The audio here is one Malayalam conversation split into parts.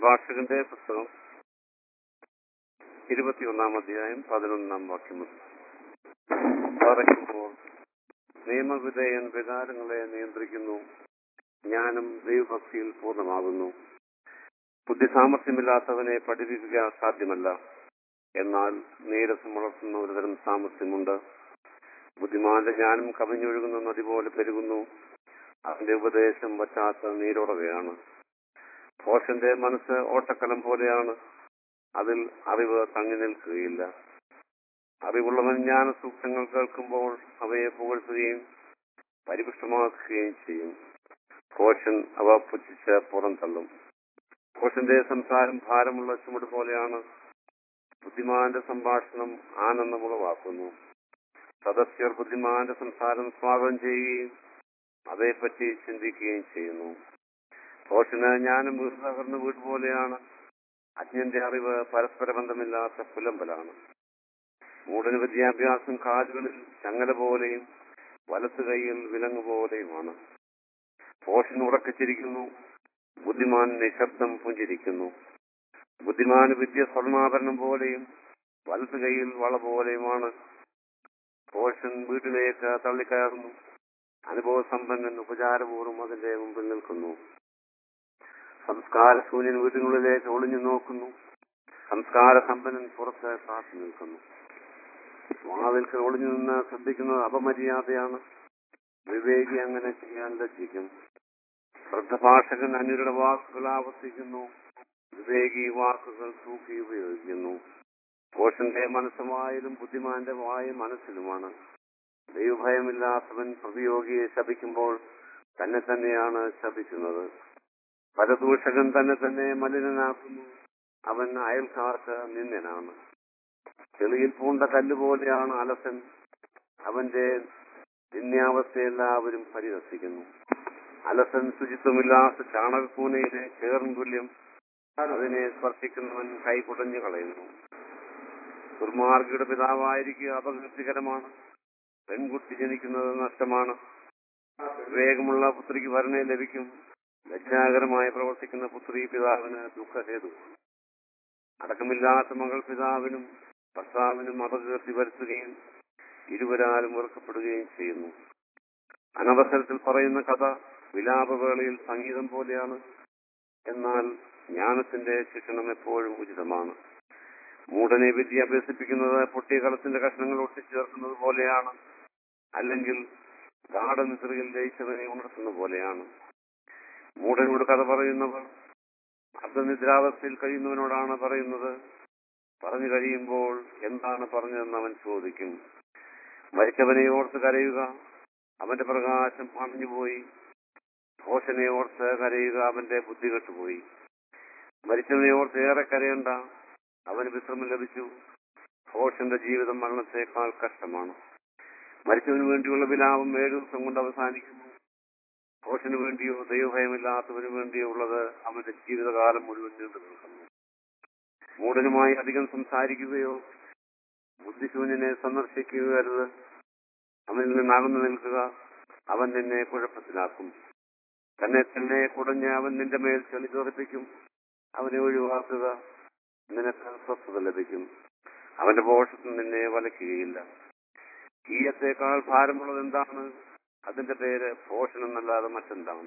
ഭാഷകന്റെ പുസ്തകം ഇരുപത്തിയൊന്നാം അധ്യായം പതിനൊന്നാം വാക്യം മുതൽ പറയുമ്പോൾ നിയമവിധേയൻ വികാരങ്ങളെ നിയന്ത്രിക്കുന്നു ജ്ഞാനം ദൈവഭക്തിയിൽ പൂർണ്ണമാകുന്നു ബുദ്ധി സാമർഥ്യമില്ലാത്തവനെ പഠിപ്പിക്കുക സാധ്യമല്ല എന്നാൽ നീരസം വളർത്തുന്ന ഒരുതരം സാമർഥ്യമുണ്ട് ബുദ്ധിമാന്റെ ജ്ഞാനം കവിഞ്ഞൊഴുകുന്ന നദി പോലെ പെരുകുന്നു അവന്റെ ഉപദേശം വറ്റാത്ത നീരുറവയാണ് ഭോഷന്റെ മനസ്സ് ഓട്ടക്കലം പോലെയാണ് അതിൽ അറിവ് തങ്ങി നിൽക്കുകയില്ല അറിവുള്ളവൻ ജ്ഞാന സൂക്ഷ്മങ്ങൾ കേൾക്കുമ്പോൾ അവയെ പുകഴ്ത്തുകയും പരിപുഷ്ടമാക്കുകയും ചെയ്യും ഭോഷൻ അവ പുച്ഛിച്ച് പുറന്തള്ളും ഭോഷന്റെ സംസാരം ഭാരമുള്ള ചുമട് പോലെയാണ് ബുദ്ധിമാന്റെ സംഭാഷണം ആനന്ദമുളവാക്കുന്നു സദസ്യർ ബുദ്ധിമാന്റെ സംസാരം സ്വാഗതം ചെയ്യുകയും അതേപ്പറ്റി ചിന്തിക്കുകയും ചെയ്യുന്നു ഭോഷന് ജ്ഞാനം വീട് തകർന്ന വീട് പോലെയാണ് അജ്ഞന്റെ അറിവ് പരസ്പര ബന്ധമില്ലാത്ത പുലമ്പലാണ് മൂടന് വിദ്യാഭ്യാസം കാലുകളിൽ ചങ്ങല പോലെയും വലത്ത് കൈയിൽ വിലങ്ങ് പോലെയുമാണ് ഭോഷൻ ഉറക്കിച്ചിരിക്കുന്നു ബുദ്ധിമാൻ നിശബ്ദം പുഞ്ചിരിക്കുന്നു ബുദ്ധിമാന് വിദ്യ സ്വർണ്ണാഭരണം പോലെയും വലത്ത് കൈയിൽ വള പോലെയുമാണ് ഭോഷൻ വീട്ടിലേക്ക് തള്ളിക്കയറുന്നു അനുഭവസമ്പന്നൻ ഉപചാരപൂർവ്വം അതിന്റെ മുമ്പിൽ നിൽക്കുന്നു സംസ്കാര ശൂന്യൻ വീട്ടിനുള്ളിലേക്ക് ഒളിഞ്ഞു നോക്കുന്നു സംസ്കാര സമ്പന്നൻ പുറത്ത് കാത്തു നിൽക്കുന്നു വാതിൽക്ക് ഒളിഞ്ഞു നിന്ന് ശ്രദ്ധിക്കുന്നത് അപമര്യാദയാണ് വിവേകി അങ്ങനെ ചെയ്യാൻ ലജ്ജിക്കും വൃദ്ധഭാഷകൻ അന്യരുടെ വാക്കുകൾ ആവർത്തിക്കുന്നു വിവേകി വാക്കുകൾ തൂക്കി ഉപയോഗിക്കുന്നു കോഷന്റെ മനസ്സുമായാലും ബുദ്ധിമാന്റെ വായ മനസ്സിലുമാണ് ദൈവഭയമില്ലാത്തവൻ പ്രതിയോഗിയെ ശപിക്കുമ്പോൾ തന്നെ തന്നെയാണ് ശപിക്കുന്നത് പരദൂഷകൻ തന്നെ തന്നെ മലിനനാക്കുന്നു അവൻ അയൽക്കാർക്ക് നിന്ദനാണ് ചെളിയിൽ പൂണ്ട കല്ലുപോലെയാണ് അലസൻ അവന്റെ നിന്യാവസ്ഥ എല്ലാവരും പരിഹസിക്കുന്നു അലസൻ ശുചിത്വമില്ലാത്ത ചാണകക്കൂനയിലെ ചേർൻ തുല്യം അതിനെ സ്പർശിക്കുന്നവൻ കൈകുടഞ്ഞു കളയുന്നു ദുർമാർഗയുടെ പിതാവായിരിക്കുക അപകീർത്തികരമാണ് പെൺകുട്ടി ജനിക്കുന്നത് നഷ്ടമാണ് വിവേകമുള്ള പുത്രിക്ക് ഭരണേ ലഭിക്കും ലജ്ജാകരമായി പ്രവർത്തിക്കുന്ന പുത്രി പിതാവിന് ദുഃഖഹേതു അടക്കമില്ലാത്ത മകൾ പിതാവിനും ഭർത്താവിനും അപകീർത്തി വരുത്തുകയും ഇരുവരാലും വെറുക്കപ്പെടുകയും ചെയ്യുന്നു അനവസരത്തിൽ പറയുന്ന കഥ വിലാപവേളയിൽ സംഗീതം പോലെയാണ് എന്നാൽ ജ്ഞാനത്തിന്റെ ശിക്ഷണം എപ്പോഴും ഉചിതമാണ് മൂടനെ വിദ്യ അഭ്യസിപ്പിക്കുന്നത് പൊട്ടിയ കളത്തിന്റെ കഷ്ണങ്ങൾ ഒട്ടിച്ചേർക്കുന്നത് പോലെയാണ് അല്ലെങ്കിൽ ഗാഠനിദ്രയിൽ ലയിച്ചവനെ ഉണർത്തുന്ന പോലെയാണ് മൂടനോട് കഥ പറയുന്നവർ അർദ്ധനിദ്രാവസ്ഥയിൽ കഴിയുന്നവനോടാണ് പറയുന്നത് പറഞ്ഞു കഴിയുമ്പോൾ എന്താണ് പറഞ്ഞതെന്ന് അവൻ ചോദിക്കും മരിച്ചവനെ ഓർത്ത് കരയുക അവന്റെ പ്രകാശം അണഞ്ഞുപോയി ഘോഷനെ ഓർത്ത് കരയുക അവന്റെ ബുദ്ധി കെട്ടുപോയി മരിച്ചവനെ ഓർത്ത് ഏറെ കരയണ്ട അവന് വിശ്രമം ലഭിച്ചു ഘോഷന്റെ ജീവിതം മരണത്തെക്കാൾ കഷ്ടമാണ് മരിച്ചവന് വേണ്ടിയുള്ള വിലാപം ഏഴു ദിവസം കൊണ്ട് അവസാനിക്കുന്നു ഘോഷന് വേണ്ടിയോ ദൈവഭയമില്ലാത്തവന് വേണ്ടിയോ ഉള്ളത് അവന്റെ ജീവിതകാലം മുഴുവൻ നീണ്ടു നിൽക്കുന്നു മൂടനുമായി അധികം സംസാരിക്കുകയോ ബുദ്ധിശൂന്യനെ സന്ദർശിക്കുകയോ അരുത് അവനിൽ നിന്ന് അകന്നു നിൽക്കുക അവൻ നിന്നെ കുഴപ്പത്തിലാക്കും തന്നെ തന്നെ കുടഞ്ഞ് അവൻ നിന്റെ മേൽ ചെളി തെറിപ്പിക്കും അവനെ ഒഴിവാക്കുക നിനക്ക് സ്വസ്ഥത ലഭിക്കും അവന്റെ പോഷത്തിൽ നിന്നെ വലയ്ക്കുകയില്ല ഈയത്തേക്കാൾ ഭാരമുള്ളത് എന്താണ് അതിന്റെ പേര് പോഷണം എന്നല്ലാതെ മറ്റെന്താണ്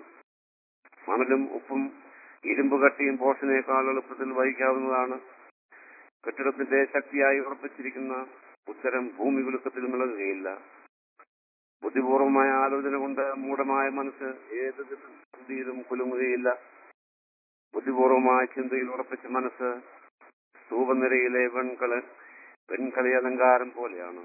മണലും ഉപ്പും ഇരുമ്പ് കട്ടിയും പോഷനേക്കാൾ എളുപ്പത്തിൽ വഹിക്കാവുന്നതാണ് കെട്ടിടത്തിന്റെ ശക്തിയായി ഉറപ്പിച്ചിരിക്കുന്ന ഉത്തരം ഭൂമി കുലുക്കത്തിൽ മിളകുകയില്ല ബുദ്ധിപൂർവമായ ആലോചന കൊണ്ട് മൂഢമായ മനസ്സ് ഏത് ചിന്തയിലും കുലുങ്ങുകയില്ല ബുദ്ധിപൂർവമായ ചിന്തയിൽ ഉറപ്പിച്ച മനസ്സ് സ്തൂപനിരയിലെ വെൺകള വെൺകളി അലങ്കാരം പോലെയാണ്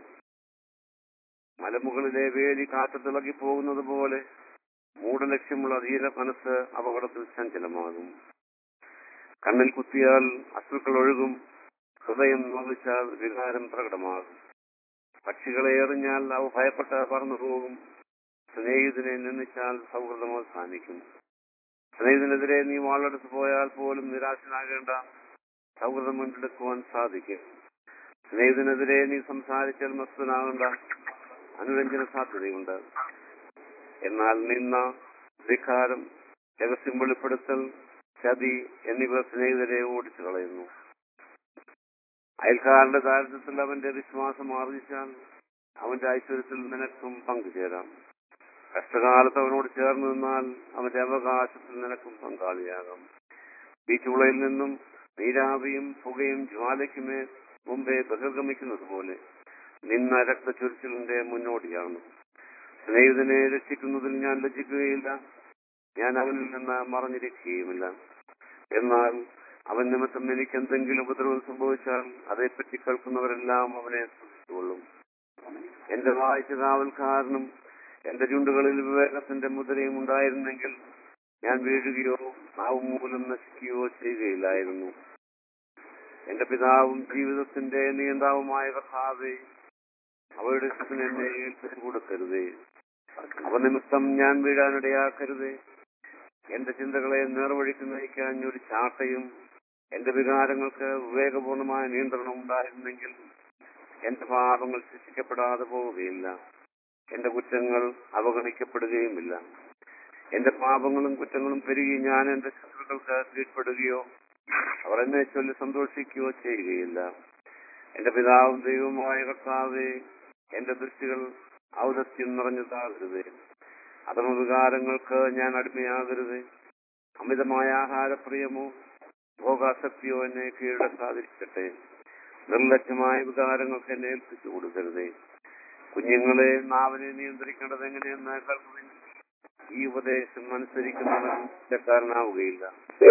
മലമുകളിലെ വേലി കാറ്റത്തിളകി പോകുന്നത് പോലെ മൂഢലക്ഷ്യമുള്ള ധീര മനസ്സ് അപകടത്തിൽ ചഞ്ചലമാകും കണ്ണിൽ കുത്തിയാൽ അശ്രുക്കൾ ഒഴുകും ഹൃദയം നോവിച്ചാൽ വികാരം പ്രകടമാകും പക്ഷികളെ എറിഞ്ഞാൽ അവ ഭയപ്പെട്ട് പറന്നു പോകും സ്നേഹിതനെ നിന്ദിച്ചാൽ സൗഹൃദം അവസാനിക്കും സ്നേഹിതനെതിരെ നീ വാളെടുത്ത് പോയാൽ പോലും നിരാശനാകേണ്ട സൗഹൃദം വീണ്ടെടുക്കുവാൻ സാധിക്കും സ്നേഹിതനെതിരെ നീ സംസാരിച്ചാൽ മസ്തനാകേണ്ട അനുരഞ്ജന സാധ്യതയുണ്ട് എന്നാൽ നിന്ന ധിക്കാരം രഹസ്യം വെളിപ്പെടുത്തൽ ചതി എന്നിവ സ്നേഹിതരെ ഓടിച്ചു കളയുന്നു അയൽക്കാരന്റെ ദാരിദ്ര്യത്തിൽ അവന്റെ വിശ്വാസം ആർജിച്ചാൽ അവന്റെ ഐശ്വര്യത്തിൽ നിനക്കും പങ്കുചേരാം കഷ്ടകാലത്ത് അവനോട് ചേർന്ന് നിന്നാൽ അവന്റെ അവകാശത്തിൽ നിനക്കും പങ്കാളിയാകാം ബീച്ചുളയിൽ നിന്നും നീരാവിയും പുകയും ജ്വാലയ്ക്കുമേ മുമ്പേ ബഹിർഗമിക്കുന്നത് പോലെ നിന്ന രക്തചൊരിച്ചിലിന്റെ മുന്നോടിയാണ് സ്നേഹിതനെ രക്ഷിക്കുന്നതിൽ ഞാൻ ലജ്ജിക്കുകയില്ല ഞാൻ അവനിൽ നിന്ന് മറഞ്ഞിരിക്കുകയുമില്ല എന്നാൽ അവൻ നിമിത്തം എനിക്ക് എന്തെങ്കിലും ഉപദ്രവം സംഭവിച്ചാൽ അതേപ്പറ്റി കേൾക്കുന്നവരെല്ലാം അവനെ സൂക്ഷിച്ചുകൊള്ളും എന്റെ വായിച്ച കാവൽക്കാരനും എന്റെ ചുണ്ടുകളിൽ വിവേകത്തിന്റെ മുദ്രയും ഉണ്ടായിരുന്നെങ്കിൽ ഞാൻ വീഴുകയോ നാവും മൂലം നശിക്കുകയോ ചെയ്യുകയില്ലായിരുന്നു എന്റെ പിതാവും ജീവിതത്തിന്റെ നിയന്താവുമായ കർത്താവെ അവയുടെ ഇഷ്ടത്തിന് എന്നെ ഏൽപ്പിച്ചു കൊടുക്കരുതേ അവ നിമിത്തം ഞാൻ വീഴാനിടയാക്കരുതേ എന്റെ ചിന്തകളെ നേർവഴിക്ക് നയിക്കാൻ ഒരു ചാട്ടയും എന്റെ വികാരങ്ങൾക്ക് വിവേകപൂർണമായ നിയന്ത്രണം ഉണ്ടായിരുന്നെങ്കിൽ എന്റെ പാപങ്ങൾ ശിക്ഷിക്കപ്പെടാതെ പോവുകയില്ല എന്റെ കുറ്റങ്ങൾ അവഗണിക്കപ്പെടുകയുമില്ല എന്റെ പാപങ്ങളും കുറ്റങ്ങളും പെരുകി ഞാൻ എന്റെ ശത്രുക്കൾക്ക് കീഴ്പ്പെടുകയോ അവർ എന്നെ ചൊല്ലി സന്തോഷിക്കുകയോ ചെയ്യുകയില്ല എന്റെ പിതാവും ദൈവമായ കർത്താവേ എന്റെ ദൃഷ്ടികൾ ഔദസ്യം നിറഞ്ഞതാകരുതേ അധമ വികാരങ്ങൾക്ക് ഞാൻ അടിമയാകരുത് അമിതമായ ആഹാരപ്രിയമോ ഭോഗാസക്തിയോ എന്നെ കീഴടക്കാതിരിക്കട്ടെ നിർലജ്ജമായ വികാരങ്ങൾക്ക് എന്നെ ഏൽപ്പിച്ചു കൊടുക്കരുതേ കുഞ്ഞുങ്ങളെ നാവിനെ നിയന്ത്രിക്കേണ്ടത് എങ്ങനെയെന്ന് കേൾക്കുവിൻ ഈ ഉപദേശം അനുസരിക്കുന്നവൻ കുറ്റക്കാരനാവുകയില്ല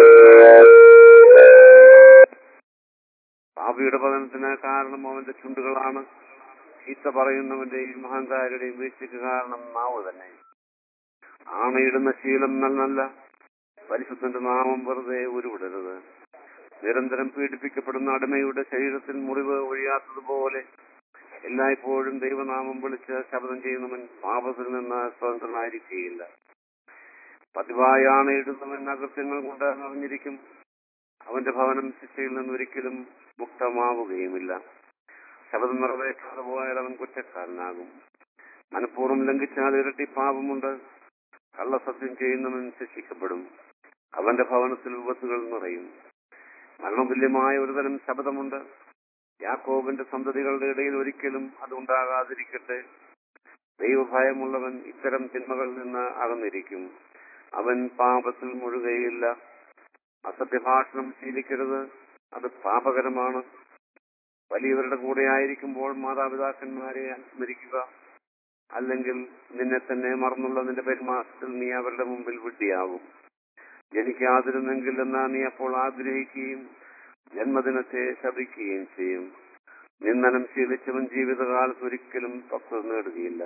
പാപിയുടെ പതനത്തിന് കാരണം അവന്റെ ചുണ്ടുകളാണ് ചീത്ത പറയുന്നവന്റെയും അഹങ്കാരിയുടെയും വീഴ്ചയ്ക്ക് കാരണം നാവ് തന്നെ ആണയിടുന്ന ശീലം നല്ലല്ല പരിശുദ്ധന്റെ നാമം വെറുതെ ഉരുവിടരുത് നിരന്തരം പീഡിപ്പിക്കപ്പെടുന്ന അടിമയുടെ ശരീരത്തിൽ മുറിവ് ഒഴിയാത്തതുപോലെ എല്ലായ്പ്പോഴും ദൈവനാമം വിളിച്ച് ശബ്ദം ചെയ്യുന്നവൻ പാപത്തിൽ നിന്ന് സ്വതന്ത്രനായിരിക്കുകയില്ല പതിവായി ആണയിടുന്നവൻ അകൃത്യങ്ങൾ കൊണ്ട് നിറഞ്ഞിരിക്കും അവന്റെ ഭവനം ശിക്ഷയിൽ നിന്ന് ഒരിക്കലും മുക്തമാവുകയുമില്ല ശബ്ദം നിറവേറ്റാതെ പോയാൽ അവൻ കുറ്റക്കാരനാകും മനഃപൂർവ്വം ലംഘിച്ചാൽ ഇരട്ടി പാപമുണ്ട് കള്ളസത്യം ചെയ്യുന്നവൻ ശിക്ഷിക്കപ്പെടും അവന്റെ ഭവനത്തിൽ വിപത്തുകൾ നിറയും മരണതുല്യമായ ഒരുതരം ശബ്ദമുണ്ട് യാക്കോബിന്റെ സന്തതികളുടെ ഇടയിൽ ഒരിക്കലും അത് ഉണ്ടാകാതിരിക്കട്ടെ ദൈവഭയമുള്ളവൻ ഇത്തരം തിന്മകളിൽ നിന്ന് അകന്നിരിക്കും അവൻ പാപത്തിൽ മുഴുകയില്ല അസത്യഭാഷണം ശീലിക്കരുത് അത് പാപകരമാണ് വലിയവരുടെ കൂടെ ആയിരിക്കുമ്പോൾ മാതാപിതാക്കന്മാരെ അനുസ്മരിക്കുക അല്ലെങ്കിൽ നിന്നെ തന്നെ മറന്നുള്ള നിന്റെ പെരുമാറ്റത്തിൽ നീ അവരുടെ മുമ്പിൽ വിഡ്ഢിയാവും ജനിക്കാതിരുന്നെങ്കിൽ എന്നാ നീ അപ്പോൾ ആഗ്രഹിക്കുകയും ജന്മദിനത്തെ ശപിക്കുകയും ചെയ്യും നിന്ദനം ശീലിച്ചവൻ ജീവിതകാലത്ത് ഒരിക്കലും പക്വത നേടുകയില്ല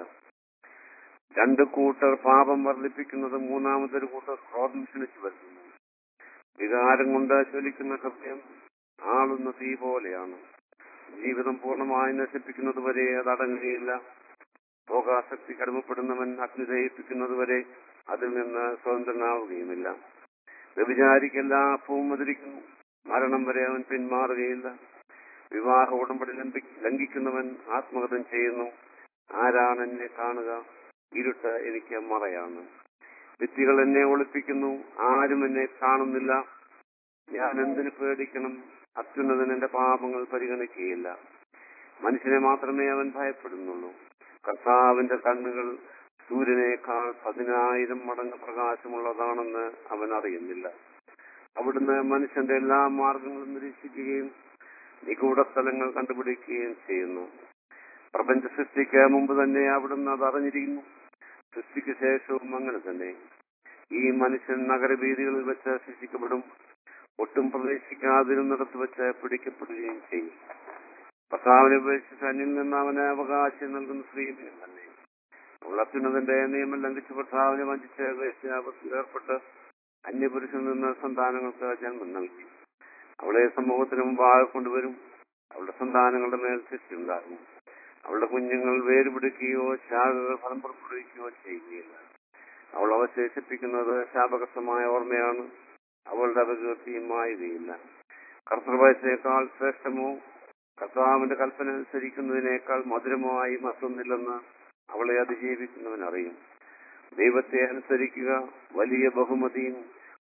രണ്ട് കൂട്ടർ പാപം വർദ്ധിപ്പിക്കുന്നത് മൂന്നാമതൊരു കൂട്ടർ ക്രോധം ക്ഷണിച്ചു വരുത്തുന്നു വികാരം കൊണ്ട് ജ്വലിക്കുന്ന ഹൃദയം ആളുന്ന തീ പോലെയാണ് ജീവിതം പൂർണ്ണമായി നശിപ്പിക്കുന്നത് വരെ അത് അടങ്ങുകയില്ല ഭോഗാസക്തി കടമപ്പെടുന്നവൻ അഗ്നി ദഹിപ്പിക്കുന്നത് അതിൽ നിന്ന് സ്വതന്ത്രനാവുകയുമില്ല വ്യഭിചാരിക്ക് എല്ലാ അപ്പവും മതിരിക്കുന്നു മരണം വരെ അവൻ പിന്മാറുകയില്ല വിവാഹ ഉടമ്പടി ലംഘി- ലംഘിക്കുന്നവൻ ആത്മഹത്യം ചെയ്യുന്നു ആരാണ് എന്നെ കാണുക ഇരുട്ട് എനിക്ക് മറയാണ് ഭിത്തികൾ എന്നെ ഒളിപ്പിക്കുന്നു ആരും എന്നെ കാണുന്നില്ല ഞാൻ എന്തിനു പേടിക്കണം അത്യുന്നതൻ എന്റെ പാപങ്ങൾ പരിഗണിക്കുകയില്ല മനുഷ്യനെ മാത്രമേ അവൻ ഭയപ്പെടുന്നുള്ളൂ കർത്താവിന്റെ കണ്ണുകൾ സൂര്യനേക്കാൾ പതിനായിരം മടങ്ങ് പ്രകാശമുള്ളതാണെന്ന് അവൻ അറിയുന്നില്ല അവിടുന്ന് മനുഷ്യന്റെ എല്ലാ മാർഗങ്ങളും നിരീക്ഷിക്കുകയും നിഗൂഢ സ്ഥലങ്ങൾ കണ്ടുപിടിക്കുകയും ചെയ്യുന്നു പ്രപഞ്ച സൃഷ്ടിക്ക് മുമ്പ് തന്നെ അവിടുന്ന് അത് അറിഞ്ഞിരിക്കുന്നു സൃഷ്ടിക്ക് ശേഷവും അങ്ങനെ തന്നെ ഈ മനുഷ്യൻ നഗരവീതികളിൽ വെച്ച് ശിക്ഷിക്കപ്പെടും ഒട്ടും പ്രവേശിക്കാതിരുന്നിടത്ത് വെച്ച് പിടിക്കപ്പെടുകയും ചെയ്യും ഭർത്താവിനെ ഉപേക്ഷിച്ച് അന്യം നിന്ന് അവന് അവകാശം നൽകുന്ന സ്ത്രീയും തന്നെ അവൾ അത്യുന്നതന്റെ നിയമം ലംഘിച്ച് ഭർത്താവിനെ വഞ്ചിച്ച് വേശ്യാപത്തിൽ ഏർപ്പെട്ട് അന്യപുരുഷനിൽ നിന്ന് സന്താനങ്ങൾക്ക് ജന്മം നൽകി അവളെ സമൂഹത്തിന് മുമ്പാകെ കൊണ്ടുവരും അവളുടെ സന്താനങ്ങളുടെ മേൽ ശിക്ഷയുണ്ടാകും അവളുടെ കുഞ്ഞുങ്ങൾ വേരുപിടിക്കുകയോ ശാഖകൾ ഫലം പുറപ്പെടുവിക്കുകയോ ചെയ്യുകയില്ല അവൾ അവശേഷിപ്പിക്കുന്നത് ശാപകർത്തമായ ഓർമ്മയാണ് അവളുടെ അപകീർത്തിയും മായുകയില്ല കർത്തൃവയസേക്കാൾ ശ്രേഷ്ഠമോ കർത്താവിന്റെ കൽപ്പന അനുസരിക്കുന്നതിനേക്കാൾ മധുരമോ ആയി മറ്റൊന്നില്ലെന്ന് അവളെ അതിജീവിക്കുന്നവൻ അറിയും ദൈവത്തെ അനുസരിക്കുക വലിയ ബഹുമതിയും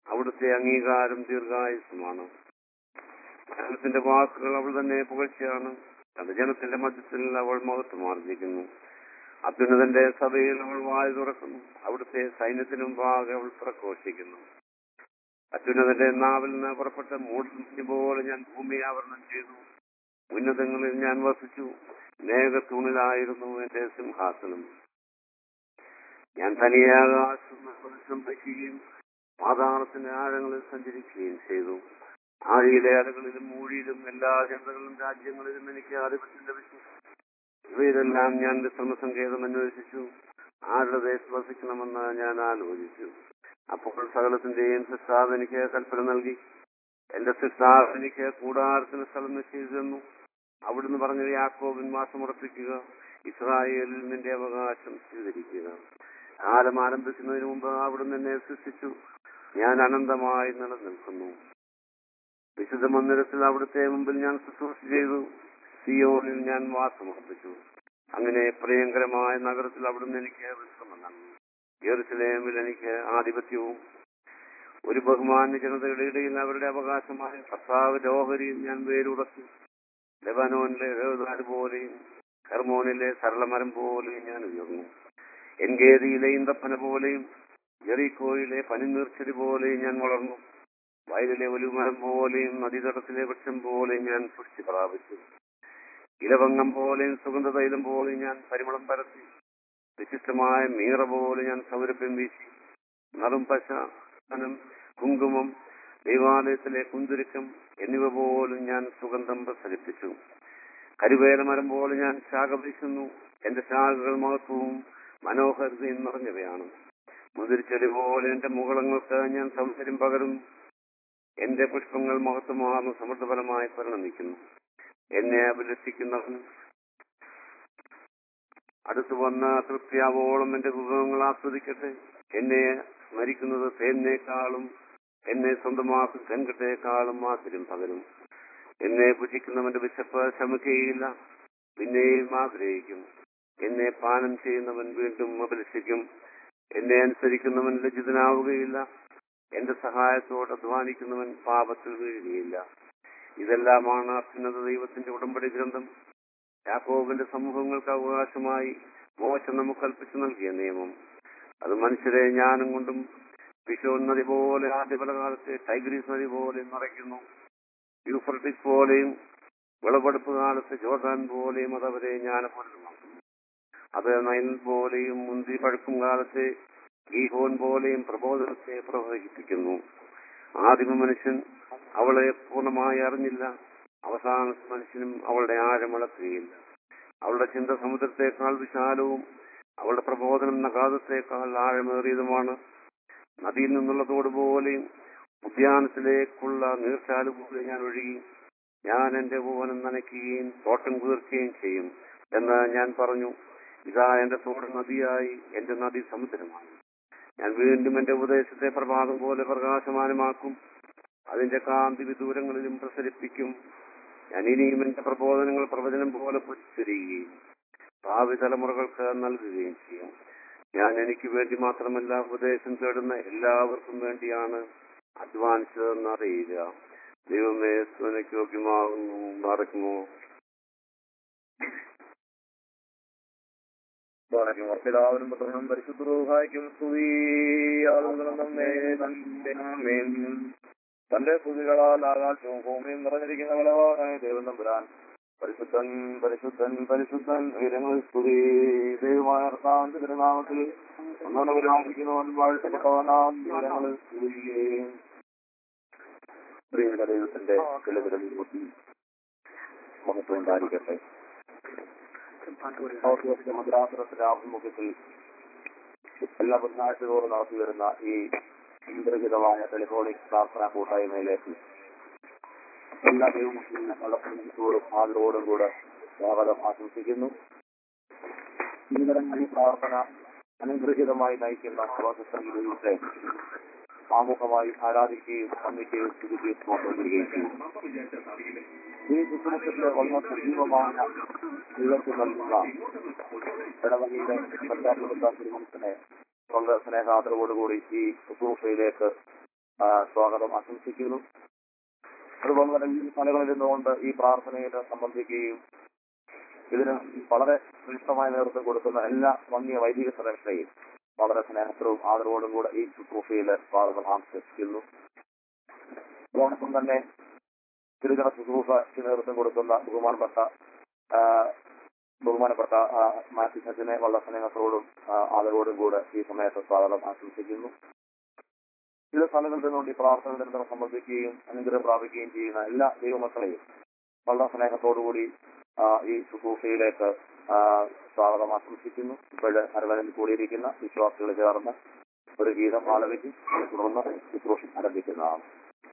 അവിടുത്തെ അംഗീകാരം ദീർഘായുസമാണ് ജനത്തിന്റെ വാക്കുകൾ അവൾ തന്നെ പുകഴ്ചയാണ് തന്റെ ജനത്തിന്റെ മധ്യത്തിൽ അവൾ മഹത്വമാർജിക്കുന്നു അത്യുന്നതന്റെ സഭയിൽ അവൾ വായ തുറക്കുന്നു അവിടുത്തെ സൈന്യത്തിനും മുമ്പാകെ അവൾ പ്രഘോഷിക്കുന്നു അത്യുന്നതന്റെ നാവിൽ നിന്ന് പുറപ്പെട്ട മൂർത്തി പോലെ ഞാൻ ഭൂമിയെ ആവരണം ചെയ്തു ഉന്നതങ്ങളിൽ ഞാൻ വസിച്ചു മേഘത്തൂണിലായിരുന്നു എന്റെ സിംഹാസനം ഞാൻ തനിയെ ആകാശം വഹിക്കുകയും പാതാളത്തിന്റെ ആഴങ്ങളിൽ സഞ്ചരിക്കുകയും ചെയ്തു ആഴിയിലെ അലകളിലും മൂഴിയിലും എല്ലാ ജനതകളിലും രാജ്യങ്ങളിലും എനിക്ക് ആധിപത്യം ലഭിച്ചു ഇവയിലെല്ലാം ഞാൻ വിശ്രമസങ്കേതം അന്വേഷിച്ചു ആരുടെ ദേശത്ത് വസിക്കണമെന്ന് ഞാൻ ആലോചിച്ചു അപ്പോൾ സകലത്തിന്റെയും സിസ്താവ് എനിക്ക് കൽപ്പന നൽകി എന്റെ സിസ്താവ് എനിക്ക് കൂടാരത്തിന് സ്ഥലം നിശ്ചയിച്ചു തന്നു അവിടുന്ന് പറഞ്ഞത് യാക്കോബിൻ വാസമുറപ്പിക്കുക ഇസ്രായേലിൽ നിന്റെ അവകാശം സ്വീകരിക്കുക കാലം ആരംഭിക്കുന്നതിന് മുമ്പ് അവിടുന്ന് എന്നെ സൃഷ്ടിച്ചു ഞാൻ അനന്തമായി നിലനിൽക്കുന്നു വിശുദ്ധ മന്ദിരത്തിൽ അവിടുത്തെ മുമ്പിൽ ഞാൻ ശുശ്രൂഷ ചെയ്തു സിയോണിൽ ഞാൻ വാസമുറപ്പിച്ചു അങ്ങനെ പ്രിയങ്കരമായ നഗരത്തിൽ അവിടുന്ന് എനിക്ക് വിശ്രമം നൽകി യെറുസലേമിൽ എനിക്ക് ആധിപത്യവും ഒരു ബഹുമാന്യ ജനതയുടെ ഇടയിൽ അവരുടെ അവകാശമായ കർത്താവ് ലോഹരിയിൽ ഞാൻ വേരുറച്ചു ലെബനോനിലെ ദേവദാര് പോലെയും ഹെർമോനിലെ സരളമരം പോലെയും ഞാൻ ഉയർന്നു എൻഗേദിയിലെ ഇന്തപ്പന പോലെയും ജെറീക്കോയിലെ പനിനീർച്ചെടി പോലെയും ഞാൻ വളർന്നു വയലിലെ ഒലുമരം പോലെയും നദീതടത്തിലെ വൃക്ഷം പോലെയും ഞാൻ പുഷ്ടി പ്രാപിച്ചു ഇലവങ്ങം പോലെയും സുഗന്ധതൈലം പോലെയും ഞാൻ പരിമളം പരത്തി വിശിഷ്ടമായ മീറ പോലെ ഞാൻ സൗരഭ്യം വീശി നറും പശ ധനം കുങ്കുമം ദൈവാലയത്തിലെ കുന്തുരുക്കം എന്നിവ പോലും ഞാൻ സുഗന്ധം പ്രസരിപ്പിച്ചു കരുവേല മരം പോലെ ഞാൻ ശാഖ വീശുന്നു എന്റെ ശാഖകൾ മഹത്വവും മനോഹരതയും നിറഞ്ഞവയാണ് മുതിരിച്ചെടി പോലെ എന്റെ മുകളങ്ങൾക്ക് ഞാൻ സൗന്ദര്യം പകരുന്നു എന്റെ പുഷ്പങ്ങൾ മഹത്വമാർന്ന സമൃദ്ധഫലമായി പരിണമിക്കുന്നു എന്നെ അഭിലഷിക്കുന്നവൻ അടുത്തു വന്ന തൃപ്തിയാവോളം എന്റെ വിഭവങ്ങൾ ആസ്വദിക്കട്ടെ എന്നെ സ്മരിക്കുന്നത് തേനേക്കാളും എന്നെ സ്വന്തമാക്കും ചെങ്കട്ടേക്കാളും മാതിരും പകരും എന്നെ ഭുജിക്കുന്നവന്റെ വിശപ്പ് ശമിക്കുകയില്ല പിന്നെയും ആഗ്രഹിക്കും എന്നെ പാനം ചെയ്യുന്നവൻ വീണ്ടും അഭിലഷിക്കും എന്നെ അനുസരിക്കുന്നവൻ ലജ്ജിതനാവുകയില്ല എന്റെ സഹായത്തോട് അധ്വാനിക്കുന്നവൻ പാപത്തിൽ വീഴുകയില്ല ഇതെല്ലാമാണ് അത്യുന്നത ദൈവത്തിന്റെ ഉടമ്പടി ഗ്രന്ഥം യാക്കോബിന്റെ സമൂഹങ്ങൾക്ക് അവകാശമായി മോശം നമുക്ക് കൽപ്പിച്ചു നൽകിയ നിയമം അത് മനുഷ്യരെ ജ്ഞാനം കൊണ്ടും വിഷോൻ നദി പോലെ ആദ്യ കാലത്തെ ടൈഗ്രീസ് നദി പോലെ നിറയ്ക്കുന്നു യൂഫ്രട്ടിസ് പോലെയും വിളവെടുപ്പ് കാലത്ത് ജോർദാൻ പോലെയും അത് അവരെ ജ്ഞാനപൂർണ്ണമാക്കുന്നു അത് നൈൽ പോലെയും മുന്തിരി പഴുക്കും കാലത്തെ ഗീഹോൻ പോലെയും പ്രബോധനത്തെ പ്രവഹിപ്പിക്കുന്നു ആദിമ മനുഷ്യൻ അവളെ പൂർണ്ണമായി അറിഞ്ഞില്ല അവസാന മനുഷ്യനും അവളുടെ ആഴമളക്കുകയില്ല അവളുടെ ചിന്ത സമുദ്രത്തെക്കാൾ വിശാലവും അവളുടെ പ്രബോധനം നഗാധത്തേക്കാൾ ആഴമേറിയതുമാണ് നദിയിൽ നിന്നുള്ള തോട് പോലെയും ഉദ്യാനത്തിലേക്കുള്ള നീർച്ചാല് പോലെ ഞാൻ ഒഴുകി ഞാൻ എന്റെ ഭുവനം നനയ്ക്കുകയും തോട്ടം കുതിർക്കുകയും ചെയ്യും എന്ന് ഞാൻ പറഞ്ഞു ഇതാ എന്റെ തോട് നദിയായി എന്റെ നദി സമുദ്രമായി ഞാൻ വീണ്ടും എന്റെ ഉപദേശത്തെ പ്രഭാതം പോലെ പ്രകാശമാനമാക്കും അതിന്റെ കാന്തി വിദൂരങ്ങളിലും പ്രസരിപ്പിക്കും ഞാൻ ഇനിയും എന്റെ പ്രബോധനങ്ങൾ പ്രവചനം പോലെ പൊരിച്ചൊരിയുകയും ഭാവി തലമുറകൾക്ക് നൽകുകയും ചെയ്യും ഞാൻ എനിക്ക് വേണ്ടി മാത്രമല്ല ഉപദേശം തേടുന്ന എല്ലാവർക്കും വേണ്ടിയാണ് അധ്വാനിച്ചതെന്ന് അറിയുക ദൈവമേ സ്വനക്ക് യോഗ്യമാകുന്നു മറക്കുമോ പിതാവിനും പുത്രനും പരിശുദ്ധവും സ്തുതി ആളുകളും നമ്മെ ആമേൻ. തന്റെ സ്തുതികളാൽ ആകാശവും ഭൂമിയും നിറഞ്ഞിരിക്കുന്ന ബലവാനായ ദൈവം തമ്പുരാൻ പരിശുദ്ധൻ പരിശുദ്ധൻ പരിശുദ്ധൻ ഉയരങ്ങൾ സ്തുതി ദൈവമായ കർത്താവിന്റെ തിരുനാമത്തിൽ ഒന്നവരായിരിക്കുന്നവൻ വാഴ്ത്തപ്പെട്ടവനാം ഉയരങ്ങൾ സ്തുതി പ്രിയപ്പെട്ട ദൈവത്തിന്റെ കിളിവിരൽ ബുദ്ധി മഹത്വം ഉണ്ടായിരിക്കട്ടെ ഔദ്യോഗിക മദ്രാസനത്തിന്റെ ആഭിമുഖ്യത്തിൽ എല്ലാ ബുധനാഴ്ചകളോടും നടത്തി വരുന്ന ഈ ഇന്ദ്രഹിതമായ ടെലിഫോണിക് പ്രാർത്ഥനാ കൂട്ടായ്മയിലേക്ക് എല്ലാ ദൈവത്തോടും ആദരവോടും കൂടെ സ്വാഗതം ആശംസിക്കുന്നു ഇന്നലെ ഈ പ്രാർത്ഥന അനുഗ്രഹീതമായി നയിക്കുന്ന ദൈവത്തെ ആമുഖമായി ആരാധിക്കുകയും വന്ദിക്കുകയും സ്തുതിക്കുകയും നോക്കുകയും ചെയ്യും ഈ ശുശ്രൂഷത്തിലെ വളരെ സജീവമായ ദൈവത്തിൽ നൽകുന്ന ഇടവകയുടെ പഞ്ചായത്ത് തിരുമനസിനെ വളരെ സ്നേഹാദരവോടുകൂടി ഈ ശുശ്രൂഷയിലേക്ക് ആ, സ്വാഗതം ആശംസിക്കുന്നു അതുപോലെ തന്നെ ഈ സ്ഥലങ്ങളിൽ നിന്നുകൊണ്ട് ഈ പ്രാർത്ഥനയിൽ സംബന്ധിക്കുകയും ഇതിന് വളരെ ശ്രേഷ്ഠമായ നേതൃത്വം കൊടുക്കുന്ന എല്ലാ വന്യ വൈദിക ശ്രേഷ്ഠയും വളരെ സ്നേഹത്തിലും ആദരവോടും കൂടെ ഈ ശുശ്രൂഷയിൽ സ്വാഗതം ആശംസിക്കുന്നു അതോടൊപ്പം തന്നെ തിരുജന ശുശ്രൂഷയ്ക്ക് നേതൃത്വം കൊടുക്കുന്ന ബഹുമാനപ്പെട്ട ആ, ബഹുമാനപ്പെട്ട ആ, മാത്യു സച്ചിനെ വളരെ സ്നേഹത്തോടും ആ, ആദരവോടും കൂടെ ഈ സമയത്ത് സ്വാഗതം ആശംസിക്കുന്നു ചില സ്ഥലങ്ങളിൽ നിന്നുകൊണ്ട് ഈ പ്രാർത്ഥന നിരന്തരം സംബന്ധിക്കുകയും അനുഗ്രഹം പ്രാപിക്കുകയും ചെയ്യുന്ന എല്ലാ ദൈവമക്കളെയും വളരെ സ്നേഹത്തോടുകൂടി ആ, ഈ ശുശ്രൂഷയിലേക്ക് ആ, സ്വാഗതം ആശംസിക്കുന്നു ഇപ്പോഴ് അരവനിൽ കൂടിയിരിക്കുന്ന വിശ്വാസികൾ ചേർന്ന് ഒരു ഗീതം ആലപിക്കും തുടർന്ന് ശുശ്രൂഷ ആരംഭിക്കുന്നതാണ്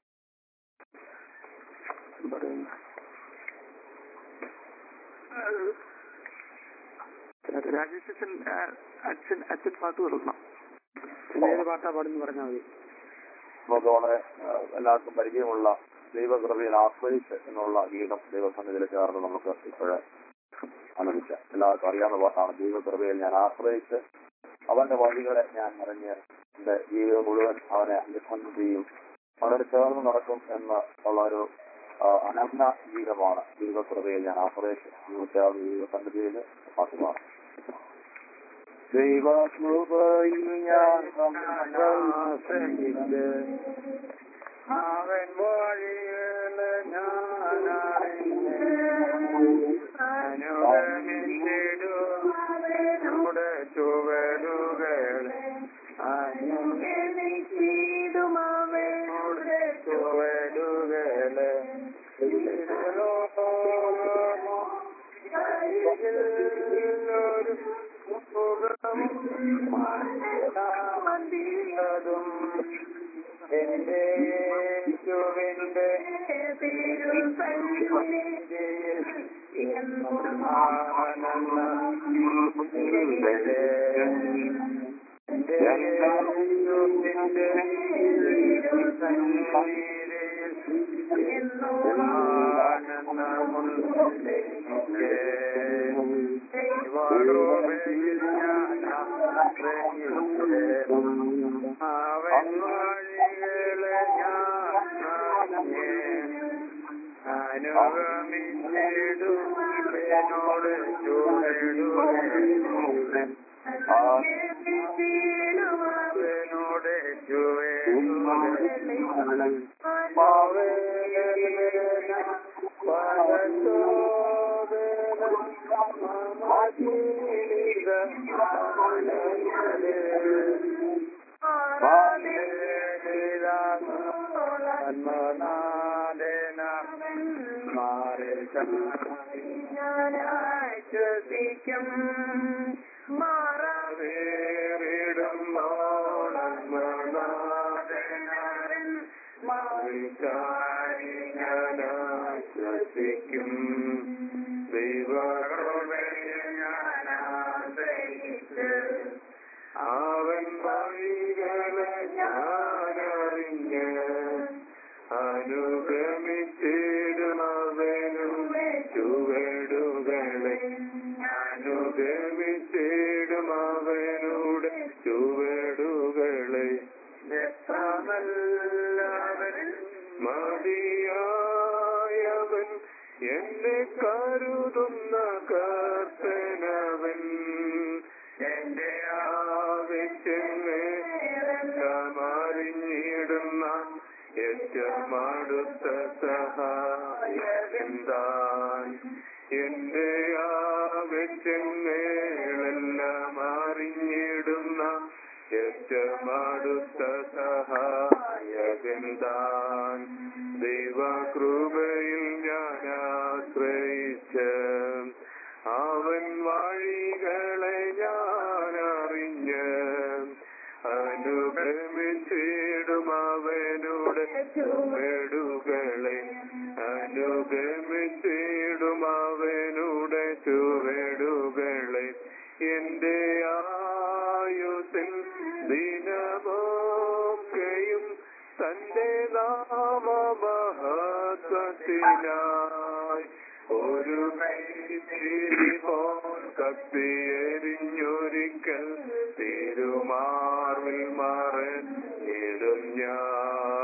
രാജേഷ് അച്ഛൻ ആ, അച്ഛൻ അച്ഛൻ പാട്ട് കൊടുക്കണം ഏത് പാട്ടാ പാടുന്നു പറഞ്ഞാൽ മതി നമുക്ക് വളരെ ആ, എല്ലാവർക്കും പരിചയമുള്ള ദൈവകൃപയിൽ ആശ്രയിച്ച് എന്നുള്ള ഗീതം ദൈവസന്നിധിയിൽ ചേർന്ന് നമുക്ക് ഇപ്പോഴ് ആനന്ദിച്ച എല്ലാവർക്കും അറിയാവുന്ന പാട്ടാണ് ദൈവകൃപയിൽ ഞാൻ ആശ്രയിച്ച് അവന്റെ വഴികളെ ഞാൻ അറിഞ്ഞ് എന്റെ ജീവിതം മുഴുവൻ അവനെ അനുസരണം ചെയ്യും അവനോട് ചേർന്ന് നടക്കും എന്ന് ഉള്ള ഒരു ആ, അനന്ത ഗീതമാണ് ദൈവകൃപയിൽ ഞാൻ ആശ്രയിച്ച് ചേർന്ന് ദൈവസന്നിധിയിൽ പാട്ടുമാണ് ദൈവകൃപയിൽ ഞാൻ ആശ്രയിച്ച് അവൻ വഴികള് ഞാൻ അനുഗമിച്ചിടൂ നമ്മുടെ ചുവടുകൾ അനുഗമിച്ചിടുമവയുടെ ചുവടുകള് ും എന്റെ യേശുവിന്റെ അവൻ വഴികളെ ഞാൻ അനുഗമിച്ചിടും എന്നോട് അവനോട് ശ്വസിക്കും മാറവേറിടുന്നോളന്മനാഥനാരൻ ശ്വസിക്കും ദൈവകൃപയിൽ ഞാൻ ആശ്രയിച്ച് അവൻ വഴികളെ ഞാനറിഞ്ഞ് അനുഗമിച്ചിടുമവനുടെ ചുവടുകളെ അനുഗമിച്ചിടുമവനുടെ ചുവടുകളെ എത്ര നല്ലവൻ മതിയായവൻ എന്നെ കരുതുന്ന കർത്തനവൻ എന്റെ ആവശ്യങ്ങളെല്ലാം അറിഞ്ഞിടുന്ന ഏറ്റവും അടുത്ത സഹായന്താൻ എന്റെ ആവശ്യങ്ങളെല്ലാം അറിഞ്ഞിടുന്ന ഏറ്റവും അടുത്ത സഹായകന്താൻ ദൈവകൃപയിൽ ഞാൻ ആശ്രയിച്ച് അവൻ വഴികളെ ഞാൻ അറിഞ്ഞ് അനുഗമിച്ചിടും അവനുടെ ചുവടുകളെ അനുഗമിച്ചിടും അവനുടെ ചുവടുകളെ എന്റെ ആയുസിൽ ദിനമൊക്കെയും തന്റെ നാമമഹത്വത്തിനായി ഒരു കൈത്തിരി പോൽ കത്തിയെരിഞ്ഞൊരിക്കൽ തിരുമാർവിൽ മറഞ്ഞിടും ഞാൻ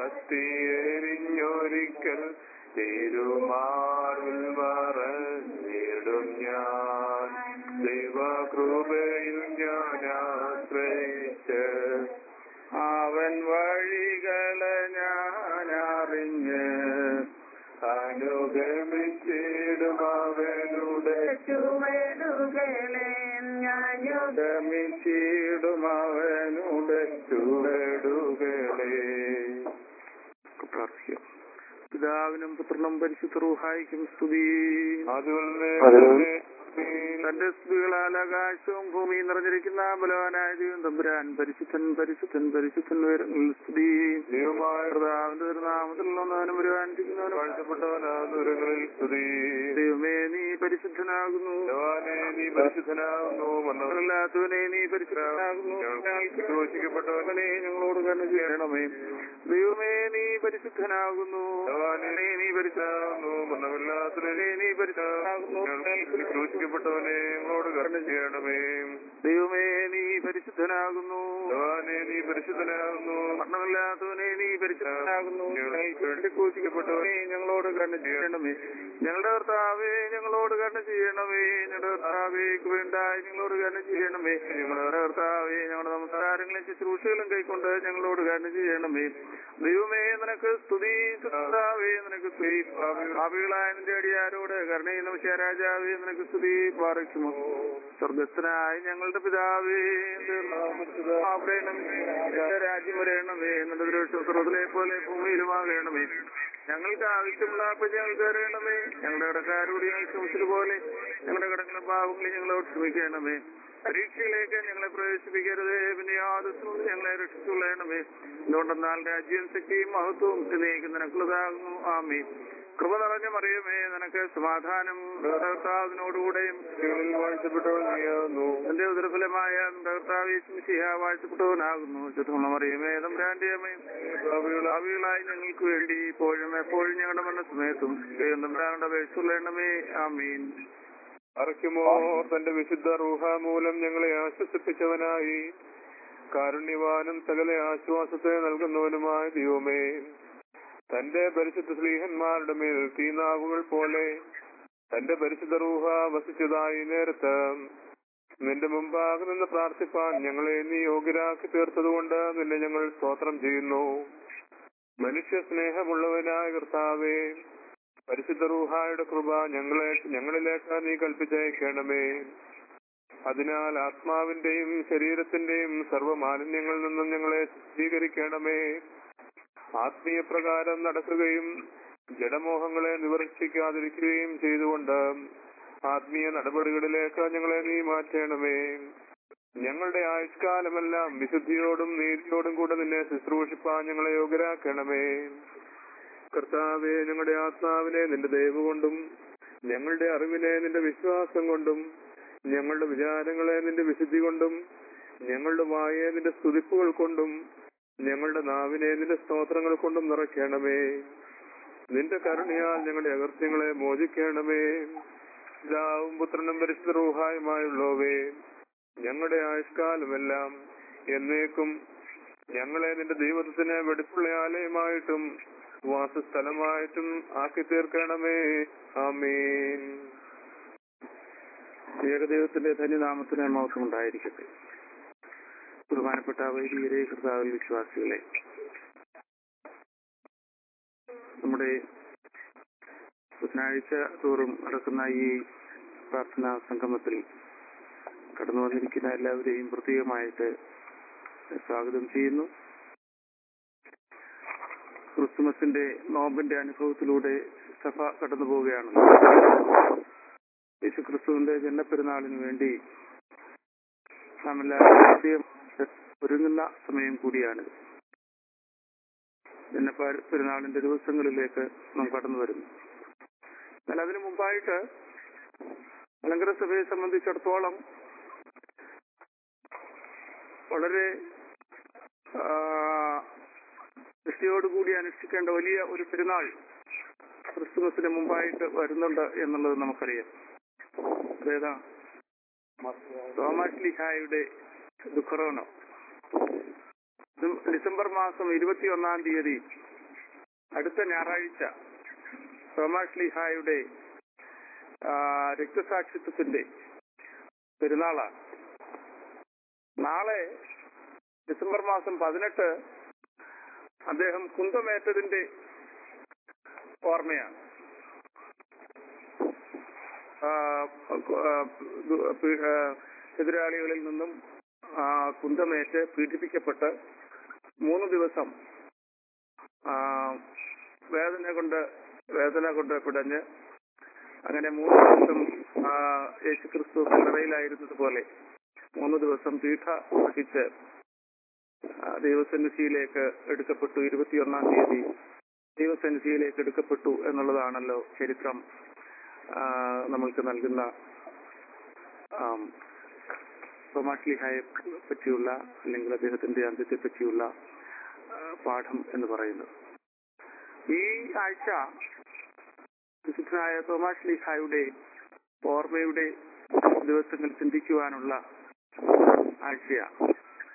കത്തിയെരിഞ്ഞൊരിക്കൽ തിരുമാറിൽ മറഞ്ഞിടും ഞാൻ ദൈവകൃപയിൽ ഞാൻ ആശ്രയിച്ച് അവൻ വഴികളെ ഞാൻ അറിഞ്ഞ് അനുഗമിച്ചിടും അവനുടെ ചുവടുകളെ ഞാൻ ഗമിച്ചിടും അവനുടെ ചുവടുകളെ പ്രാർത്ഥിക്കാം പിതാവിനും പുത്രനും പരിശുദ്ധ റൂഹായിക്കും സ്തുതി അതുപോലെ തന്റെ സ്തുതികളാൽ ആകാശവും ഭൂമിയും നിറഞ്ഞിരിക്കുന്ന ബലവാനായ ദൈവം തമ്പുരാൻ പരിശുദ്ധൻ പരിശുദ്ധൻ പരിശുദ്ധൻ ഉയരങ്ങളിൽ സ്തുതി ദൈവമായ കർത്താവിന്റെ തിരുനാമത്തിൽ ഒന്നാനും വരുവാനിരിക്കുന്നവനും വാഴ്ത്തപ്പെട്ടവനാകുന്നവരങ്ങളിൽ സ്തുതി ദൈവമേ നീ പരിശുദ്ധനാകുന്നു ഭഗവാനെ നീ പരിശുദ്ധനാകുന്നു മണ്ണവരിൽ ല്ലാത്തവനെ നീ പരിശുദ്ധനാകുന്നു ഞങ്ങൾക്ക് ദോഷിക്കപ്പെട്ടവനെ അവനെ ഞങ്ങളോട് കണ്ണു ചെയ്യണമേ ദൈവമേ നീ പരിശുദ്ധനാകുന്നു ഭഗവാനെ നീ പരിശുദ്ധനാകുന്നു പരിശുദ്ധനാകുന്നു മണ്ണമില്ലാത്തവനെ നീ പരിശുദ്ധനാകുന്നു ഞങ്ങൾക്ക് ദോഷിക്കപ്പെട്ടവനെ ഞങ്ങളോട് കരുണ ചെയ്യണമേ ദൈവമേ നീ പരിശുദ്ധനാകുന്നു ഭഗവാനെ നീ പരിശുദ്ധനാകുന്നു മരണമില്ലാത്തവനെ നീ പരിശുദ്ധനാകുന്നു ഞങ്ങൾക്ക് വേണ്ടി ക്രൂശിക്കപ്പെട്ടവനെ ഞങ്ങളോട് കണ്ണു ചെയ്യണമേ ഞങ്ങളുടെ കർത്താവേ ഞങ്ങളോട് കണ്ണു ചെയ്യണമേ ഞങ്ങളുടെ കർത്താവേ വേണ്ടായി ഞങ്ങളോട് കണ്ണു ചെയ്യണമേ ഞങ്ങളുടെ കർത്താവേ ഞങ്ങളുടെ നമസ്കാരങ്ങളും ശുശ്രൂഷകളും കൈക്കൊണ്ട് ഞങ്ങളോട് കണ്ണു ചെയ്യണമേ ദൈവമേ നിനക്ക് സ്തുതി കർത്താവേ നിനക്ക് സ്തുതി ഭാവികളായ നിന്റെ അടിയാരോട് കരുണയും നമസ്കാര രാജാവേ നിനക്ക് സ്തുതി പാറിക്കുമോ സ്വർഗസ്ഥനായ ഞങ്ങളുടെ പിതാവേ രാജ്യം വരയണമേ എന്നുള്ളത് സ്വർഗത്തിലെ പോലെ ഭൂമിയിലുമാകണമേ ഞങ്ങൾക്ക് ആവശ്യമുള്ള അപ്പം ഞങ്ങൾക്ക് തരണമേ ഞങ്ങളുടെ കടക്കാരോട് ഞങ്ങൾ ക്ഷമിച്ചതുപോലെ ഞങ്ങളുടെ കടങ്ങളും പാവങ്ങളും ഞങ്ങളോട് ക്ഷമിക്കണമേ പരീക്ഷയിലേക്ക് ഞങ്ങളെ പ്രവേശിപ്പിക്കരുതേ പിന്നെ യാതൊന്നും ഞങ്ങളെ രക്ഷിച്ചുകൊള്ളണമേ എന്തുകൊണ്ടെന്നാൽ രാജ്യം ശക്തിയും മഹത്വവും എന്നേക്കും നിനക്കുള്ളതാകുന്നു ആമേ കൃപ നിറഞ്ഞ മറിയമേ നിനക്ക് സമാധാനം കർത്താവിനോടുകൂടെയും ഞങ്ങളിൽ വാഴ്ത്തപ്പെട്ടവൻ നീയാകുന്നു എന്റെ ഉദരഫലമായ കർത്താവിയ വാഴ്ത്തപ്പെട്ടവനാകുന്നു ചുറ്റുമുള്ള മറിയമേ തമ്പുരാന്റെ അമ്മയും ഭാവികളായി ഞങ്ങൾക്ക് വേണ്ടി ഇപ്പോഴും എപ്പോഴും ഞങ്ങളുടെ മരണ സമയത്തും ദൈവം തമ്പുരാനുടെ അപേക്ഷയുള്ളണമേ ആമീൻ അറയ്ക്കുമോ തന്റെ വിശുദ്ധ റൂഹ മൂലം ഞങ്ങളെ ആശ്വസിപ്പിച്ചവനായി കാരുണ്യവാനും സകല ആശ്വാസത്തെ നൽകുന്നവനുമായ ദൈവമേ തന്റെ പരിശുദ്ധ സ്ലീഹന്മാരുടെ മേൽ തീനാവുകൾ പോലെ തന്റെ പരിശുദ്ധ റൂഹ വസിച്ചതായി നേരത്ത് നിന്റെ മുമ്പാകെ നിന്ന് പ്രാർത്ഥിപ്പാൻ ഞങ്ങളെ നീ യോഗ്യരാക്കി തീർത്തതുകൊണ്ട് നിന്നെ ഞങ്ങൾ സ്തോത്രം ചെയ്യുന്നു മനുഷ്യ സ്നേഹമുള്ളവനായ കർത്താവേ പരിശുദ്ധ റൂഹായുടെ കൃപ ഞങ്ങളെ ഞങ്ങളിലേക്ക് നീ കൽപ്പിച്ചയക്കണമേ അതിനാൽ ആത്മാവിന്റെയും ശരീരത്തിന്റെയും സർവ്വമാലിന്യങ്ങളിൽ നിന്നും ഞങ്ങളെ സ്വീകരിക്കണമേ ആത്മീയ പ്രകാരം നടക്കുകയും ജഡമോഹങ്ങളെ നിവർത്തിക്കാതിരിക്കുകയും ചെയ്തുകൊണ്ട് ആത്മീയ നടപടികളിലേക്ക് ഞങ്ങളെ നീ മാറ്റണമേ ഞങ്ങളുടെ ആയുഷ്കാലമെല്ലാം വിശുദ്ധിയോടും നീതിയോടും കൂടെ നിന്നെ ശുശ്രൂഷിപ്പാൻ ഞങ്ങളെ യോഗ്യരാക്കണമേ കർത്താവെ ഞങ്ങളുടെ ആത്മാവിനെ നിന്റെ ദയവ് കൊണ്ടും ഞങ്ങളുടെ അറിവിനെ നിന്റെ വിശ്വാസം കൊണ്ടും ഞങ്ങളുടെ വിചാരങ്ങളെ നിന്റെ വിശുദ്ധി കൊണ്ടും ഞങ്ങളുടെ വായെ നിന്റെ സ്തുതിപ്പുകൾ കൊണ്ടും ഞങ്ങളുടെ നാവിനെ നിന്റെ സ്തോത്രങ്ങൾ കൊണ്ടും നിറയ്ക്കണമേ നിന്റെ കരുണയാൽ ഞങ്ങളുടെ അകൃത്യങ്ങളെ മോചിക്കണമേ പിതാവും പുത്രനും പരിശുദ്ധ റൂഹായുമായുള്ളവേ ഞങ്ങളുടെ ആയുഷ്കാലമെല്ലാം എന്നേക്കും ഞങ്ങളെ നിന്റെ ദൈവത്തിന് വെടിപ്പുള്ള ആലയമായിട്ടും വാസസ്ഥലമായിട്ടും ആക്കി തീർക്കണമേ ആമീൻ ഏകദൈവത്തിന്റെ ധന്യനാമത്തിന് മഹത്വം ഉണ്ടായിരിക്കട്ടെ ബഹുമാനപ്പെട്ട വൈദികരെ കർത്താവിൽ വിശ്വാസികളെ നമ്മുടെ ബുധനാഴ്ച തോറും നടക്കുന്ന ഈ പ്രാർത്ഥനാ സംഗമത്തിൽ കടന്നു വന്നിരിക്കുന്ന എല്ലാവരെയും പ്രത്യേകമായിട്ട് സ്വാഗതം ചെയ്യുന്നു ക്രിസ്തുമസിന്റെ നോമ്പിന്റെ അനുഭവത്തിലൂടെ സഭ കടന്നു പോവുകയാണ് യേശുക്രിസ്തുവിന്റെ ജന്മപ്പെരുന്നാളിന് വേണ്ടി നാം എല്ലാവരും പ്രത്യേകം ഒരുങ്ങുന്ന സമയം കൂടിയാണ് ജന്മ പെരുന്നാളിന്റെ ദിവസങ്ങളിലേക്ക് നാം കടന്നു വരുന്നു എന്നാൽ അതിനു മുമ്പായിട്ട് മലങ്കര സഭയെ സംബന്ധിച്ചിടത്തോളം വളരെ നിഷ്ഠയോടുകൂടി അനുഷ്ഠിക്കേണ്ട വലിയ ഒരു പെരുന്നാൾ ക്രിസ്തുമസിന് മുമ്പായിട്ട് വരുന്നുണ്ട് എന്നുള്ളത് നമുക്കറിയാം അതേതാ തോമസ് ലിഹായുടെ ദുഃഖറോണോ ഡിസംബർ മാസം ഇരുപത്തി ഒന്നാം തീയതി അടുത്ത ഞായറാഴ്ച തോമാശ്ലിഹായുടെ രക്തസാക്ഷിത്വത്തിന്റെ പെരുന്നാളാണ് നാളെ ഡിസംബർ മാസം പതിനെട്ട് അദ്ദേഹം കുന്തമേറ്റതിന്റെ ഓർമ്മയാണ് ആ, ആ, പീ- ആ, എതിരാളികളിൽ നിന്നും ആ, കുന്തമേറ്റ് പീഡിപ്പിക്കപ്പെട്ട് മൂന്ന് ദിവസം ആ, വേദന കൊണ്ട് വേദന കൊണ്ട് പിടഞ്ഞ് അങ്ങനെ മൂന്ന് ദിവസം ആ, യേശുക്രിസ്തു കല്ലറയിലായിരുന്നതുപോലെ മൂന്ന് ദിവസം പീഠ വഹിച്ച് ആ, ദൈവസന്നിധിയിലേക്ക് എടുക്കപ്പെട്ടു ഇരുപത്തിയൊന്നാം തീയതി ദൈവസന്നിധിയിലേക്ക് എടുക്കപ്പെട്ടു എന്നുള്ളതാണല്ലോ ചരിത്രം ആ, നമ്മൾക്ക് നൽകുന്ന ആം, തോമാശ്ലിഹായെ പറ്റിയുള്ള അല്ലെങ്കിൽ അദ്ദേഹത്തിന്റെ അന്ത്യത്തെ പറ്റിയുള്ള ആ, പാഠം എന്ന് പറയുന്നത് ഈ ആഴ്ച വിശുദ്ധനായ തോമാശ്ലിഹായുടെ ഓർമ്മയുടെ ദിവസങ്ങൾ ചിന്തിക്കുവാനുള്ള ആഴ്ചയാണ്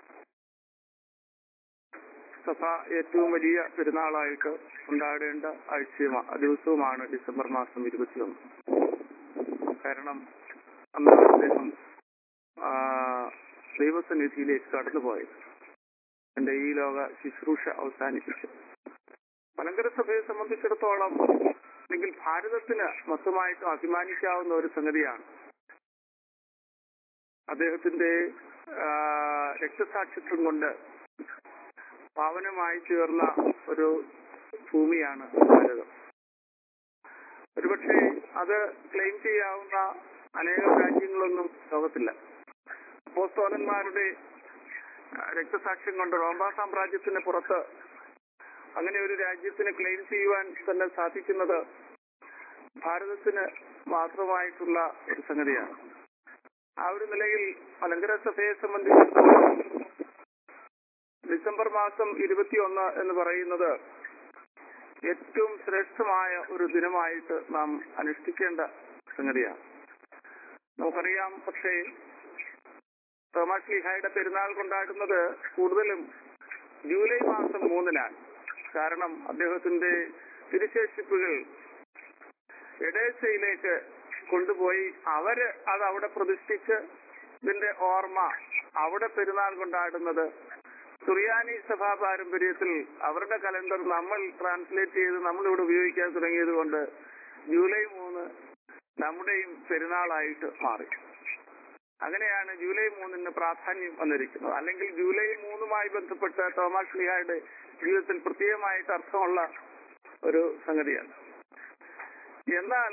സഭ ഏറ്റവും വലിയ പെരുന്നാളായിട്ട് കൊണ്ടാടേണ്ട ആഴ്ചയുമാ ദിവസവുമാണ് ഡിസംബർ മാസം ഇരുപത്തിയൊന്ന് കാരണം അന്ന് അദ്ദേഹം ആ, ദൈവസന്നിധിയിലേക്ക് കടന്നുപോയത് എന്റെ ഈ ലോക ശുശ്രൂഷ അവസാനിപ്പിച്ചു മലങ്കര സഭയെ സംബന്ധിച്ചിടത്തോളം അല്ലെങ്കിൽ ഭാരതത്തിന് മൊത്തമായിട്ടും അഭിമാനിക്കാവുന്ന ഒരു സംഗതിയാണ് അദ്ദേഹത്തിന്റെ ആ, രക്തസാക്ഷിത്വം കൊണ്ട് പാവനമായി തീർന്ന ഒരു ഭൂമിയാണ് ഭാരതം ഒരുപക്ഷെ അത് ക്ലെയിം ചെയ്യാവുന്ന അനേകം രാജ്യങ്ങളൊന്നും ലോകത്തില്ല അപ്പോസ്തോലന്മാരുടെ ആ, രക്തസാക്ഷ്യം കൊണ്ട് റോമാ സാമ്രാജ്യത്തിന് പുറത്ത് അങ്ങനെ ഒരു രാജ്യത്തിന് ക്ലെയിം ചെയ്യുവാൻ തന്നെ സാധിക്കുന്നത് ഭാരതത്തിന് മാത്രമായിട്ടുള്ള ഒരു സംഗതിയാണ് ആ ഒരു നിലയിൽ മലങ്കര സഭയെ സംബന്ധിച്ചിടത്തോളം ഡിസംബർ മാസം ഇരുപത്തിയൊന്ന് എന്ന് പറയുന്നത് ഏറ്റവും ശ്രേഷ്ഠമായ ഒരു ദിനമായിട്ട് നാം അനുഷ്ഠിക്കേണ്ട സംഗതിയാണ് നമുക്കറിയാം പക്ഷേ തോമാസ് ലിഹായുടെ പെരുന്നാൾ കൊണ്ടാടുന്നത് കൂടുതലും ജൂലൈ മാസം മൂന്നിനാണ് കാരണം അദ്ദേഹത്തിന്റെ തിരുശേഷിപ്പുകൾ എഡേസയിലേക്ക് കൊണ്ടുപോയി അവര് അത് അവിടെ പ്രതിഷ്ഠിച്ച് ഇതിന്റെ ഓർമ്മ അവിടെ പെരുന്നാൾ കൊണ്ടാടുന്നത് സുറിയാനി സഭാ പാരമ്പര്യത്തിൽ അവരുടെ കലണ്ടർ നമ്മൾ ട്രാൻസ്ലേറ്റ് ചെയ്ത് നമ്മൾ ഇവിടെ ഉപയോഗിക്കാൻ തുടങ്ങിയത് കൊണ്ട് ജൂലൈ മൂന്ന് നമ്മുടെയും പെരുന്നാളായിട്ട് മാറി അങ്ങനെയാണ് ജൂലൈ മൂന്നിന് പ്രാധാന്യം വന്നിരിക്കുന്നത് അല്ലെങ്കിൽ ജൂലൈ മൂന്നുമായി ബന്ധപ്പെട്ട് തോമാസ് ലിഹായുടെ ജീവിതത്തിൽ പ്രത്യേകമായിട്ട് അർത്ഥമുള്ള ഒരു സംഗതിയാണ് എന്നാൽ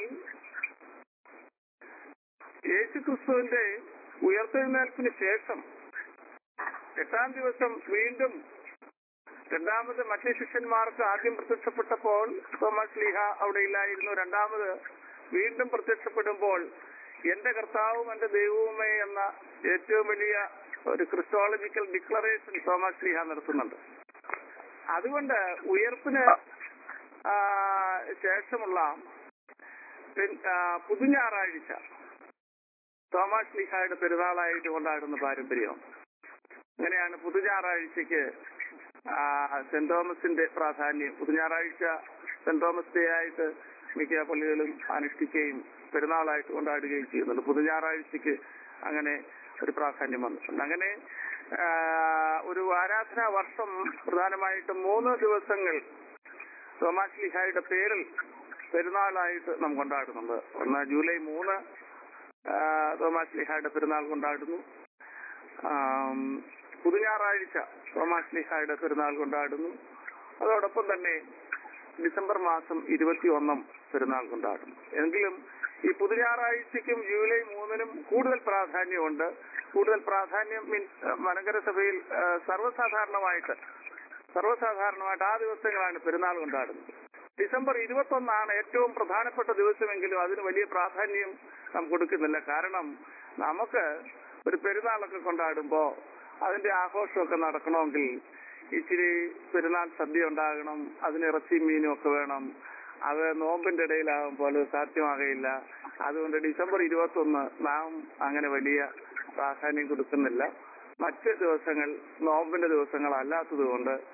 യേശുക്രിസ്തുവിന്റെ ഉയർത്തെഴുന്നേൽപ്പിന് ശേഷം എട്ടാം ദിവസം വീണ്ടും രണ്ടാമത് മറ്റു ശിഷ്യന്മാർക്ക് ആദ്യം പ്രത്യക്ഷപ്പെട്ടപ്പോൾ തോമസ് ലീഹ അവിടെ ഇല്ലായിരുന്നു രണ്ടാമത് വീണ്ടും പ്രത്യക്ഷപ്പെടുമ്പോൾ എന്റെ കർത്താവും എന്റെ ദൈവവുമേ എന്ന ഏറ്റവും വലിയ ഒരു ക്രിസ്റ്റോളജിക്കൽ ഡിക്ലറേഷൻ തോമസ് ലീഹ നടത്തുന്നുണ്ട് അതുകൊണ്ട് ഉയർപ്പിന് ആ, ശേഷമുള്ള പിൻ- ആ, പുതുഞാറാഴ്ച തോമസ് ലീഹായുടെ പെരുന്നാളായിട്ട് കൊണ്ടാടുന്ന പാരമ്പര്യം അങ്ങനെയാണ് പുതുഞാറാഴ്ചക്ക് ആ, സെന്റ് തോമസിന്റെ പ്രാധാന്യം പുതുഞാറാഴ്ച സെന്റ് തോമസ് ഡേ ആയിട്ട് മിക്ക പള്ളികളും അനുഷ്ഠിക്കുകയും പെരുന്നാളായിട്ട് കൊണ്ടാടുകയും ചെയ്യുന്നുണ്ട് പുതുഞാറാഴ്ചക്ക് അങ്ങനെ ഒരു പ്രാധാന്യം വന്നിട്ടുണ്ട് അങ്ങനെ ആ, ഒരു ആരാധനാ വർഷം പ്രധാനമായിട്ടും മൂന്ന് ദിവസങ്ങൾ തോമാസ് ലിഹായുടെ പേരിൽ പെരുന്നാളായിട്ട് നാം കൊണ്ടാടുന്നുണ്ട് ഒന്ന് ജൂലൈ മൂന്ന് ആ, തോമാസ് ലിഹായുടെ പെരുന്നാൾ കൊണ്ടാടുന്നു ആം, പുതുഞാറാഴ്ച തോമാസ് ലിഹായുടെ പെരുന്നാൾ കൊണ്ടാടുന്നു അതോടൊപ്പം തന്നെ ഡിസംബർ മാസം ഇരുപത്തി ഒന്നും പെരുന്നാൾ കൊണ്ടാടുന്നു എങ്കിലും ഈ പുതുഞാറാഴ്ചയ്ക്കും ജൂലൈ മൂന്നിനും കൂടുതൽ പ്രാധാന്യമുണ്ട് കൂടുതൽ പ്രാധാന്യം മീൻസ് മലങ്കര സഭയിൽ ആ, സർവ്വസാധാരണമായിട്ട് സർവ്വസാധാരണമായിട്ട് ആ ദിവസങ്ങളാണ് പെരുന്നാൾ കൊണ്ടാടുന്നത് ഡിസംബർ ഇരുപത്തൊന്നാണ് ഏറ്റവും പ്രധാനപ്പെട്ട ദിവസമെങ്കിലും അതിന് വലിയ പ്രാധാന്യം നാം കൊടുക്കുന്നില്ല കാരണം നമുക്ക് ഒരു പെരുന്നാളൊക്കെ കൊണ്ടാടുമ്പോ അതിന്റെ ആഘോഷമൊക്കെ നടക്കണമെങ്കിൽ ഇച്ചിരി പെരുന്നാൾ സദ്യ ഉണ്ടാകണം അതിന് ഇറച്ചിയും മീനും ഒക്കെ വേണം അത് നോമ്പിന്റെ ഇടയിലാകുമ്പോൾ അത് സാധ്യമാകയില്ല അതുകൊണ്ട് ഡിസംബർ ഇരുപത്തൊന്ന് നാം അങ്ങനെ വലിയ പ്രാധാന്യം കൊടുക്കുന്നില്ല മറ്റ് ദിവസങ്ങൾ നോമ്പിന്റെ ദിവസങ്ങൾ അല്ലാത്തത് കൊണ്ട്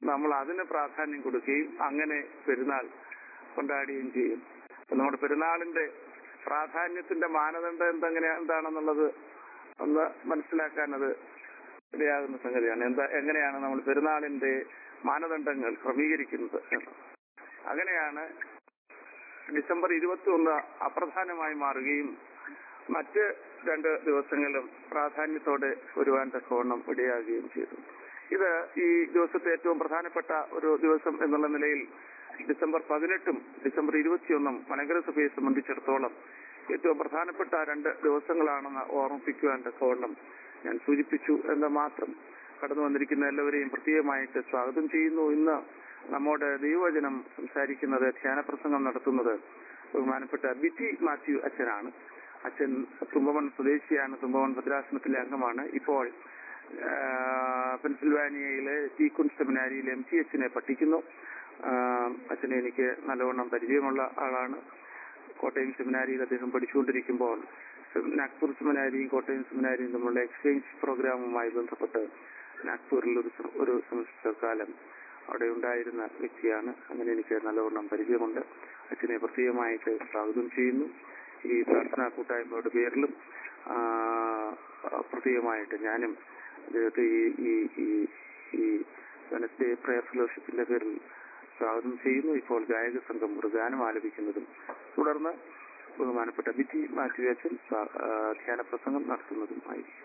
നമ്മൾ അതിന് പ്രാധാന്യം കൊടുക്കുകയും അങ്ങനെ പെരുന്നാൾ കൊണ്ടാടുകയും ചെയ്യും അപ്പൊ നമ്മുടെ പെരുന്നാളിന്റെ പ്രാധാന്യത്തിന്റെ മാനദണ്ഡം എന്തെങ്ങനെയാ എന്താണെന്നുള്ളത് ഒന്ന് മനസ്സിലാക്കാൻ അത് ഇടയാകുന്ന സംഗതിയാണ് എന്താ എങ്ങനെയാണ് നമ്മൾ പെരുന്നാളിന്റെ മാനദണ്ഡങ്ങൾ ക്രമീകരിക്കുന്നത് എന്ന്. അങ്ങനെയാണ് ഡിസംബർ ഇരുപത്തി ഒന്ന് അപ്രധാനമായി മാറുകയും മറ്റ് രണ്ട് ദിവസങ്ങളും പ്രാധാന്യത്തോടെ വരുവാൻ തക്കവണ്ണം ഇടയാകുകയും ചെയ്തു ഇത് ഈ ദിവസത്തെ ഏറ്റവും പ്രധാനപ്പെട്ട ഒരു ദിവസം എന്നുള്ള നിലയിൽ ഡിസംബർ പതിനെട്ടും ഡിസംബർ ഇരുപത്തിയൊന്നും മലങ്കര സഭയെ സംബന്ധിച്ചിടത്തോളം ഏറ്റവും പ്രധാനപ്പെട്ട രണ്ട് ദിവസങ്ങളാണെന്ന് ഓർമ്മിപ്പിക്കുവാൻ തക്കവണ്ണം ഞാൻ സൂചിപ്പിച്ചു എന്ന് മാത്രം കടന്നു വന്നിരിക്കുന്ന എല്ലാവരെയും പ്രത്യേകമായിട്ട് സ്വാഗതം ചെയ്യുന്നു ഇന്ന് നമ്മോട് ദൈവവചനം സംസാരിക്കുന്നത് ധ്യാനപ്രസംഗം നടത്തുന്നത് ബഹുമാനപ്പെട്ട ബിറ്റി മാത്യു അച്ഛനാണ് അച്ഛൻ തുമ്പമൺ സ്വദേശിയാണ് തുമ്പമൺ ഭദ്രാസനത്തിലെ അംഗമാണ് ഇപ്പോൾ ആ, പെൻസിൽവാനിയയിലെ ടീക്കുൻ സെമിനാരിയിൽ എം സി എച്ചിനെ പഠിക്കുന്നു ആ, അച്ഛനെ എനിക്ക് നല്ലവണ്ണം പരിചയമുള്ള ആളാണ് കോട്ടയം സെമിനാരിയിൽ അദ്ദേഹം പഠിച്ചുകൊണ്ടിരിക്കുമ്പോൾ നാഗ്പൂർ സെമിനാരിയും കോട്ടയം സെമിനാരിയും തമ്മിലുള്ള എക്സ്ചേഞ്ച് പ്രോഗ്രാമുമായി ബന്ധപ്പെട്ട് നാഗ്പൂരിൽ ഒരു സെ- ഒരു സെമസ്റ്റർ കാലം അവിടെ ഉണ്ടായിരുന്ന വ്യക്തിയാണ് അങ്ങനെ എനിക്ക് നല്ലവണ്ണം പരിചയമുണ്ട് അച്ഛനെ പ്രത്യേകമായിട്ട് സ്വാഗതം ചെയ്യുന്നു ഈ പ്രാർത്ഥനാ കൂട്ടായ്മയുടെ പേരിലും ആ, പ്രത്യേകമായിട്ട് ഞാനും അദ്ദേഹത്തെ ഈ ഈ ഈ ഈ വെനസ്ഡേ പ്രയർ ഫെലോഷിപ്പിന്റെ പേരിൽ സ്വാഗതം ചെയ്യുന്നു ഇപ്പോൾ ഗായക സംഘം ഒരു ഗാനം ആലപിക്കുന്നതും തുടർന്ന് ബഹുമാനപ്പെട്ട ബിറ്റി മാത്യു അച്ഛൻ സ്വാ- ആ, ധ്യാന പ്രസംഗം നടത്തുന്നതുമായിരിക്കും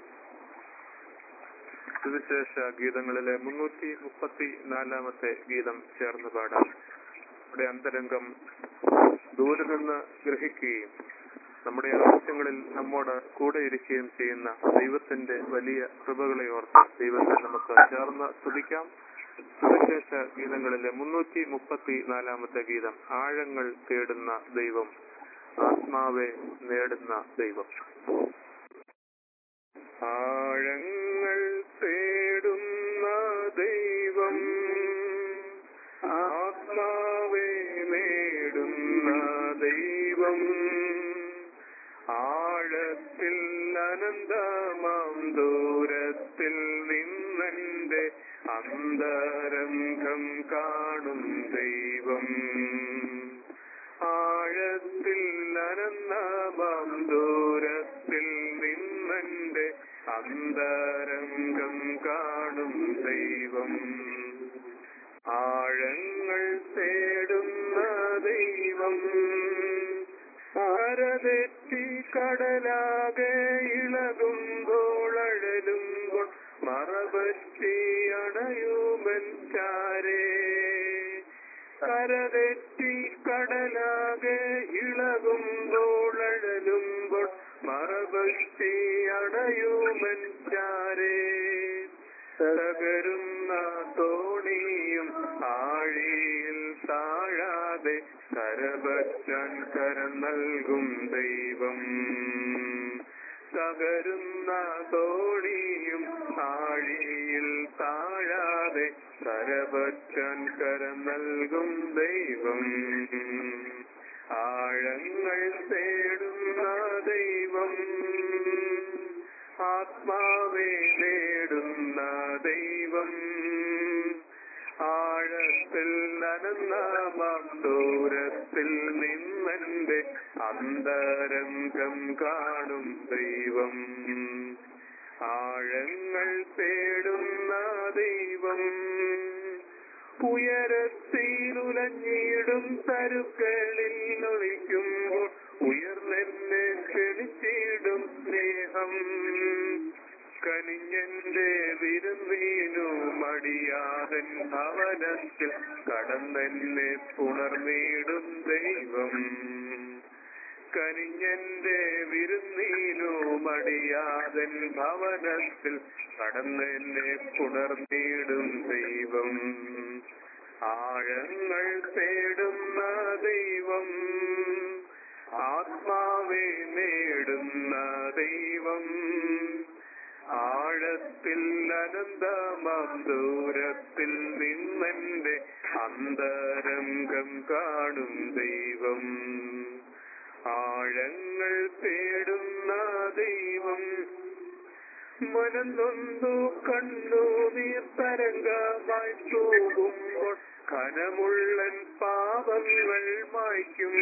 സുവിശേഷ ഗീതങ്ങളിലെ മുന്നൂറ്റി മുപ്പത്തി നാലാമത്തെ ഗീതം ചേർന്ന് പാടാം നമ്മുടെ അന്തരംഗം ദൂരെ നിന്ന് ഗ്രഹിക്കുകയും നമ്മുടെ ആവശ്യങ്ങളിൽ നമ്മോട് കൂടെ ഇരിക്കുകയും ചെയ്യുന്ന ദൈവത്തിന്റെ വലിയ കൃപകളെ ഓർത്ത് ദൈവത്തെ നമുക്ക് ചേർന്ന് സ്തുതിക്കാം സുവിശേഷ ഗീതങ്ങളിലെ മുന്നൂറ്റി മുപ്പത്തി നാലാമത്തെ ഗീതം ആഴങ്ങൾ തേടുന്ന ദൈവം ആത്മാവെ നേടുന്ന ദൈവം ആഴങ്ങൾ തേടുന്ന ദൈവം ആത്മാവെ നേടുന്ന ദൈവം ആഴത്തിൽ അനന്തമാം ദൂരത്തിൽ നിന്നെന്റെ അന്തരംഗം കാണും ദൈവം ആഴത്തിൽ അനന്തമാം ദൂരത്തിൽ നിന്നെന്റെ അന്തരംഗം കാണും ദൈവം ആഴങ്ങൾ തേടുന്ന ദൈവം ആരതെറ്റി കടലാകെ ഇളകുമ്പോൾ അഴലുമ്പോൾ മറപറ്റി അണയുമൻ ചാരേ കരതെറ്റി കടലാകെ ഇളകുമ്പോൾ അഴലുമ്പോൾ മറപറ്റി അണയുമൻ ചാരേ തകരുന്ന തോണിയും ആഴിയിൽ താഴാതെ കരപറ്റാൻ കരം നൽകും ദൈവം തകരുന്ന തോണിയും ആഴിയിൽ താഴാതെ കരപറ്റാൻ കരം നൽകും ദൈവം ആഴങ്ങൾ തേടുന്ന ദൈവം ആത്മാവെ നേടുന്ന ദൈവം ആഴത്തിൽ നനന്നാമാം ദൂരത്തിൽ നിന്നെന്റെ അന്തരംഗം കാണും ദൈവം ആഴങ്ങൾ തേടുന്ന ദൈവം ഉയരത്തിലുലഞ്ഞിടും തരുക്കളിൽ ഒളിക്കുമ്പോൾ ഉയർന്നെന്നെ ക്ഷണിച്ചിടും സ്നേഹം കനിഞ്ഞന്റെ വിരുന്നീനു മടിയാതൻ ഭവനത്തിൽ കടന്നെന്നെ പുണർന്നിടും ദൈവം കനിഞ്ഞന്റെ വിരുന്നീനു മടിയാതൻ ഭവനത്തിൽ കടന്നെന്നെ പുണർന്നിടും ദൈവം ആഴങ്ങൾ തേടുന്ന ദൈവം ആത്മാവെ നേടുന്ന ദൈവം ആഴത്തിൽ അനന്തമാം ദൂരത്തിൽ നിന്നെന്റെ അന്തരംഗം കാണും ദൈവം ആഴങ്ങൾ തേടുന്ന ദൈവം മനം നൊന്തു കണ്ണു നീർത്തരംഗമായി പോകുമ്പോൾ കനമുള്ളൻ പാപങ്ങൾ മായ്ക്കും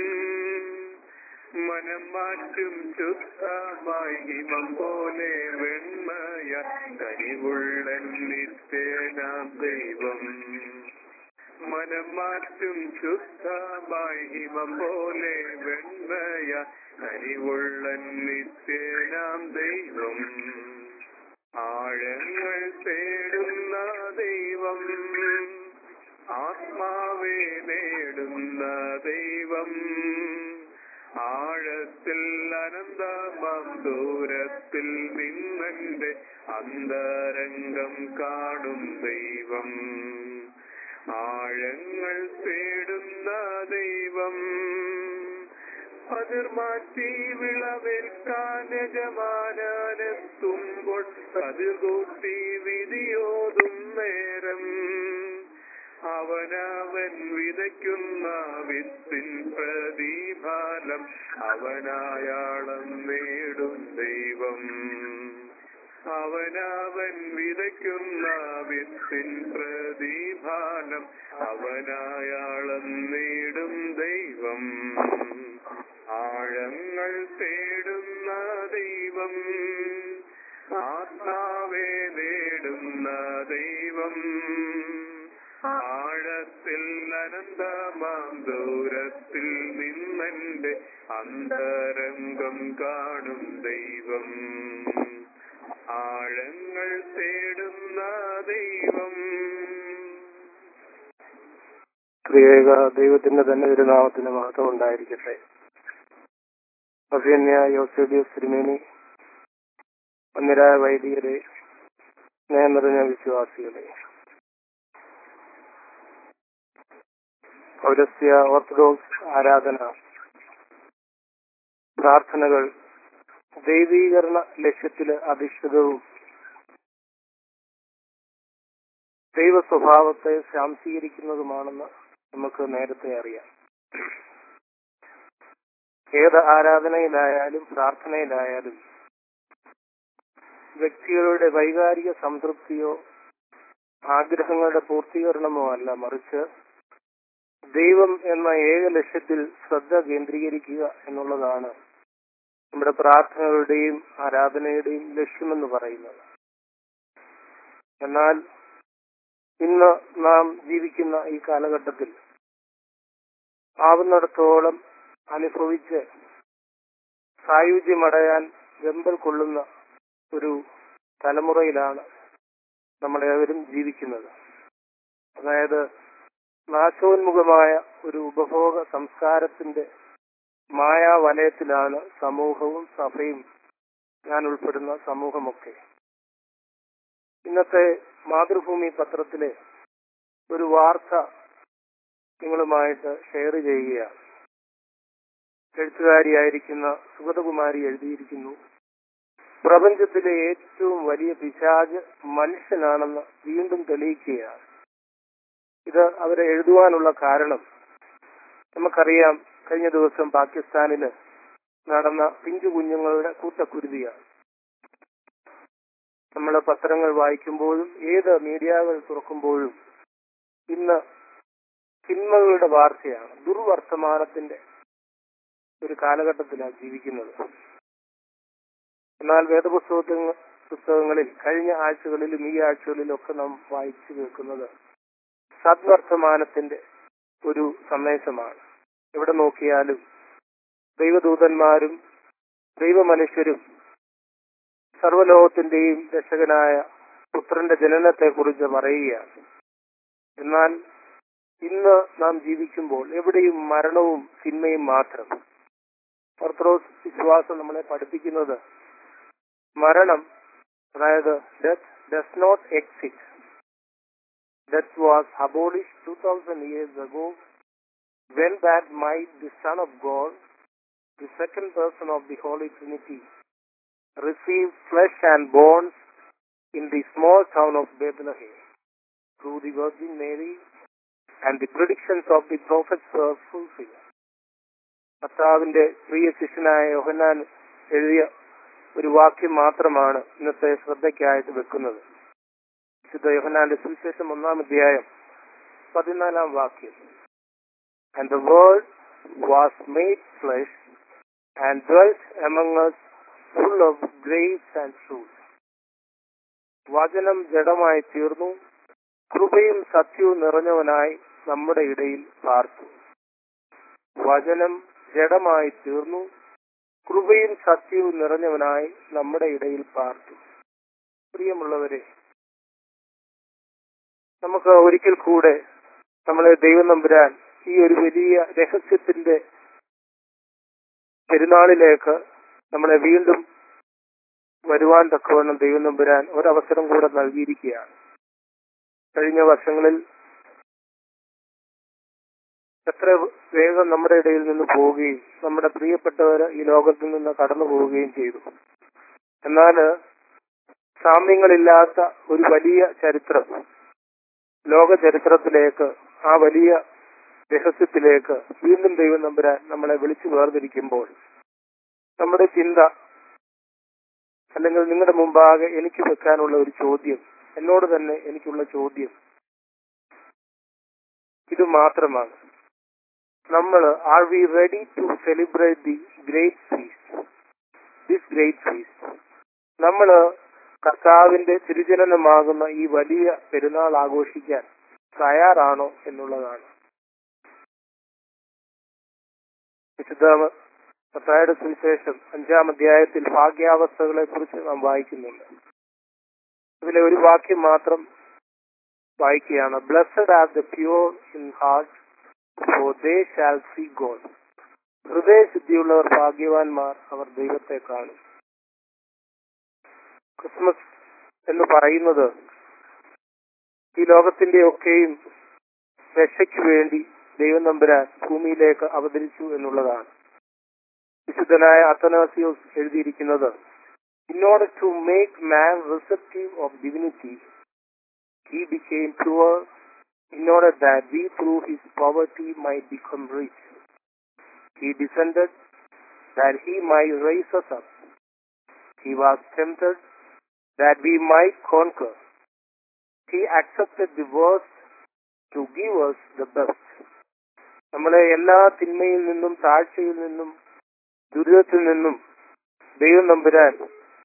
മനം മാറ്റും ശുദ്ധമായി ഹിമം പോലെ വെണ്മയ കരിവുള്ളൻ നിത്യനാം ദൈവം മനം മാറ്റും ശുദ്ധമായി ഹിമം പോലെ വെണ്മയ കരിവുള്ളൻ നിത്യനാം ദൈവം ആഴങ്ങൾ തേടുന്ന ദൈവം ആത്മാവെ നേടുന്ന ദൈവം ആഴത്തിൽ അനന്തമാം ദൂരത്തിൽ നിന്നെന്റെ അന്തരംഗം കാണും ദൈവം ആഴങ്ങൾ തേടുന്ന ദൈവം അതിർമാറ്റി വിളവേൽക്കാൻ യജമാനെത്തുമ്പോൾ അതിർകൂട്ടി വിധിയോതും നേരം അവനവൻ വിതയ്ക്കുന്ന വിത്തിൻ പ്രതിഫലം അവനായാളം നേടും ദൈവം അവനവൻ വിതയ്ക്കുന്ന വിത്തിൻ പ്രതിഫലം അവനായാളം നേടും ദൈവം ആഴങ്ങൾ തേടുന്ന ദൈവം ആത്മാവെ നേടുന്ന ദൈവം ആഴത്തിൽ അനന്തമാം ദൂരത്തിൽ നിന്നെന്റെ അന്തരംഗം കാണും ദൈവം ആഴങ്ങൾ തേടുന്ന ദൈവം ത്രിയേക ദൈവത്തിന്റെ തന്നെ തിരുനാമത്തിന് മഹത്വം ഉണ്ടായിരിക്കട്ടെ അഭിയന്യ യോസേബിയസ് തിരുമേനി ഒന്നിരായ വൈദികരെ സ്നേഹം നിറഞ്ഞ വിശ്വാസികളെ പൗരസ്യ ഓർത്തഡോക്സ് ആരാധന പ്രാർത്ഥനകൾ ദൈവീകരണ ലക്ഷ്യത്തില് അധിഷ്ഠിതവും ദൈവ സ്വഭാവത്തെ ശാംശീകരിക്കുന്നതുമാണെന്ന് നമുക്ക് നേരത്തെ അറിയാം ഏത് ആരാധനയിലായാലും പ്രാർത്ഥനയിലായാലും വ്യക്തികളുടെ വൈകാരിക സംതൃപ്തിയോ ആഗ്രഹങ്ങളുടെ പൂർത്തീകരണമോ അല്ല മറിച്ച് ദൈവം എന്ന ഏക ലക്ഷ്യത്തിൽ ശ്രദ്ധ കേന്ദ്രീകരിക്കുക എന്നുള്ളതാണ് നമ്മുടെ പ്രാർത്ഥനകളുടെയും ആരാധനയുടെയും ലക്ഷ്യമെന്ന് പറയുന്നത് എന്നാൽ ഇന്ന് നാം ജീവിക്കുന്ന ഈ കാലഘട്ടത്തിൽ ആവുന്നിടത്തോളം അനുഭവിച്ച് സായുജ്യമടയാൻ വെമ്പൽ കൊള്ളുന്ന ഒരു തലമുറയിലാണ് നമ്മളേവരും ജീവിക്കുന്നത് അതായത് നാശോന്മുഖമായ ഒരു ഉപഭോഗ സംസ്കാരത്തിന്റെ മായാവലയത്തിലാണ് സമൂഹവും സഭയും ഞാൻ ഉൾപ്പെടുന്ന സമൂഹമൊക്കെ ഇന്നത്തെ മാതൃഭൂമി പത്രത്തിലെ ഒരു വാർത്ത നിങ്ങളുമായിട്ട് ഷെയർ ചെയ്യുകയാണ് എഴുത്തുകാരിയായിരിക്കുന്ന സുഗതകുമാരി എഴുതിയിരിക്കുന്നു പ്രപഞ്ചത്തിലെ ഏറ്റവും വലിയ പിശാജ് മനുഷ്യനാണെന്ന് വീണ്ടും തെളിയിക്കുകയാണ് ഇത് അവരെ എഴുതുവാനുള്ള കാരണം നമുക്കറിയാം കഴിഞ്ഞ ദിവസം പാകിസ്ഥാനില് നടന്ന പിഞ്ചു കുഞ്ഞുങ്ങളുടെ കൂട്ടക്കുരുതിയാണ് നമ്മൾ പത്രങ്ങൾ വായിക്കുമ്പോഴും ഏത് മീഡിയകൾ തുറക്കുമ്പോഴും ഇന്ന് സിനിമകളുടെ വാർത്തയാണ് ദുർവർത്തമാനത്തിന്റെ ഒരു കാലഘട്ടത്തിലാണ് ജീവിക്കുന്നത് എന്നാൽ വേദപുസ്തകത്തിൽ പുസ്തകങ്ങളിൽ കഴിഞ്ഞ ആഴ്ചകളിലും ഈ ആഴ്ചകളിലും ഒക്കെ നാം വായിച്ചു കേൾക്കുന്നത് സദ്വർത്തമാനത്തിന്റെ ഒരു സന്ദേശമാണ് എവിടെ നോക്കിയാലും ദൈവദൂതന്മാരും ദൈവമനുഷ്യരും സർവലോകത്തിന്റെയും രക്ഷകനായ പുത്രന്റെ ജനനത്തെ കുറിച്ച് പറയുകയാണ് എന്നാൽ ഇന്ന് നാം ജീവിക്കുമ്പോൾ എവിടെയും മരണവും സിനിമയും മാത്രം ഓർത്തഡോക്സ് വിശ്വാസം നമ്മളെ പഠിപ്പിക്കുന്നത് മരണം അതായത് death does not exit death was abolish two thousand years ago when that might the Son of God the second person of the Holy Trinity receive flesh and bones in the small town of Bethlehem through the Virgin Mary and the predictions of the prophets were fulfilled. കർത്താവിന്റെ പ്രിയ ശിഷ്യനായ യോഹന്നാൻ എഴുതിയ ഒരു വാക്യം മാത്രമാണ് ഇന്നത്തെ ശ്രദ്ധയ്ക്കായിട്ട് വെക്കുന്നത് വിശുദ്ധ യോഹനാന്റെ സുവിശേഷം ഒന്നാം അധ്യായം പതിനാലാം വാക്യം and the world was made flesh and dwelt among us full of grace and truth വചനം ജഡമായി തീർന്നു കൃപയും സത്യവും നിറഞ്ഞവനായി നമ്മുടെ ഇടയിൽ പാർത്തു വചനം ജഡമായി തീർന്നു കൃപയും സത്യവും നിറഞ്ഞവനായി നമ്മുടെ ഇടയിൽ പാർത്തു പ്രിയമുള്ളവരെ നമുക്ക് ഒരിക്കൽ കൂടെ നമ്മളെ ദൈവം നമ്പുരാൻ ഈ ഒരു വലിയ രഹസ്യത്തിന്റെ പെരുന്നാളിലേക്ക് നമ്മളെ വീണ്ടും വരുവാൻ തക്കവണ്ണം ദൈവം നമ്പുരാൻ ഒരവസരം കൂടെ നൽകിയിരിക്കുകയാണ് കഴിഞ്ഞ വർഷങ്ങളിൽ എത്ര വേഗം നമ്മുടെ ഇടയിൽ നിന്ന് പോവുകയും നമ്മുടെ പ്രിയപ്പെട്ടവർ ഈ ലോകത്തിൽ നിന്ന് കടന്നു പോവുകയും ചെയ്തു എന്നാൽ സാമ്യങ്ങളില്ലാത്ത ഒരു വലിയ ചരിത്രം ലോക ചരിത്രത്തിലേക്ക് ആ വലിയ രഹസ്യത്തിലേക്ക് വീണ്ടും ദൈവം നമ്പുരാൻ നമ്മളെ വിളിച്ചു വേർതിരിക്കുമ്പോൾ നമ്മുടെ ചിന്ത അല്ലെങ്കിൽ നിങ്ങളുടെ മുമ്പാകെ എനിക്ക് വെക്കാനുള്ള ഒരു ചോദ്യം എന്നോട് തന്നെ എനിക്കുള്ള ചോദ്യം ഇത് മാത്രമാണ് നമ്മൾ are we ready to celebrate the great feast this great feast നമ്മൾ കർത്താവിന്റെ തിരുജനനമാകുന്ന ഈ വലിയ പെരുന്നാൾ ആഘോഷിക്കാൻ തയ്യാറാണോ എന്നുള്ളതാണ് വിശുദ്ധ മത്തായുടെ സുവിശേഷം അഞ്ചാം അധ്യായത്തിൽ ഭാഗ്യാവസ്ഥകളെ കുറിച്ച് നാം വായിക്കുന്നുണ്ട് ഇതിലെ ഒരു വാക്യം മാത്രം വായിക്കുകയാണ് blessed are the pure in heart for they shall see God ഹൃദയശുദ്ധിയുള്ളവർ ഭാഗ്യവാന്മാർ അവർ ദൈവത്തെ കാണും ക്രിസ്മസ് എന്ന് പറയുന്നത് ഈ ലോകത്തിന്റെ ഒക്കെയും രക്ഷയ്ക്ക് വേണ്ടി ദൈവം നമ്പുരാൻ ഭൂമിയിലേക്ക് അവതരിച്ചു എന്നുള്ളതാണ് വിശുദ്ധനായ അത്തനാസിയോസ് എഴുതിയിരിക്കുന്നത് in order to make man receptive of divinity he became poor in order that we through his poverty might become rich. He descended that he might raise us up. He was tempted that we might conquer. He accepted the worst to give us the best. നമ്മളെ എല്ലാ തിന്മയിൽ നിന്നും താഴ്ചയിൽ നിന്നും ദുരിതത്തിൽ നിന്നും ദൈവം നമ്പുരാൻ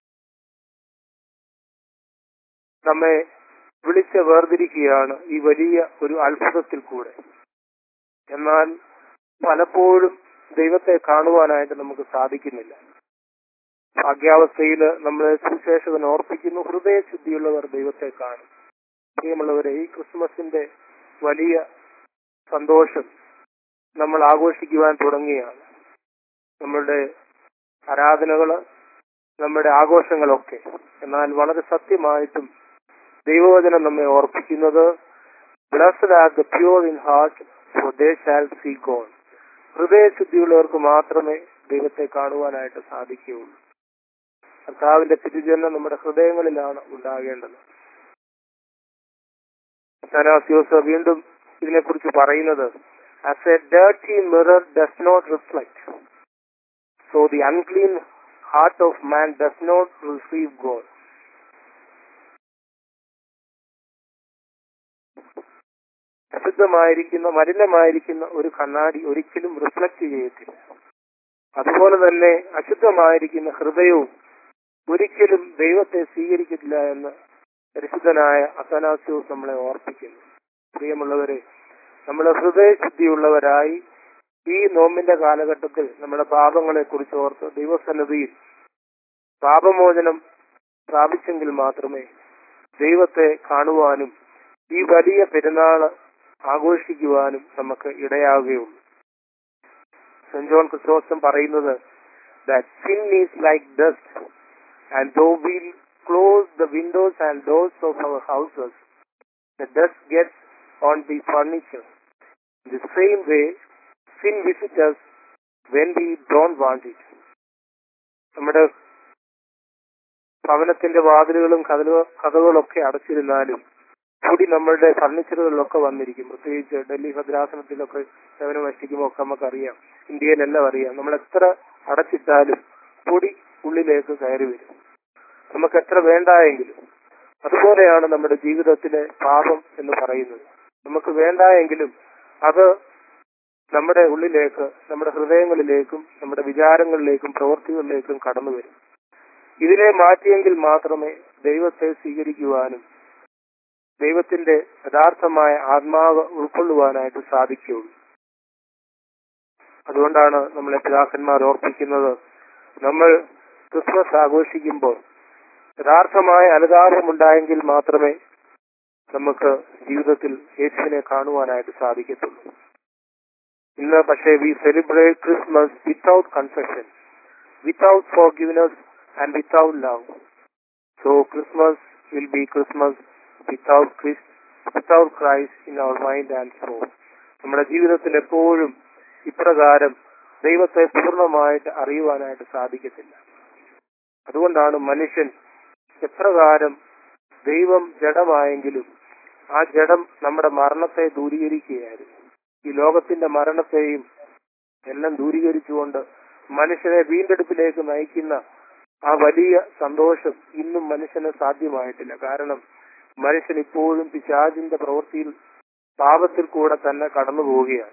നമ്മെ വിളിച്ച് വേർതിരിക്കുകയാണ് ഈ വലിയ ഒരു അത്ഭുതത്തിൽ കൂടെ എന്നാൽ പലപ്പോഴും ദൈവത്തെ കാണുവാനായിട്ട് നമുക്ക് സാധിക്കുന്നില്ല ഭാഗ്യാവസ്ഥയിൽ നമ്മളെ സുശേഷകൻ ഓർപ്പിക്കുന്നു ഹൃദയശുദ്ധിയുള്ളവർ ദൈവത്തെ കാണും പ്രിയമുള്ളവരെ ഈ ക്രിസ്മസിന്റെ വലിയ സന്തോഷം നമ്മൾ ആഘോഷിക്കുവാൻ തുടങ്ങിയാണ് നമ്മളുടെ ആരാധനകള് നമ്മുടെ ആഘോഷങ്ങളൊക്കെ എന്നാൽ വളരെ സത്യമായിട്ടും ദൈവവചനം നമ്മെ ഓർപ്പിക്കുന്നത് blessed are the pure in heart for they shall see God ഹൃദയശുദ്ധിയുള്ളവർക്ക് മാത്രമേ ദൈവത്തെ കാണുവാനായിട്ട് സാധിക്കുകയുള്ളൂ കർത്താവിന്റെ തിരുജന്മം നമ്മുടെ ഹൃദയങ്ങളിലാണ് ഉണ്ടാകേണ്ടത് സനാസിയോസ് വീണ്ടും ഇതിനെക്കുറിച്ച് പറയുന്നത് as a dirty mirror does not reflect so the unclean heart of man does not receive God അശുദ്ധമായിരിക്കുന്ന മലിനമായിരിക്കുന്ന ഒരു കണ്ണാടി ഒരിക്കലും റിഫ്ലക്ട് ചെയ്യത്തില്ല അതുപോലെ തന്നെ അശുദ്ധമായിരിക്കുന്ന ഹൃദയവും ഒരിക്കലും ദൈവത്തെ സ്വീകരിക്കില്ല എന്ന് പരിശുദ്ധനായ അസനാസ്യവും നമ്മളെ ഓർപ്പിക്കുന്നു പ്രിയമുള്ളവരെ നമ്മുടെ ഹൃദയശുദ്ധിയുള്ളവരായി ഈ നോമ്പിന്റെ കാലഘട്ടത്തിൽ നമ്മുടെ പാപങ്ങളെ കുറിച്ച് ഓർത്ത് ദൈവസന്നദ്ധിയിൽ പാപമോചനം പ്രാപിച്ചെങ്കിൽ മാത്രമേ ദൈവത്തെ കാണുവാനും ഈ വലിയ പെരുന്നാള് ആഘോഷിക്കുവാനും നമുക്ക് ഇടയാവുകയുള്ളൂ സെന്റ് ജോൺ ക്രിസ്തോസം പറയുന്നത് that sin is like dust and though will close the windows and doors of our houses the dust gets on the furniture the same way sin visitors when we don't want it നമ്മുടെ ഭവനത്തിന്റെ വാതിലുകളും കഥകളൊക്കെ അടച്ചിരുന്നാലും കൂടി നമ്മളുടെ ഫർണിച്ചറുകളിലൊക്കെ വന്നിരിക്കും പ്രത്യേകിച്ച് ഡൽഹി ഭദ്രാസനത്തിലൊക്കെ സേവനം അനുഷ്ഠിക്കുമ്പോൾ ഒക്കെ നമുക്കറിയാം ഇന്ത്യയിലെല്ലാം അറിയാം നമ്മൾ എത്ര അടച്ചിട്ടാലും പൊടി ഉള്ളിലേക്ക് കയറി വരും നമുക്ക് എത്ര വേണ്ടായെങ്കിലും അതുപോലെയാണ് നമ്മുടെ ജീവിതത്തിലെ പാപം എന്ന് പറയുന്നത് നമുക്ക് വേണ്ടായെങ്കിലും അത് നമ്മുടെ ഉള്ളിലേക്ക് നമ്മുടെ ഹൃദയങ്ങളിലേക്കും നമ്മുടെ വിചാരങ്ങളിലേക്കും പ്രവൃത്തികളിലേക്കും കടന്നു വരും ഇതിനെ മാറ്റിയെങ്കിൽ മാത്രമേ ദൈവത്തെ സ്വീകരിക്കുവാനും ദൈവത്തിന്റെ യഥാർത്ഥമായ ആത്മാവ് ഉൾക്കൊള്ളുവാനായിട്ട് സാധിക്കുകയുള്ളൂ അതുകൊണ്ടാണ് നമ്മളെ പിതാക്കന്മാർ ഓർപ്പിക്കുന്നത് നമ്മൾ ക്രിസ്മസ് ആഘോഷിക്കുമ്പോൾ യഥാർത്ഥമായ അനുതാപമുണ്ടായെങ്കിൽ മാത്രമേ നമുക്ക് ജീവിതത്തിൽ യേശുവിനെ കാണുവാനായിട്ട് സാധിക്കത്തുള്ളൂ ഇന്ന് പക്ഷേ we celebrate Christmas without confession without forgiveness and without love so Christmas will be Christmas without Chris without Christ in our mind and soul നമ്മുടെ ജീവിതത്തിൽ എപ്പോഴും ഇപ്രകാരം ദൈവത്തെ പൂർണ്ണമായിട്ട് അറിയുവാനായിട്ട് സാധിക്കത്തില്ല അതുകൊണ്ടാണ് മനുഷ്യൻ എപ്രകാരം ദൈവം ജഡമായെങ്കിലും ആ ജഡം നമ്മുടെ മരണത്തെ ദൂരീകരിക്കുകയായിരുന്നു ഈ ലോകത്തിന്റെ മരണത്തെയും എല്ലാം ദൂരീകരിച്ചുകൊണ്ട് മനുഷ്യനെ വീണ്ടെടുപ്പിലേക്ക് നയിക്കുന്ന ആ വലിയ സന്തോഷം ഇന്നും മനുഷ്യന് സാധ്യമായിട്ടില്ല കാരണം മനുഷ്യൻ ഇപ്പോഴും പിശാചിന്റെ പ്രവൃത്തിയിൽ പാപത്തിൽ കൂടെ തന്നെ കടന്നു പോവുകയാണ്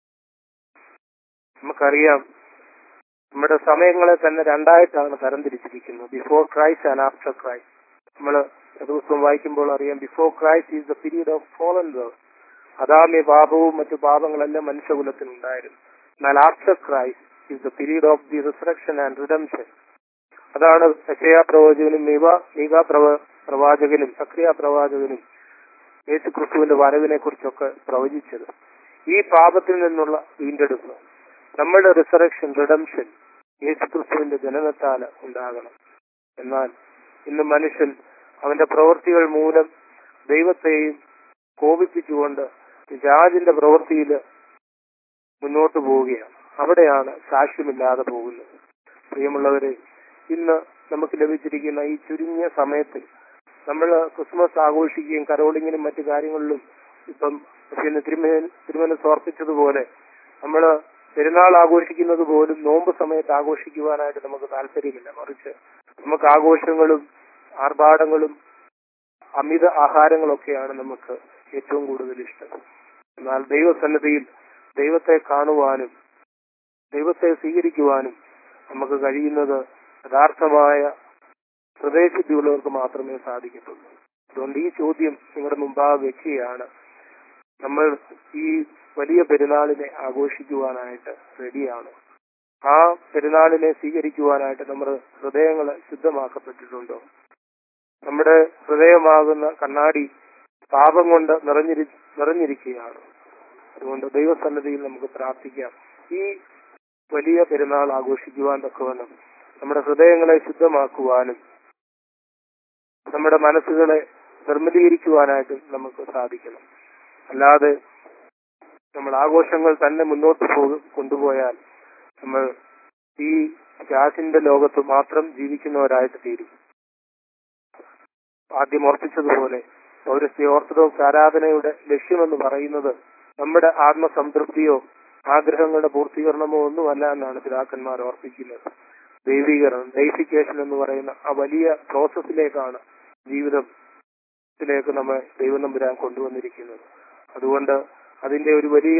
നമുക്കറിയാം നമ്മുടെ സമയങ്ങളെ തന്നെ രണ്ടായിട്ടാണ് തരംതിരിച്ചിരിക്കുന്നത് before Christ and after Christ നമ്മൾ ദിവസവും വായിക്കുമ്പോൾ അറിയാം before Christ is the period of fallen world അതാമ്യ പാപവും മറ്റു പാപങ്ങളെല്ലാം മനുഷ്യകുലത്തിനുണ്ടായിരുന്നു എന്നാൽ after Christ is the period of the resurrection and redemption അതാണ് സക്രിയ പ്രവാചകനും മീവ മീക പ്രവ പ്രവാചകനും സക്രിയ പ്രവാചകനും യേശു ക്രിസ്തുവിന്റെ വരവിനെ കുറിച്ചൊക്കെ പ്രവചിച്ചത് ഈ പാപത്തിൽ നിന്നുള്ള വീണ്ടെടുപ്പ് നമ്മളുടെ റിസറക്ഷൻ റിഡംഷൻ യേശു ക്രിസ്തുവിന്റെ ജനനത്താൽ ഉണ്ടാകണം എന്നാൽ ഇന്ന് മനുഷ്യൻ അവന്റെ പ്രവൃത്തികൾ മൂലം ദൈവത്തെയും കോപിപ്പിച്ചുകൊണ്ട് ജാതിന്റെ പ്രവൃത്തിയിൽ മുന്നോട്ട് പോവുകയാണ് അവിടെയാണ് സാക്ഷ്യമില്ലാതെ പോകുന്നത് പ്രിയമുള്ളവരെ ഇന്ന് നമുക്ക് ലഭിച്ചിരിക്കുന്ന ഈ ചുരുങ്ങിയ സമയത്ത് നമ്മൾ ക്രിസ്മസ് ആഘോഷിക്കുകയും കരോളിങ്ങിനും മറ്റു കാര്യങ്ങളിലും ഇപ്പം പിന്നെ തിരുമേൻ തിരുമന സമർപ്പിച്ചതുപോലെ നമ്മൾ പെരുന്നാൾ ആഘോഷിക്കുന്നത് പോലും നോമ്പ് സമയത്ത് ആഘോഷിക്കുവാനായിട്ട് നമുക്ക് താല്പര്യമില്ല മറിച്ച് നമുക്ക് ആഘോഷങ്ങളും ആർഭാടങ്ങളും അമിത ആഹാരങ്ങളൊക്കെയാണ് നമുക്ക് ഏറ്റവും കൂടുതൽ ഇഷ്ടം എന്നാൽ ദൈവസന്നദ്ധിയിൽ ദൈവത്തെ കാണുവാനും ദൈവത്തെ സ്വീകരിക്കുവാനും നമുക്ക് കഴിയുന്നത് യഥാർത്ഥമായ ഹൃദയശുദ്ധിയുള്ളവർക്ക് മാത്രമേ സാധിക്കത്തുള്ളൂ അതുകൊണ്ട് ഈ ചോദ്യം നിങ്ങളുടെ മുമ്പാകെ വെക്കുകയാണ് നമ്മൾ ഈ വലിയ പെരുന്നാളിനെ ആഘോഷിക്കുവാനായിട്ട് റെഡിയാണ് ആ പെരുന്നാളിനെ സ്വീകരിക്കുവാനായിട്ട് നമ്മുടെ ഹൃദയങ്ങൾ ശുദ്ധമാക്കപ്പെട്ടിട്ടുണ്ടോ നമ്മുടെ ഹൃദയമാകുന്ന കണ്ണാടി പാപം കൊണ്ട് നിറഞ്ഞിരി നിറഞ്ഞിരിക്കുകയാണ് അതുകൊണ്ട് ദൈവസന്നദ്ധിയിൽ നമുക്ക് പ്രാർത്ഥിക്കാം ഈ വലിയ പെരുന്നാൾ ആഘോഷിക്കുവാൻ തക്കവണ്ണം നമ്മുടെ ഹൃദയങ്ങളെ ശുദ്ധമാക്കുവാനും നമ്മുടെ മനസ്സുകളെ നിർമ്മലീകരിക്കുവാനായിട്ട് നമുക്ക് സാധിക്കണം അല്ലാതെ നമ്മൾ ആഘോഷങ്ങൾ തന്നെ മുന്നോട്ട് പോകും കൊണ്ടുപോയാൽ നമ്മൾ ഈ ഗ്യാസിന്റെ ലോകത്ത് മാത്രം ജീവിക്കുന്നവരായിട്ട് തീരും ആദ്യം ഓർപ്പിച്ചതുപോലെ പൗരസ്ത്യ ഓർത്തഡോക്സ് ആരാധനയുടെ ലക്ഷ്യമെന്ന് പറയുന്നത് നമ്മുടെ ആത്മസംതൃപ്തിയോ ആഗ്രഹങ്ങളുടെ പൂർത്തീകരണമോ ഒന്നുമല്ല എന്നാണ് പിതാക്കന്മാർ ഓർപ്പിക്കുന്നത് ദൈവീകരണം ഡൈഫിക്കേഷൻ എന്ന് പറയുന്ന ആ വലിയ പ്രോസസ്സിലേക്കാണ് ജീവിതത്തിലേക്ക് നമ്മെ ദൈവം നമ്പുരാൻ കൊണ്ടുവന്നിരിക്കുന്നത് അതുകൊണ്ട് അതിന്റെ ഒരു വലിയ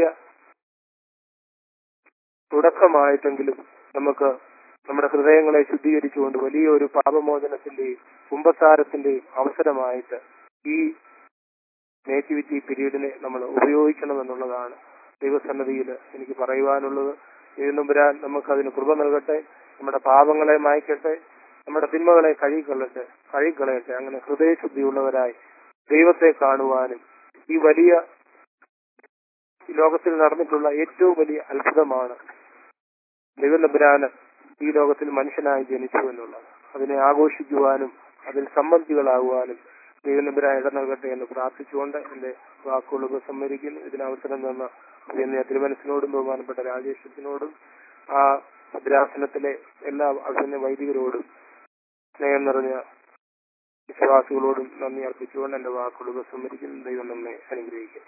തുടക്കമായിട്ടെങ്കിലും നമുക്ക് നമ്മുടെ ഹൃദയങ്ങളെ ശുദ്ധീകരിച്ചുകൊണ്ട് വലിയ ഒരു പാപമോചനത്തിന്റെയും കുംഭസാരത്തിന്റെയും അവസരമായിട്ട് ഈ നേറ്റിവിറ്റി പീരീഡിനെ നമ്മൾ ഉപയോഗിക്കണമെന്നുള്ളതാണ് ദൈവസന്നദ്ധിയിൽ എനിക്ക് പറയുവാനുള്ളത് ദൈവനമ്പുരാൻ നമുക്ക് അതിന് കൃപ നൽകട്ടെ നമ്മുടെ പാപങ്ങളെ മായ്ക്കട്ടെ നമ്മുടെ തിന്മകളെ കഴുകിക്കൊള്ളട്ടെ കഴുകിക്കളയട്ടെ അങ്ങനെ ഹൃദയശുദ്ധിയുള്ളവരായി ദൈവത്തെ കാണുവാനും ഈ വലിയ ഈ ലോകത്തിൽ നടന്നിട്ടുള്ള ഏറ്റവും വലിയ അത്ഭുതമാണ് ദൈവനമ്പുരാന് ഈ ലോകത്തിൽ മനുഷ്യനായി ജനിച്ചു എന്നുള്ളത് അതിനെ ആഘോഷിക്കുവാനും അതിൽ സംബന്ധികളാകുവാനും ദൈവനമ്പുരാൻ ഇട നൽകട്ടെ എന്ന് പ്രാർത്ഥിച്ചുകൊണ്ട് എന്റെ വാക്കുകൾ ഉപസംഹരിക്കുന്നു ഇതിന് അവസരം തന്ന എന്നെ തിരുമനസിനോടും ബഹുമാനപ്പെട്ട രാജേഷത്തിനോടും ആ ഭദ്രാസനത്തിലെ എല്ലാ അതിന്റെ വൈദികരോടും സ്നേഹം നിറഞ്ഞ വിശ്വാസികളോടും നന്ദി അർപ്പിച്ചുകൊണ്ട് എന്റെ വാക്കുകൾ ഉപസംഹരിക്കുന്നു ദൈവം നമ്മെ അനുഗ്രഹിക്കട്ടെ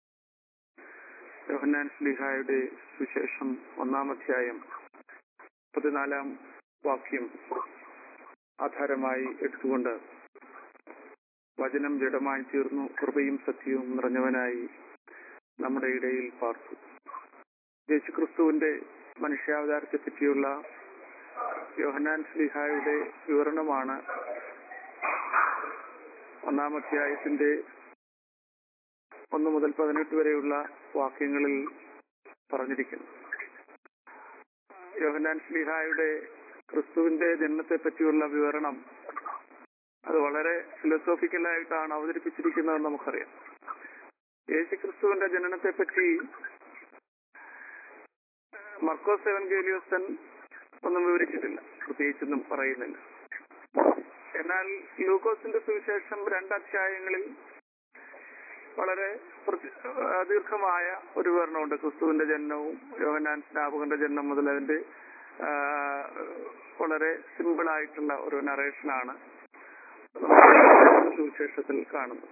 യോഹന്നാൻ സ്ലിഹായുടെ സുശേഷം ഒന്നാം അധ്യായം പതിനാലാം വാക്യം ആധാരമായി എടുത്തുകൊണ്ട് വചനം ജഡമായി തീർന്നു കൃപയും സത്യവും നിറഞ്ഞവനായി നമ്മുടെ ഇടയിൽ പാർത്തു യേശുക്രിസ്തുവിന്റെ മനുഷ്യാവതാരത്തെ പറ്റിയുള്ള യോഹനാൻ സ്ലിഹായുടെ വിവരണമാണ് ഒന്നാം അധ്യായത്തിന്റെ ഒന്ന് മുതൽ പതിനെട്ട് വരെയുള്ള വാക്യങ്ങളിൽ പറഞ്ഞിരിക്കുന്നു യോഹനാൻ സ്ലിഹായുടെ ക്രിസ്തുവിന്റെ ജന്മത്തെ പറ്റിയുള്ള വിവരണം അത് വളരെ ഫിലോസോഫിക്കലായിട്ടാണ് അവതരിപ്പിച്ചിരിക്കുന്നതെന്ന് നമുക്കറിയാം യേശു ക്രിസ്തുവിന്റെ ജനനത്തെ പറ്റി മർക്കോസ് എവൻഗേലിയോസൻ ഒന്നും വിവരിച്ചിട്ടില്ല പ്രത്യേകിച്ചൊന്നും പറയുന്നില്ല എന്നാൽ ലൂക്കോസിന്റെ സുവിശേഷം രണ്ടധ്യായങ്ങളിൽ വളരെ പ്രതി- ആ, ദീർഘമായ ഒരു വിവരണമുണ്ട് ക്രിസ്തുവിന്റെ ജനനവും യോഹനാൻ സ്നാപകന്റെ ജനനം മുതൽ അതിന്റെ ആ, വളരെ സിമ്പിൾ ആയിട്ടുള്ള ഒരു നറേഷനാണ് സുവിശേഷത്തിൽ കാണുന്നത്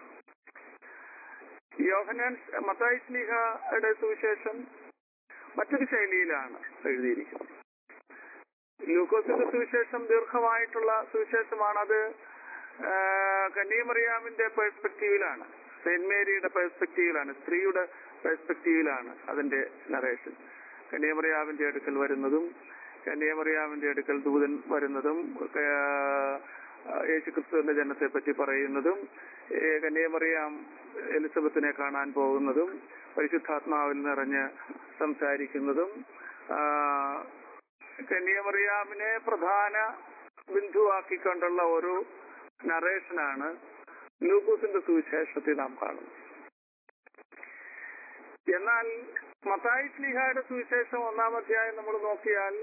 യോഹനാൻ മത്തായി സ്ലീഹയുടെ സുവിശേഷം മറ്റൊരു ശൈലിയിലാണ് എഴുതിയിരിക്കുന്നത് ലൂക്കോസിന്റെ സുവിശേഷം ദീർഘമായിട്ടുള്ള സുവിശേഷമാണ് അത് ആ, കന്യാമറിയാമിന്റെ പെർസ്പെക്റ്റീവിലാണ് സെയിന്റ് മേരിയുടെ പെർസ്പെക്റ്റീവിലാണ് സ്ത്രീയുടെ പെർസ്പെക്റ്റീവിലാണ് അതിന്റെ നറേഷൻ കന്യാമറിയാവിന്റെ അടുക്കൽ വരുന്നതും കന്യാമറിയാവിന്റെ അടുക്കൽ ദൂതൻ വരുന്നതും ആ, യേശുക്രിസ്തുവിന്റെ ജനനത്തെ പറ്റി പറയുന്നതും ഏ, കന്യാമറിയാം എലിസബത്തിനെ കാണാൻ പോകുന്നതും പരിശുദ്ധാത്മാവിൽ നിറഞ്ഞ് സംസാരിക്കുന്നതും ആ, കന്യാമറിയാമിനെ പ്രധാന ബിന്ദുവാക്കിക്കൊണ്ടുള്ള ഒരു നറേഷനാണ് ലൂക്കോസിന്റെ സുവിശേഷത്തിൽ നാം കാണുന്നത് എന്നാൽ മത്തായി സ്ലിഹായുടെ സുവിശേഷം ഒന്നാം അധ്യായം നമ്മൾ നോക്കിയാൽ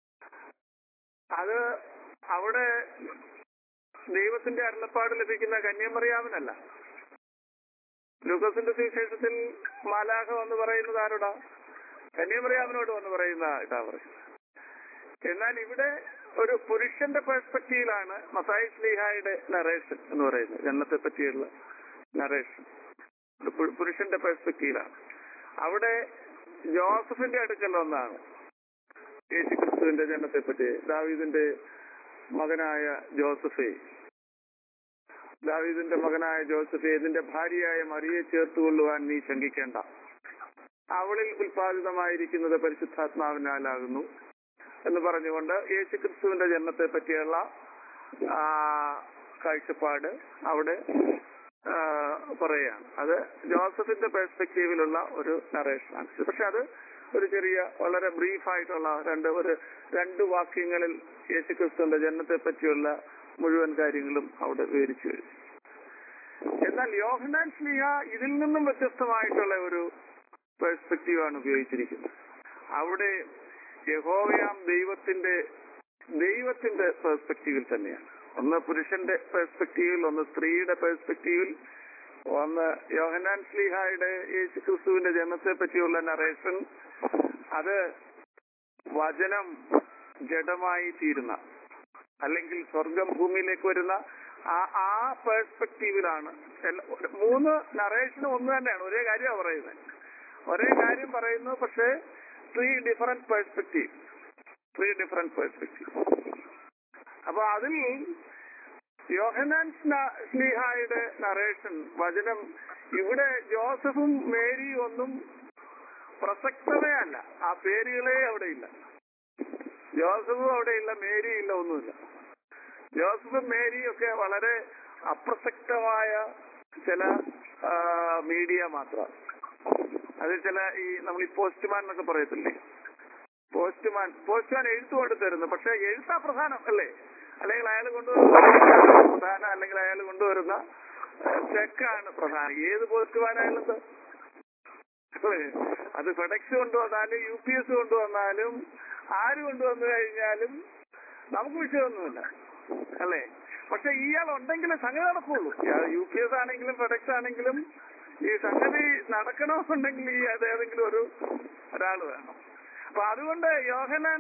അത് അവിടെ ദൈവത്തിന്റെ അരുളപ്പാട് ലഭിക്കുന്ന കന്യാമറിയാമിനല്ല ലൂക്കോസിന്റെ സുവിശേഷത്തിൽ മാലാഖ എന്ന് പറയുന്നത് ആരോടാ കന്യാമറിയാമിനോട് വന്ന് പറയുന്ന ഇതാ പറയുന്നത് എന്നാൽ ഇവിടെ ഒരു പുരുഷന്റെ പെർസ്പെക്റ്റീവിലാണ് മസായി സ്ലീഹായുടെ നറേഷൻ എന്ന് പറയുന്നത് ജനത്തെ പറ്റിയുള്ള നറേഷൻ ഒരു പു- പുരുഷന്റെ പെർസ്പെക്റ്റീവിലാണ് അവിടെ ജോസഫിന്റെ അടുക്കൽ ഒന്നാണ് യേശു ക്രിസ്തുവിന്റെ ജനത്തെ പറ്റി ദാവീദിന്റെ മകനായ ജോസഫെ ദാവീദിന്റെ മകനായ ജോസഫെ നിന്റെ ഭാര്യയായ മറിയെ ചേർത്തുകൊള്ളുവാൻ നീ ശങ്കിക്കേണ്ട അവളിൽ ഉൽപാദിതമായിരിക്കുന്നത് പരിശുദ്ധാത്മാവിനാലാകുന്നു എന്ന് പറഞ്ഞുകൊണ്ട് യേശു ക്രിസ്തുവിന്റെ ജന്മത്തെ പറ്റിയുള്ള ആ, കാഴ്ചപ്പാട് അവിടെ ആ, പറയുകയാണ് അത് ജോസഫിന്റെ പെർസ്പെക്റ്റീവിലുള്ള ഒരു നറേഷനാണ് പക്ഷെ അത് ഒരു ചെറിയ വളരെ ബ്രീഫ് ആയിട്ടുള്ള രണ്ട് ഒരു രണ്ട് വാക്യങ്ങളിൽ യേശു ക്രിസ്തുവിന്റെ ജന്മത്തെ പറ്റിയുള്ള മുഴുവൻ കാര്യങ്ങളും അവിടെ വിവരിച്ചു കഴിഞ്ഞു എന്നാൽ യോഹനാൻ സ്ലിഹ ഇതിൽ നിന്നും വ്യത്യസ്തമായിട്ടുള്ള ഒരു പെർസ്പെക്റ്റീവാണ് ഉപയോഗിച്ചിരിക്കുന്നത് അവിടെ യഹോവയാം ദൈവത്തിന്റെ ദൈവത്തിന്റെ പെർസ്പെക്റ്റീവിൽ തന്നെയാണ് ഒന്ന് പുരുഷന്റെ പെർസ്പെക്റ്റീവിൽ ഒന്ന് സ്ത്രീയുടെ പെർസ്പെക്റ്റീവിൽ ഒന്ന് യോഹനാൻ സ്ലിഹായുടെ യേശു ക്രിസ്തുവിന്റെ ജന്മത്തെ പറ്റിയുള്ള നറേഷൻ അത് വചനം ജഡമായി തീരുന്ന അല്ലെങ്കിൽ സ്വർഗം ഭൂമിയിലേക്ക് വരുന്ന ആ ആ പെർസ്പെക്റ്റീവിലാണ് എല്ലാ- മൂന്ന് നറേഷനും ഒന്ന് തന്നെയാണ് ഒരേ കാര്യമാണ് പറയുന്നത് ഒരേ കാര്യം പറയുന്നു പക്ഷേ three different perspective three different perspective അപ്പൊ അതിൽ യോഹനാൻ സ്ന- സ്ലീഹായുടെ നറേഷൻ വചനം ഇവിടെ ജോസഫും മേരിയും ഒന്നും പ്രസക്തമേ അല്ല ആ പേരുകളെ അവിടെ ഇല്ല ജോസഫും അവിടെ ഇല്ല മേരിയും ഇല്ല ഒന്നുമില്ല ജോസഫും മേരിയും ഒക്കെ വളരെ അപ്രസക്തമായ ചില മീഡിയ മാത്രമാണ് അത് ചില ഈ നമ്മൾ ഈ പോസ്റ്റ്മാൻ എന്നൊക്കെ പറയത്തില്ലേ പോസ്റ്റ്മാൻ പോസ്റ്റ്മാൻ എഴുത്തു കൊണ്ട് തരുന്നു പക്ഷെ എഴുത്താ പ്രധാനം അല്ലേ അല്ലെങ്കിൽ അയാൾ കൊണ്ടുവരുന്ന പ്രധാനം അല്ലെങ്കിൽ അയാൾ കൊണ്ടുവരുന്ന ചെക്കാണ് പ്രധാനം ഏത് പോസ്റ്റ്മാൻ ആയാലും അല്ലേ? അത് ഫെഡക്സ് കൊണ്ടുവന്നാലും യു പി എസ് കൊണ്ടുവന്നാലും ആര് കൊണ്ടുവന്നു കഴിഞ്ഞാലും നമുക്ക് വിഷയമൊന്നുമില്ല അല്ലേ പക്ഷെ ഇയാൾ ഉണ്ടെങ്കിലേ സംഗതി നടക്കുള്ളൂ യു പി എസ് ആണെങ്കിലും ഫെഡക്സ് ആണെങ്കിലും ഈ സംഗതി നടക്കണമെന്നുണ്ടെങ്കിൽ ഈ അത് ഏതെങ്കിലും ഒരു ഒരാൾ വേണം അപ്പൊ അതുകൊണ്ട് യോഹനാൻ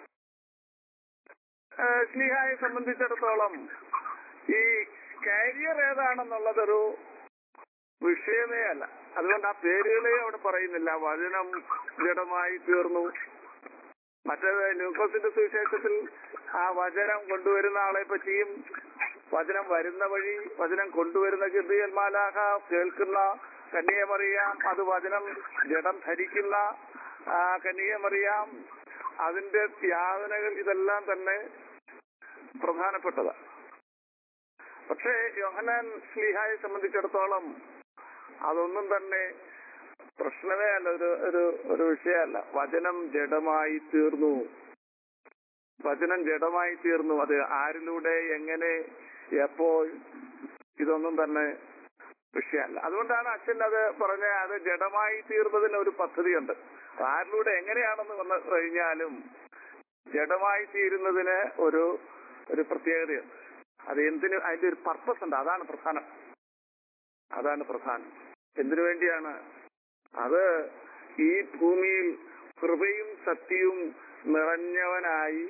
ആ, സ്ലീഹായെ സംബന്ധിച്ചിടത്തോളം ഈ കാരിയർ ഏതാണെന്നുള്ളതൊരു വിഷയമേ അല്ല അതുകൊണ്ട് ആ പേരുകളെ അവിടെ പറയുന്നില്ല വചനം ജഡമായി തീർന്നു മറ്റേത് ലൂക്കോസിന്റെ സുവിശേഷത്തിൽ ആ വചനം കൊണ്ടുവരുന്ന ആളെ പറ്റിയും വചനം വരുന്ന വഴി വചനം കൊണ്ടുവരുന്ന ഗിർദിയൽ മാലാഹ കേൾക്കുന്ന കന്യകമറിയാം അത് വചനം ജഡം ധരിക്കുന്ന ആ കന്യകമറിയാം അതിന്റെ യാതനകൾ ഇതെല്ലാം തന്നെ പ്രധാനപ്പെട്ടതാണ് പക്ഷേ യോഹനാൻ സ്ലീഹായെ സംബന്ധിച്ചിടത്തോളം അതൊന്നും തന്നെ പ്രശ്നമേ അല്ല ഒരു ഒരു ഒരു വിഷയമല്ല വചനം ജഡമായി തീർന്നു വചനം ജഡമായി തീർന്നു അത് ആരിലൂടെ എങ്ങനെ എപ്പോൾ ഇതൊന്നും തന്നെ വിഷയമല്ല അതുകൊണ്ടാണ് അച്ഛൻ അത് പറഞ്ഞ അത് ജഡമായി തീർന്നതിന് ഒരു പദ്ധതിയുണ്ട് ആരിലൂടെ എങ്ങനെയാണെന്ന് വന്നു കഴിഞ്ഞാലും ജഡമായി തീരുന്നതിന് ഒരു ഒരു പ്രത്യേകതയുണ്ട് അത് എന്തിന് അതിന്റെ ഒരു പർപ്പസ് ഉണ്ട് അതാണ് പ്രധാനം അതാണ് പ്രധാനം എന്തിനു വേണ്ടിയാണ് അത് ഈ ഭൂമിയിൽ കൃപയും സത്യവും നിറഞ്ഞവനായി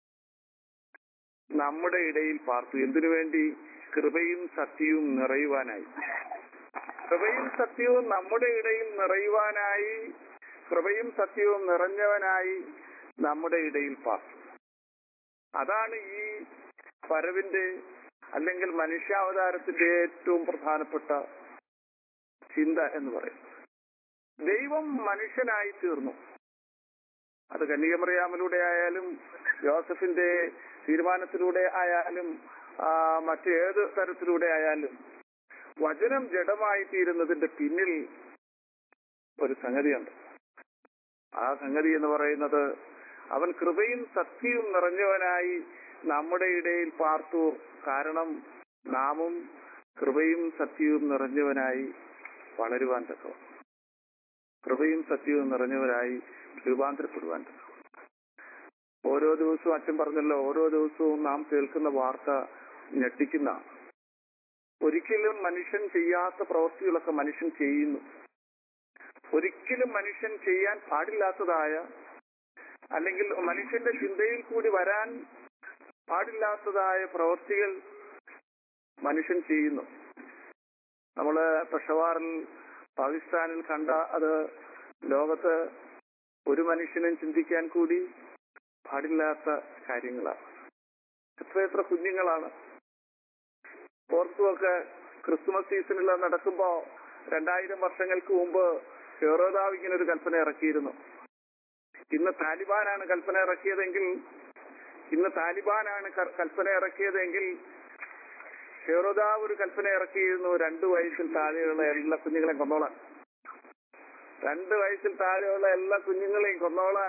നമ്മുടെ ഇടയിൽ പാർത്തു എന്തിനു വേണ്ടി കൃപയും സത്യവും നിറയുവാനായി കൃപയും സത്യവും നമ്മുടെ ഇടയിൽ നിറയുവാനായി കൃപയും സത്യവും നിറഞ്ഞവനായി നമ്മുടെ ഇടയിൽ പാർത്തു അതാണ് ഈ വരവിന്റെ അല്ലെങ്കിൽ മനുഷ്യാവതാരത്തിന്റെ ഏറ്റവും പ്രധാനപ്പെട്ട ചിന്ത എന്ന് പറയും ദൈവം മനുഷ്യനായി തീർന്നു അത് കന്യകമറിയാമിലൂടെ ആയാലും ജോസഫിന്റെ തീരുമാനത്തിലൂടെ ആയാലും ആ, മറ്റേത് തരത്തിലൂടെ ആയാലും വചനം ജഡമായി തീരുന്നതിന്റെ പിന്നിൽ ഒരു സംഗതിയുണ്ട് ആ സംഗതി എന്ന് പറയുന്നത് അവൻ കൃപയും സത്യവും നിറഞ്ഞവനായി നമ്മുടെ ഇടയിൽ പാർത്തു കാരണം നാമും കൃപയും സത്യവും നിറഞ്ഞവനായി വളരുവാൻ തക്കവ കൃപയും സത്യവും നിറഞ്ഞവരായി രൂപാന്തരപ്പെടുവാൻ തക്കവ ഓരോ ദിവസവും അച്ഛൻ പറഞ്ഞല്ലോ ഓരോ ദിവസവും നാം കേൾക്കുന്ന വാർത്ത ഞെട്ടിക്കുന്ന ഒരിക്കലും മനുഷ്യൻ ചെയ്യാത്ത പ്രവൃത്തികളൊക്കെ മനുഷ്യൻ ചെയ്യുന്നു ഒരിക്കലും മനുഷ്യൻ ചെയ്യാൻ പാടില്ലാത്തതായ അല്ലെങ്കിൽ മനുഷ്യന്റെ ചിന്തയിൽ കൂടി വരാൻ പാടില്ലാത്തതായ പ്രവൃത്തികൾ മനുഷ്യൻ ചെയ്യുന്നു നമ്മള് പെഷവാറിൽ പാകിസ്ഥാനിൽ കണ്ട അത് ലോകത്ത് ഒരു മനുഷ്യനും ചിന്തിക്കാൻ കൂടി പാടില്ലാത്ത കാര്യങ്ങളാണ് എത്ര എത്ര കുഞ്ഞുങ്ങളാണ് ഓർത്തുമൊക്കെ ക്രിസ്മസ് സീസണിൽ നടക്കുമ്പോ രണ്ടായിരം വർഷങ്ങൾക്ക് മുമ്പ് ഹെറോദാവ് ഇങ്ങനെ ഒരു കൽപ്പന ഇറക്കിയിരുന്നു ഇന്ന് താലിബാനാണ് കൽപ്പന ഇറക്കിയതെങ്കിൽ ഇന്ന് താലിബാനാണ് ക- കൽപ്പന ഇറക്കിയതെങ്കിൽ ഹെറോദാവ് ഒരു കൽപ്പന ഇറക്കിയിരുന്നു രണ്ടു വയസ്സിൽ താഴെയുള്ള എല്ലാ കുഞ്ഞുങ്ങളെയും കൊന്നോളാൻ രണ്ട് വയസ്സിൽ താഴെയുള്ള എല്ലാ കുഞ്ഞുങ്ങളെയും കൊന്നോളാൻ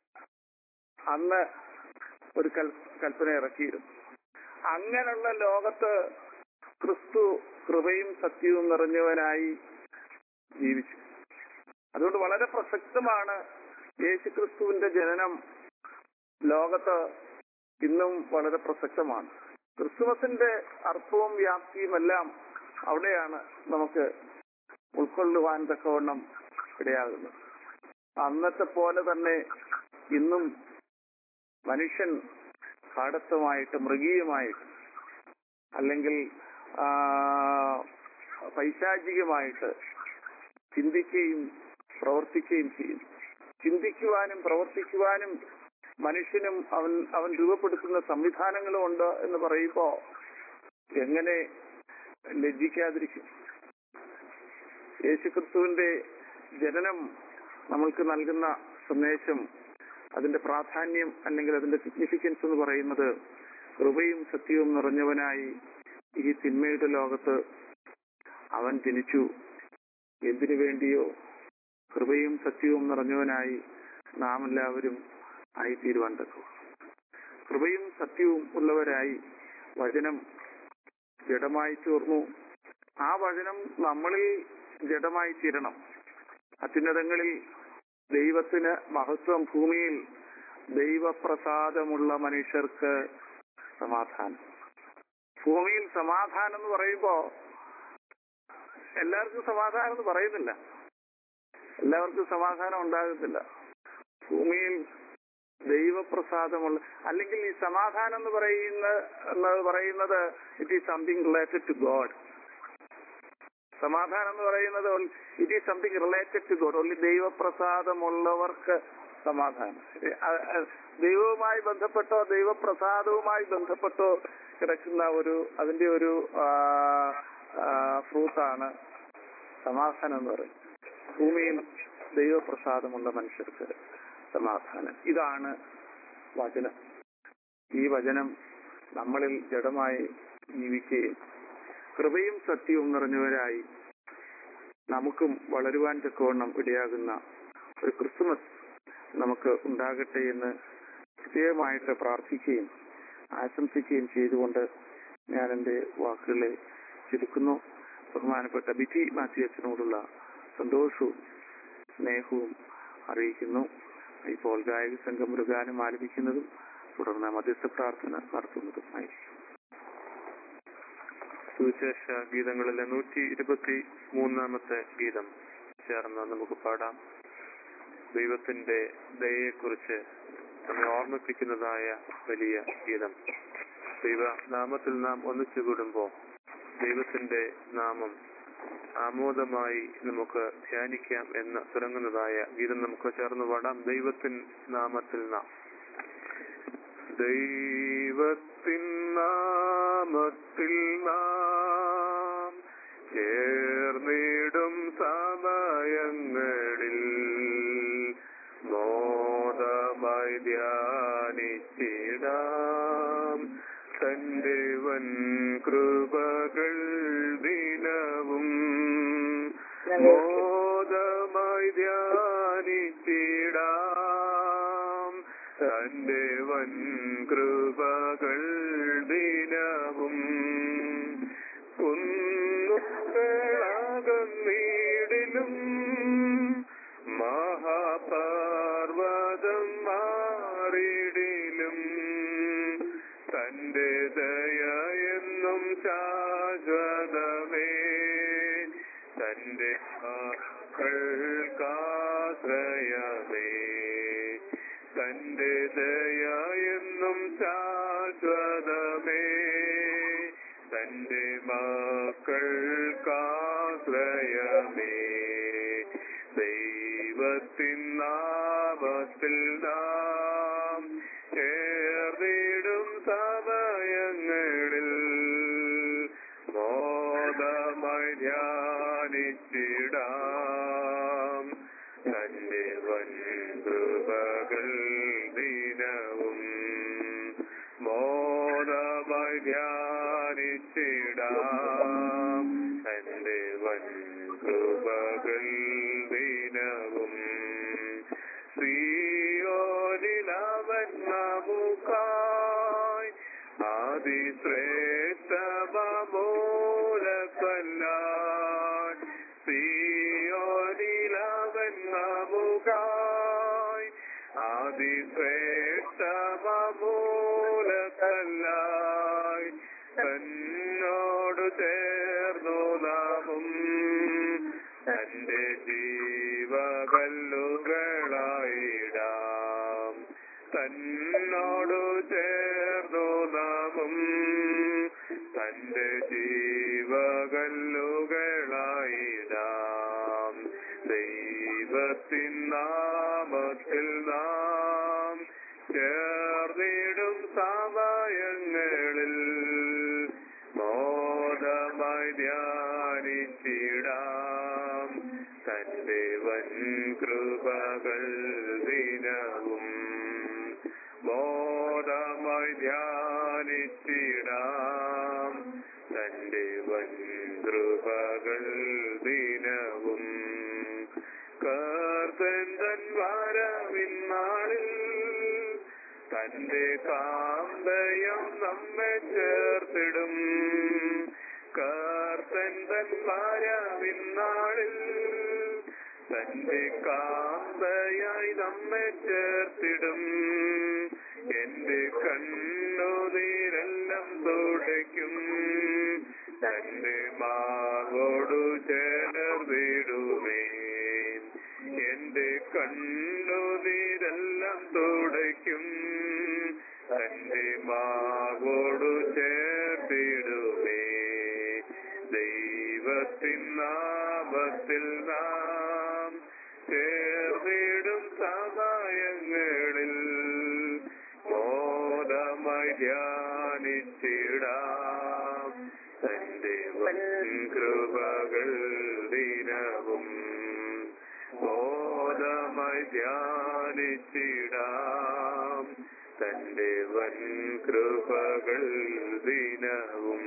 അന്ന് ഒരു കൽ- കൽപ്പന ഇറക്കിയിരുന്നു അങ്ങനെയുള്ള ലോകത്ത് ക്രിസ്തു കൃപയും സത്യവും നിറഞ്ഞവനായി ജീവിച്ചു അതുകൊണ്ട് വളരെ പ്രസക്തമാണ് യേശുക്രിസ്തുവിന്റെ ജനനം ലോകത്ത് ഇന്നും വളരെ പ്രസക്തമാണ് ക്രിസ്തുമസിന്റെ അർത്ഥവും വ്യാപ്തിയും എല്ലാം അവിടെയാണ് നമുക്ക് ഉൾക്കൊള്ളുവാൻ തക്കവണ്ണം ഇടയാകുന്നത് അന്നത്തെ പോലെ തന്നെ ഇന്നും മനുഷ്യൻ കാടത്വമായിട്ട് മൃഗീയമായിട്ട് അല്ലെങ്കിൽ ആ, പൈശാചികമായിട്ട് ചിന്തിക്കുകയും പ്രവർത്തിക്കുകയും ചെയ്യുന്നു ചിന്തിക്കുവാനും പ്രവർത്തിക്കുവാനും മനുഷ്യനും അവൻ അവൻ രൂപപ്പെടുത്തുന്ന സംവിധാനങ്ങളും ഉണ്ട് എന്ന് പറയുമ്പോ എങ്ങനെ ലജ്ജിക്കാതിരിക്കും യേശുക്രിസ്തുവിന്റെ ജനനം നമ്മൾക്ക് നൽകുന്ന സന്ദേശം അതിന്റെ പ്രാധാന്യം അല്ലെങ്കിൽ അതിന്റെ സിഗ്നിഫിക്കൻസ് എന്ന് പറയുന്നത് കൃപയും സത്യവും നിറഞ്ഞവനായി ഈ തിന്മയുടെ ലോകത്ത് അവൻ ജനിച്ചു എന്തിനു വേണ്ടിയോ കൃപയും സത്യവും നിറഞ്ഞവനായി നാം എല്ലാവരും ആയിത്തീരുവാൻ തക്കും കൃപയും സത്യവും ഉള്ളവരായി വചനം ജഡമായി തീർന്നു ആ വചനം നമ്മളിൽ ജഡമായി തീരണം അത്യുന്നതങ്ങളിൽ ദൈവത്തിന് മഹത്വം ഭൂമിയിൽ ദൈവപ്രസാദമുള്ള മനുഷ്യർക്ക് സമാധാനം ഭൂമിയിൽ സമാധാനം എന്ന് പറയുമ്പോ എല്ലാവർക്കും സമാധാനം എന്ന് പറയുന്നില്ല എല്ലാവർക്കും സമാധാനം ഉണ്ടാകുന്നില്ല ഭൂമിയിൽ ദൈവപ്രസാദമുള്ള അല്ലെങ്കിൽ ഈ സമാധാനം എന്ന് പറയുന്ന എന്നത് പറയുന്നത് it is something related to God സമാധാനം എന്ന് പറയുന്നത് it is something related to God only ദൈവപ്രസാദമുള്ളവർക്ക് സമാധാനം ഏ, അ- അ- ദൈവവുമായി ബന്ധപ്പെട്ടോ ദൈവപ്രസാദവുമായി ബന്ധപ്പെട്ടോ കിടക്കുന്ന ഒരു അതിന്റെ ഒരു ഫ്രൂട്ടാണ് സമാധാനം എന്ന് പറയുന്നത് ഭൂമിയിൽ ദൈവപ്രസാദമുള്ള മനുഷ്യർക്ക് സമാധാനം ഇതാണ് വചനം ഈ വചനം നമ്മളിൽ ജഡമായി ജീവിക്കുകയും കൃപയും സത്യവും നിറഞ്ഞവരായി നമുക്കും വളരുവാൻ തക്കവണ്ണം ഇടയാകുന്ന ഒരു ക്രിസ്തുമസ് നമുക്ക് ഉണ്ടാകട്ടെ എന്ന് പ്രത്യേകമായിട്ട് പ്രാർത്ഥിക്കുകയും ആശംസിക്കുകയും ചെയ്തുകൊണ്ട് ഞാൻ എൻ്റെ വാക്കുകളെ ചുരുക്കുന്നു ബഹുമാനപ്പെട്ട ബിജി മാത്യു അച്ഛനോടുള്ള സന്തോഷവും സ്നേഹവും അറിയിക്കുന്നു ഇപ്പോൾ ഗായക സംഘം ഒരു ഗാനം ആലപിക്കുന്നതും തുടർന്ന് മധ്യസ്ഥ പ്രാർത്ഥന നടത്തുന്നതുമായിരിക്കും സുവിശേഷ ഗീതങ്ങളിലെ നൂറ്റി ഇരുപത്തി മൂന്നാമത്തെ ഗീതം ചേർന്ന് നമുക്ക് പാടാം ദൈവത്തിന്റെ ദയയെക്കുറിച്ച് നമ്മെ ഓർമ്മിപ്പിക്കുന്നതായ വലിയ ഗീതം ദൈവ നാമത്തിൽ നാം ഒന്നിച്ചു കൂടുമ്പോൾ ദൈവത്തിന്റെ നാമം ആമോദമായി നമുക്ക് ധ്യാനിക്കാം എന്ന് തുടങ്ങുന്നതായ ഗീതം നമുക്ക് ചേർന്ന് പാടാം ദൈവത്തിൻ നാമത്തിൽ നാം ദൈവത്തിൻ നാമത്തിൽ നാം ചേർന്നിടും സമയങ്ങളിൽ മോദമായി ധ്യാനിച്ചിടാം തന്റെ വൻ കൃപകൾ ദിനവും മോദമായി ധ്യാനിച്ചിടാം തന്റെ വൻ കൃപകൾ ദിനവും കുന്നുകളാകുന്നീടിലും മഹാപർവതം മാറിടിലും തന്റെ ദയ എന്നും ശാശ്വതമേ തന്റെ മക്കൾക്കാശ്രയമേ തന്റെ ദയ എന്നും ശാശ്വതമേ തന്റെ മക്കൾക്കാശ്രയമേ ദൈവത്തിൻ നാമത്തിൽ നാം ചേർന്നിടും സമയങ്ങളിൽ മോദമായി ധ്യാനിച്ചിടാം തന്റെ വൻ കൃപകൾ ദിനവും മോദമായി ധ്യാനിച്ചിടാം തന്റെ വൻ കൃപകൾ ദിനവും ശ്രീയോനിലവൻ നമുക്കായി ആദിശ്രേഷ്ഠമൂലക്കല്ലാൻ ശ്രീയോനിലവൻ നമുക്കായി ആദിശ്രേഷ്ഠമൂലക്കല്ലായി തന്നോട് ചേർന്നു നാമും തന്റെ ജീവകല്ലുകളായിടാം തന്നോടു ചേർന്നു നാമും തന്റെ ജീവകല്ലുകളായിടാം ദൈവത്തിൻ നാമത്തിൽ നാം ചേർന്നിടും സമയങ്ങളിൽ മോദമായി ധ്യാനിച്ചിടാം തന്റെ വൻ കൃപകൾ ദിനവും മോദമായി ധ്യാനിച്ചിടാം തന്റെ വൻ കൃപകൾ ദിനവും കർത്തൻ തൻ വരവിൻ നാളിൽ തന്റെ കാന്തയം നമ്മെ ചേർത്തിടും കർത്തൻ തൻ വരവിൻ നാളിൽ തന്റെ കാന്തയായി നമ്മെ ചേർത്തിടും എന്റെ കണ്ണുനീരെല്ലാം തുടയ്ക്കും തന്റെ മാവോടു ചേർന്നിടുമേ എന്റെ കണ്ണുനീരെല്ലാം തുടയ്ക്കും തന്റെ മാവോടു ചേർത്തിടുമേ ദൈവത്തിൻ നാ വൻ കൃപകൾ ദിനവും ബോധമായി ധ്യാനിച്ചിടാം തന്റെ വൻ കൃപകൾ ദിനവും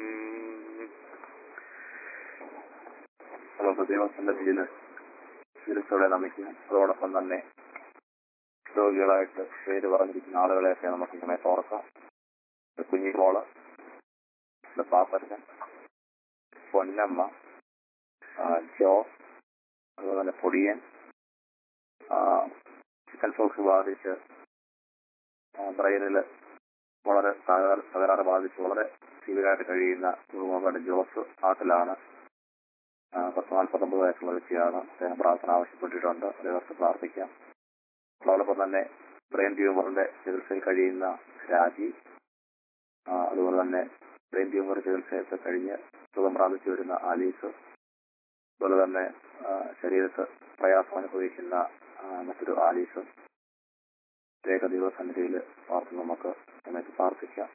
നമുക്ക് ദൈവസന്നിധിയിൽ തിരിച്ചോടെ നമിക്കും അതോടൊപ്പം തന്നെ രോഗികളായിട്ട് പേര് പറഞ്ഞിരിക്കുന്ന ആളുകളെയൊക്കെ നമുക്ക് ഇങ്ങനെ ഓർക്കാം കുഞ്ഞിമോള് പാപ്പച്ചൻ പൊന്നമ്മ ആ, ജോ അതുപോലെ തന്നെ പൊടിയൻ ആ, ചിക്കൻ പോക്സ് ബാധിച്ച് ആ, ബ്രെയിനിൽ വളരെ തകരാറ് തകരാറ് ബാധിച്ച് വളരെ സീവിയറായിട്ട് കഴിയുന്ന കുടുംബങ്ങളുടെ ജോസ് നാട്ടിലാണ് ആ, പത്ത് നാൽപ്പത്തൊമ്പത് വയസ്സുള്ള വ്യക്തിയാണ് അദ്ദേഹം പ്രാർത്ഥന ആവശ്യപ്പെട്ടിട്ടുണ്ട് അദ്ദേഹത്തെ പ്രാർത്ഥിക്കാം അതോടൊപ്പം തന്നെ ബ്രെയിൻ ട്യൂമറിന്റെ ചികിത്സയിൽ കഴിയുന്ന രാജി ആ, അതുപോലെ തന്നെ ബ്രെയിൻ ട്യൂമർ ചികിത്സയൊക്കെ കഴിഞ്ഞ് സുഖം പ്രാപിച്ചു വരുന്ന ആലീസ് അതുപോലെ തന്നെ ആ, ശരീരത്ത് പ്രയാസം അനുഭവിക്കുന്ന ആ, മറ്റൊരു ആലീസ് ഏക ദൈവസന്നിധിയിൽ ഓർത്ത് നമുക്ക് സമയത്ത് പ്രാർത്ഥിക്കാം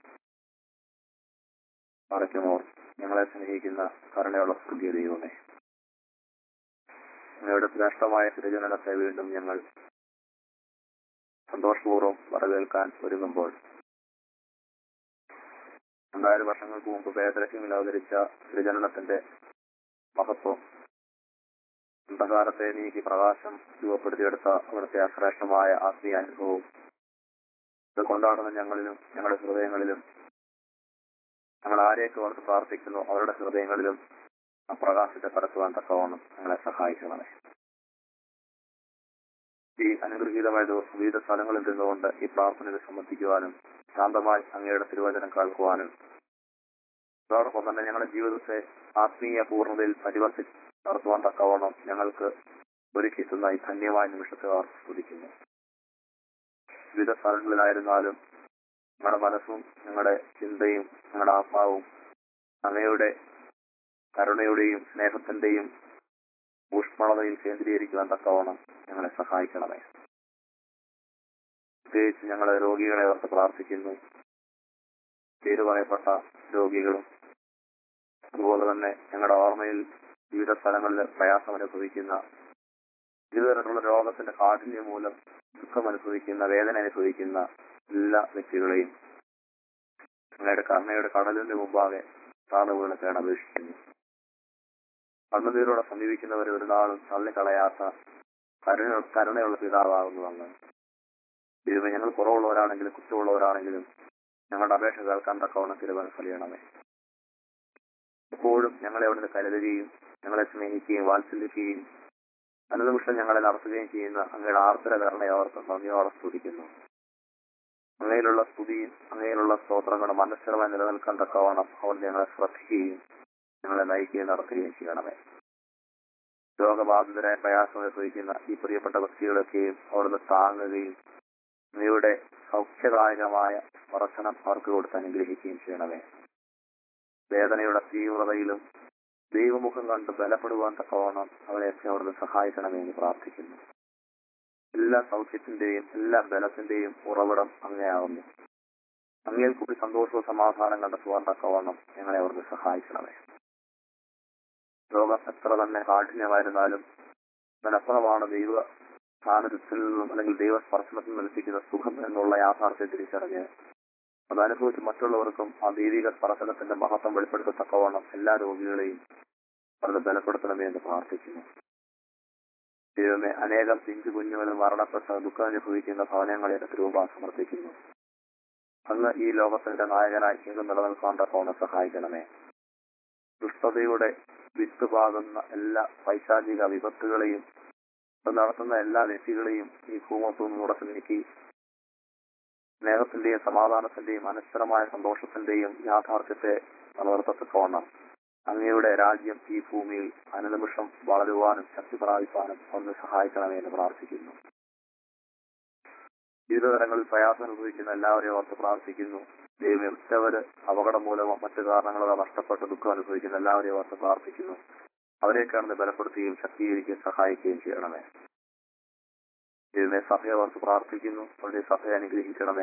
മറയ്ക്കുമോർ ഞങ്ങളെ സ്നേഹിക്കുന്ന കരുണയുള്ള സ്വർഗീയ ദൈവമേ അങ്ങയുടെ ശ്രേഷ്ഠമായ തിരുജനനത്തെ വീണ്ടും ഞങ്ങൾ സന്തോഷപൂർവ്വം വരവേൽക്കാൻ ഒരുങ്ങുമ്പോൾ രണ്ടായിരം വർഷങ്ങൾക്ക് മുമ്പ് പേദരഹ്യമിൽ അവതരിച്ച തിരുജനനത്തിന്റെ മഹത്വം അന്ധകാരത്തെ നീക്കി പ്രകാശം രൂപപ്പെടുത്തിയെടുത്ത അവിടുത്തെ അശ്രേഷ്ഠമായ ആത്മീയ അനുഭവവും ഇത് കൊണ്ടാടുന്ന ഞങ്ങളിലും ഞങ്ങളുടെ ഹൃദയങ്ങളിലും ഞങ്ങൾ ആരെയൊക്കെ ഓർത്ത് പ്രാർത്ഥിക്കുന്നു അവരുടെ ഹൃദയങ്ങളിലും ആ പ്രകാശത്തെ പരത്തുവാൻ തക്കവണ്ണം ഞങ്ങളെ സഹായിക്കണമേ ഈ അനുഗ്രഹീതമായ ദിവസം വിവിധ സ്ഥലങ്ങളിൽ നിന്നുകൊണ്ട് ഈ പ്രാർത്ഥനയിൽ സംബന്ധിക്കുവാനും ശാന്തമായി അങ്ങയുടെ തിരുവചനം കേൾക്കുവാനും അതോടൊപ്പം തന്നെ ഞങ്ങളുടെ ജീവിതത്തെ ആത്മീയ പൂർണ്ണതയിൽ പരിവർത്തി നടത്തുവാൻ തക്കവണ്ണം ഞങ്ങൾക്ക് ഒരുക്കിത്തുന്ന ഈ ധന്യമായ നിമിഷത്തെ ഓർത്ത് സ്തുതിക്കുന്നു വിവിധ സ്ഥലങ്ങളിലായിരുന്നാലും ഞങ്ങളുടെ മനസ്സും ഞങ്ങളുടെ ചിന്തയും ഞങ്ങളുടെ ആത്മാവും അങ്ങയുടെ കരുണയുടെയും സ്നേഹത്തിന്റെയും ഊഷ്മളതയിൽ കേന്ദ്രീകരിക്കുവാൻ തക്കവണ്ണം ഞങ്ങളെ സഹായിക്കണമേ പ്രത്യേകിച്ച് ഞങ്ങളെ രോഗികളെ ഓർത്ത് പ്രാർത്ഥിക്കുന്നു പേര് പറയപ്പെട്ട രോഗികളും അതുപോലെ തന്നെ ഞങ്ങളുടെ ഓർമ്മയിൽ വിവിധ സ്ഥലങ്ങളിൽ പ്രയാസം അനുഭവിക്കുന്ന വിവിധതരത്തിലുള്ള രോഗത്തിന്റെ കാഠിന്യം മൂലം ദുഃഖം അനുഭവിക്കുന്ന വേദന അനുഭവിക്കുന്ന എല്ലാ വ്യക്തികളെയും അങ്ങയുടെ കരുണയുടെ കടലിന്റെ മുമ്പാകെ താണു വീണ് കേണപേക്ഷിക്കുന്നു കണ്ണുനീരോടെ സമീപിക്കുന്നവരെ ഒരു നാളും തള്ളിക്കളയാത്ത കരുണ കരുണയുള്ള പിതാവാകുന്നു അങ്ങ് ദൈവമേ ഞങ്ങൾ കുറവുള്ളവരാണെങ്കിലും കുറ്റമുള്ളവരാണെങ്കിലും ഞങ്ങളുടെ അപേക്ഷ കേൾക്കാൻ തക്കവണ്ണം തിരുവനന്തപുരം ഫലിയണമേ എപ്പോഴും ഞങ്ങളെ അവിടുന്ന് കരുതുകയും ഞങ്ങളെ സ്നേഹിക്കുകയും വാത്സല്യിക്കുകയും അനുനിമിഷം ഞങ്ങളെ നടത്തുകയും ചെയ്യുന്ന അങ്ങയുടെ ആർദ്ര കരുണയെ ഓർത്ത് നന്ദിയോടെ സ്തുതിക്കുന്നു അങ്ങയിലുള്ള സ്തുതിയും അങ്ങയിലുള്ള സ്തോത്രങ്ങളുടെ മനസ്സിലമായി നിലനിൽക്കാൻ തക്കവണ്ണം അവർ ഞങ്ങളെ ശ്രദ്ധിക്കുകയും ഞങ്ങളെ നയിക്കുകയും നടത്തുകയും ചെയ്യണമേ രോഗബാധിതരായ പ്രയാസം അനുഭവിക്കുന്ന ഈ പ്രിയപ്പെട്ട വ്യക്തികളൊക്കെയും അവിടുന്ന് താങ്ങുകയും അങ്ങയുടെ സൗഖ്യദായകമായ സ്പർശനം അവർക്ക് കൊടുത്ത് അനുഗ്രഹിക്കുകയും ചെയ്യണമേ വേദനയുടെ തീവ്രതയിലും ദൈവമുഖം കണ്ട് ബലപ്പെടുവാൻ തക്കവണ്ണം അവരെയൊക്കെ അവിടുന്ന് സഹായിക്കണമേ എന്ന് പ്രാർത്ഥിക്കുന്നു എല്ലാ സൗഖ്യത്തിന്റെയും എല്ലാ ബലത്തിന്റെയും ഉറവിടം അങ്ങനെയാവുന്നു അങ്ങയിൽ കൂടി സന്തോഷവും സമാധാനം കണ്ടെത്തുവാൻ തക്കവണ്ണം ഞങ്ങളെ അവിടുന്ന് സഹായിക്കണമേ രോഗം എത്ര തന്നെ കാഠിന്യമായിരുന്നാലും അതിനപ്പുറമാണ് ദൈവ സാന്നിധ്യത്തിൽ നിന്നും അല്ലെങ്കിൽ ദൈവസ്പർശനത്തിൽ നിന്ന് ലഭിക്കുന്ന സുഖം എന്നുള്ള യാഥാർത്ഥ്യം തിരിച്ചറിഞ്ഞ് അതനുഭവിച്ച് മറ്റുള്ളവർക്കും ആ ദൈവിക സ്പർശനത്തിന്റെ മഹത്വം വെളിപ്പെടുത്തത്തക്കവണ്ണം എല്ലാ രോഗികളെയും അത് ബലപ്പെടുത്തണമേ എന്ന് പ്രാർത്ഥിക്കുന്നു ദൈവമേ അനേകം പിഞ്ചു കുഞ്ഞുങ്ങളും മരണപ്പെട്ട ദുഃഖം അനുഭവിക്കുന്ന ഭവനങ്ങളെ രൂപ സമർപ്പിക്കുന്നു അന്ന് ഈ ലോകത്തിന്റെ നായകനായി ഇന്ന് നിലനിൽക്കാൻ തക്കവണ്ണം സഹായിക്കണമേ ദുഷ്ടതയുടെ വിത്ത് പാകുന്ന എല്ലാ പൈശാചിക വിപത്തുകളെയും അത് നടത്തുന്ന എല്ലാ വ്യക്തികളെയും ഈ ഭൂമത്തു നിന്നുടച്ച് നീക്കി സ്നേഹത്തിന്റെയും സമാധാനത്തിന്റെയും അനശ്വരമായ സന്തോഷത്തിന്റെയും യാഥാർത്ഥ്യത്തെ നിലനിർത്തത്തക്കവണ്ണം അങ്ങയുടെ രാജ്യം ഈ ഭൂമിയിൽ അനുനിമിഷം വളരുവാനും ശക്തി പ്രാപിപ്പാനും ഒന്ന് സഹായിക്കണമേ എന്ന് പ്രാർത്ഥിക്കുന്നു വിവിധതരങ്ങളിൽ പ്രയാസം അനുഭവിക്കുന്ന എല്ലാവരെയും ഓർത്ത് പ്രാർത്ഥിക്കുന്നു ദൈവം ഉച്ചവര് അപകടം മൂലമോ മറ്റു കാരണങ്ങളോ നഷ്ടപ്പെട്ട് ദുഃഖം അനുഭവിക്കുന്ന എല്ലാവരെയും ഓർത്ത് പ്രാർത്ഥിക്കുന്നു അവരെയൊക്കെയാണ് ബലപ്പെടുത്തുകയും ശക്തീകരിക്കുകയും സഹായിക്കുകയും ചെയ്യണമേ ദൈവമേ സഭയെ ഓർത്ത് പ്രാർത്ഥിക്കുന്നു അവരുടെ സഭയെ അനുഗ്രഹിക്കണമേ